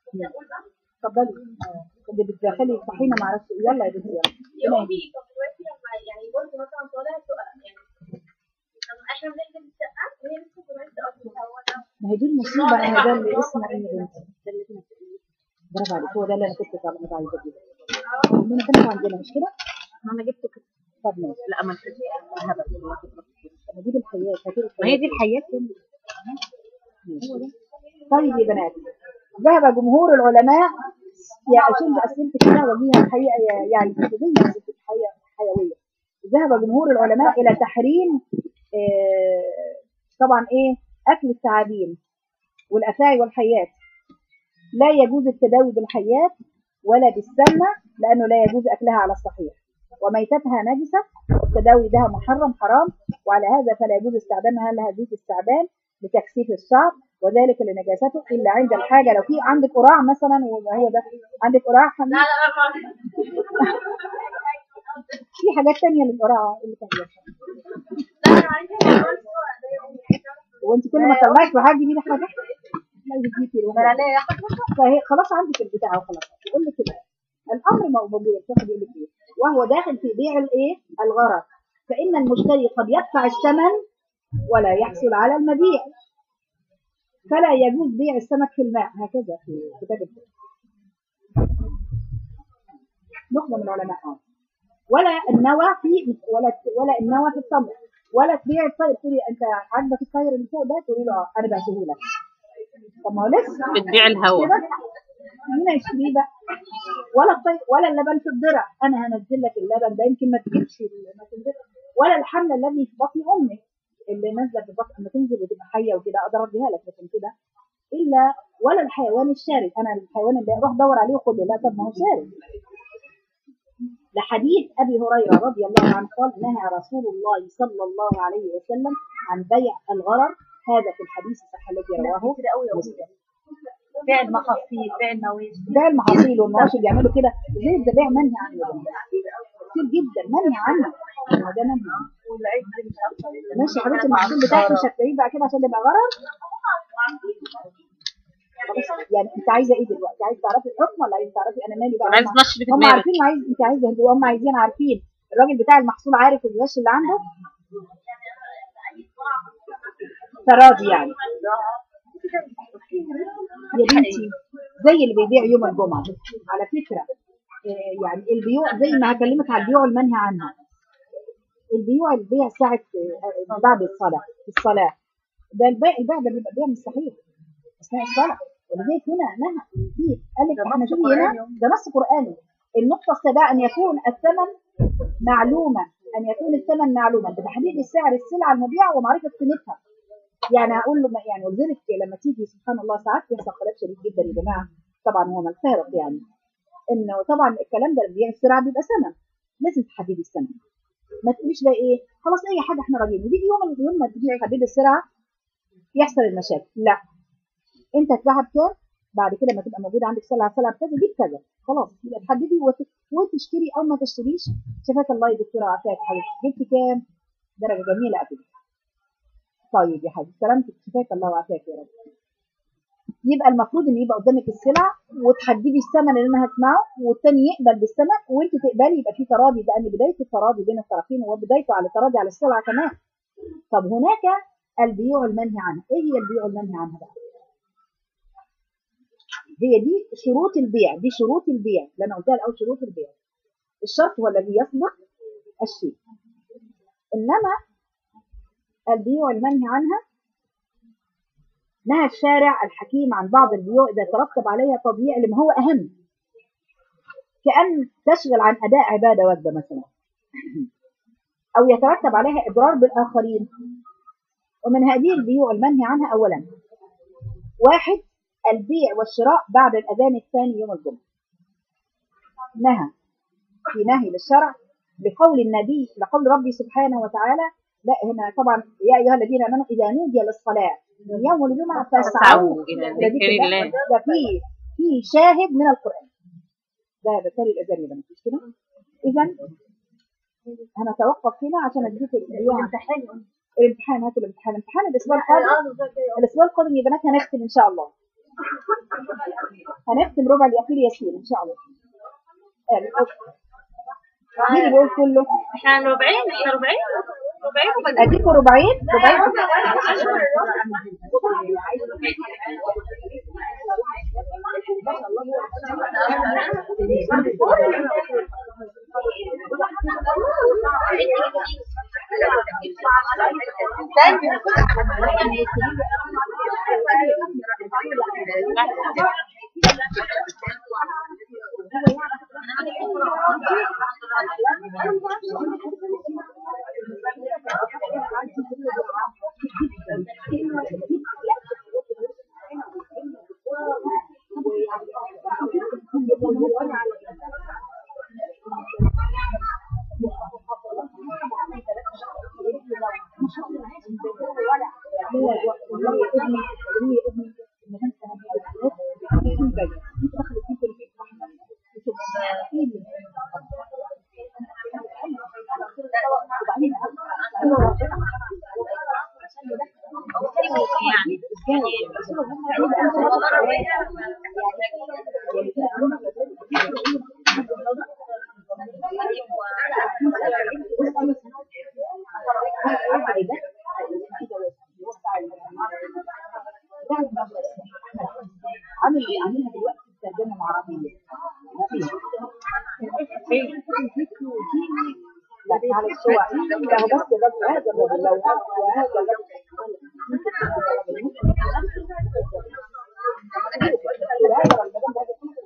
[SPEAKER 1] اتفضلي اللي بتدخلي الطحينة ما اعرفش إيه. يلا يا بنتي
[SPEAKER 4] يا
[SPEAKER 1] يلا
[SPEAKER 4] امي طب دلوقتي لما يعني برضه مثلا طالع سؤال يعني لما احنا بنحجز الشقه وهي لسه طلعت اصلا هو ده
[SPEAKER 1] ما هي دي المصيبة ان ده اللي اسمه ايه يا بنتي ده اللي احنا برافو عليك هو ده اللي انا كنت طالبة عايزة اجيبه ربنا كان عندنا مش كده؟
[SPEAKER 3] انا جبته كده
[SPEAKER 1] طب ماشي
[SPEAKER 3] لا ما نسيتش هبل
[SPEAKER 1] طب اجيب الحياة هاتي
[SPEAKER 3] ما هي
[SPEAKER 1] الحياة
[SPEAKER 3] دي الحياة يا ابني.
[SPEAKER 1] ماشي. طيب يا بنات ذهب جمهور العلماء يا عشان أسئلة كده وليها الحقيقة يا- يعني زي أسئلة الحياة الحيوية ذهب جمهور العلماء إلى تحريم آه، طبعا إيه أكل الثعابين والأفاعي والحيات لا يجوز التداوي بالحيات ولا بالسمنة لأنه لا يجوز أكلها على الصحيح وميتتها نجسة والتداوي بها محرم حرام وعلى هذا فلا يجوز استخدامها لها زيت استعبان لتكثيف الشعر وذلك لنجاسته إلا عند الحاجة لو في عندك قراع مثلا وهو ده عندك قراع حميد
[SPEAKER 4] لا لا لا
[SPEAKER 1] في حاجات تانية للقراع اللي كان بيحصل.
[SPEAKER 4] لا انا عايزه اقول ده يا امي عايزه أعرف
[SPEAKER 1] وانت كل ما طلعت وحاجة دي حاجة لا يجيكي
[SPEAKER 2] بلا ليه
[SPEAKER 1] فهي خلاص عندك البتاع وخلاص يقول لك كده الامر موجود الشيخ بيقول لك ايه وهو داخل في بيع الايه الغرض فان المشتري قد يدفع الثمن ولا يحصل على المبيع فلا يجوز بيع السمك في الماء هكذا في كتاب الفقه نخبه من العلماء آه. ولا النوى في ولا ولا النوى في التمر ولا تبيع الطير تقولي انت عاجبك الطير اللي فوق ده تقولي له اه انا بعته لك طب ما هو لسه
[SPEAKER 3] بتبيع الهوا
[SPEAKER 1] كده مين هيشتريه بقى ولا الطي... ولا اللبن في الضرع انا هنزل لك اللبن ده يمكن ما تجيبش ال- ما تنزل ولا الحمل الذي في بطن امك اللي نازله في بطن لما تنزل وتبقى حيه وكده اقدر اديها لك لكن كده الا ولا الحيوان الشارد انا الحيوان اللي اروح ادور عليه وخده لا طب ما هو شارد لحديث ابي هريره رضي الله عنه قال نهى رسول الله صلى الله عليه وسلم عن بيع الغرر هذا في الحديث الصحيح الذي رواه مسلم
[SPEAKER 2] بيع المحاصيل بيع المواشي
[SPEAKER 1] بيع المحاصيل والمواشي بيعملوا كده زي ده بيع منهي عنه يا بنات. كتير جدا منهي عنه ما ده منهي عنه.
[SPEAKER 2] والعيد اللي مش عارفه
[SPEAKER 1] ماشي يا حبيبتي المحصول بتاعك مش هتلاقيه بقى كده عشان يبقى غرر خلاص يعني انت عايزه ايه دلوقتي عايزه تعرفي الحكم ولا عايزه تعرفي انا مالي بقى
[SPEAKER 3] عايز
[SPEAKER 1] هم-
[SPEAKER 3] تمشي في
[SPEAKER 1] هم
[SPEAKER 3] دماغك
[SPEAKER 1] عارفين وعايز انت عايزه هم عايزين عارفين الراجل بتاع المحصول عارف الغش اللي عنده تراضي يعني يا بنتي زي اللي بيبيع يوم الجمعة على فكرة آه، يعني البيوع زي ما هكلمك على البيوع المنهي عنها البيوع البيع ساعة آه، بعد الصلاة في الصلاة ده البيع البيع ده بيبقى بيع مش صحيح أثناء الصلاة ولذلك هنا نهى فيه قال لك احنا شوفي هنا ده نص قرآني النقطة السابعة أن يكون الثمن معلوما أن يكون الثمن معلوما بتحديد السعر السلعة المبيعة ومعرفة قيمتها يعني اقول له يعني ولذلك لما تيجي سبحان الله ساعات بيحصل خلاف شديد جدا يا جماعه طبعا هو ما الفارق يعني انه طبعا الكلام ده اللي بيبيع السلعه بيبقى ثمن لازم تحددي الثمن ما تقوليش بقى ايه خلاص اي حاجه احنا راضيين وتيجي يوم يوم ما تيجي تحددي السلعه يحصل المشاكل لا انت هتبيعها بكام بعد كده لما تبقى موجوده عندك سلعه سلعه بكذا دي بكذا خلاص يبقى تحددي وت- وتشتري او ما تشتريش شفاك الله يا دكتوره عافاك حبيبتي جبتي كام درجه جميله قوي طيب يا حبيبي سلامتك شفاك الله وعافاك يا رب يبقى المفروض ان يبقى قدامك السلع وتحددي الثمن اللي انا هسمعه والتاني يقبل بالثمن وانت تقبلي يبقى في تراضي لان بدايه التراضي بين الطرفين وبدايته على التراضي على السلعه كمان طب هناك البيوع المنهي عنها ايه هي البيوع المنهي عنها بقى هي دي شروط البيع دي شروط البيع اللي انا قلتها الاول شروط البيع الشرط هو الذي يصدق الشيء انما البيوع المنهي عنها نهى الشارع الحكيم عن بعض البيوع إذا ترتب عليها تضييع لما هو أهم كأن تشغل عن أداء عبادة واجبة مثلا أو يترتب عليها إضرار بالآخرين ومن هذه البيوع المنهي عنها أولا واحد البيع والشراء بعد الأذان الثاني يوم الجمعة نهى في نهي للشرع لقول النبي لقول ربي سبحانه وتعالى لا هنا طبعا يا ايها الذين امنوا اذا نودي للصلاه من يوم الجمعه فاسعوا
[SPEAKER 3] فاسعوا إلى
[SPEAKER 1] إلى
[SPEAKER 3] ذكر الله.
[SPEAKER 1] ده في في شاهد من القران ده بالتالي الاذان يبقى مفيش كده اذا هنتوقف هنا عشان اديك اليوم
[SPEAKER 2] الامتحان
[SPEAKER 1] الامتحان هات الامتحان امتحان الاسبوع القادم الاسبوع القادم يا بنات هنختم ان شاء الله هنختم ربع الاخير ياسين ان شاء الله آه، مين اللي بيقول كله
[SPEAKER 3] احنا 40 احنا 40 40
[SPEAKER 1] اديكوا ربعين ربعين عامل عاملها دلوقتي الترجمه العربيه لا على السواء لا هو بس الرجل هذا الرجل لو وهذا الرجل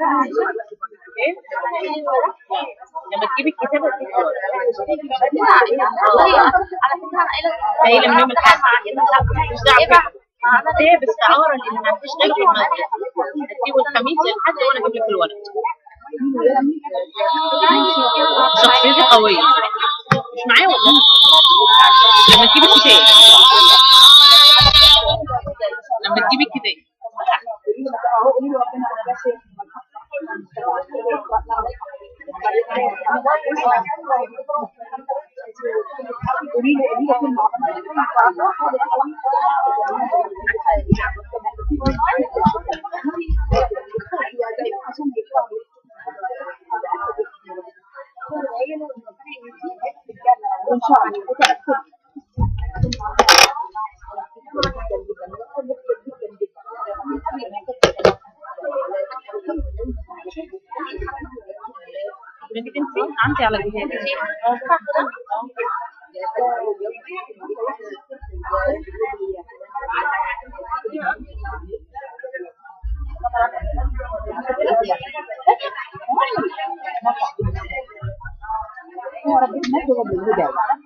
[SPEAKER 3] ايه لما تجيبي الكتاب هتجيبي ورق.
[SPEAKER 4] والله على فكره انا قايله
[SPEAKER 3] قايله من يوم الاحد مش دعوه بيها. هتبيع باستعاره لان ما فيش غير في المسجد هتجيبوا الخميس للحد وانا اجيب لك الورق شخصيتي قويه مش معايا والله لما تجيبي الكتاب لما تجيبي الكتاب
[SPEAKER 1] قولي لي قولي لي كلمة وإن شاء الله وتأكد
[SPEAKER 3] بدك انت عندي على الجهاز
[SPEAKER 1] يا رب نجد بالهدى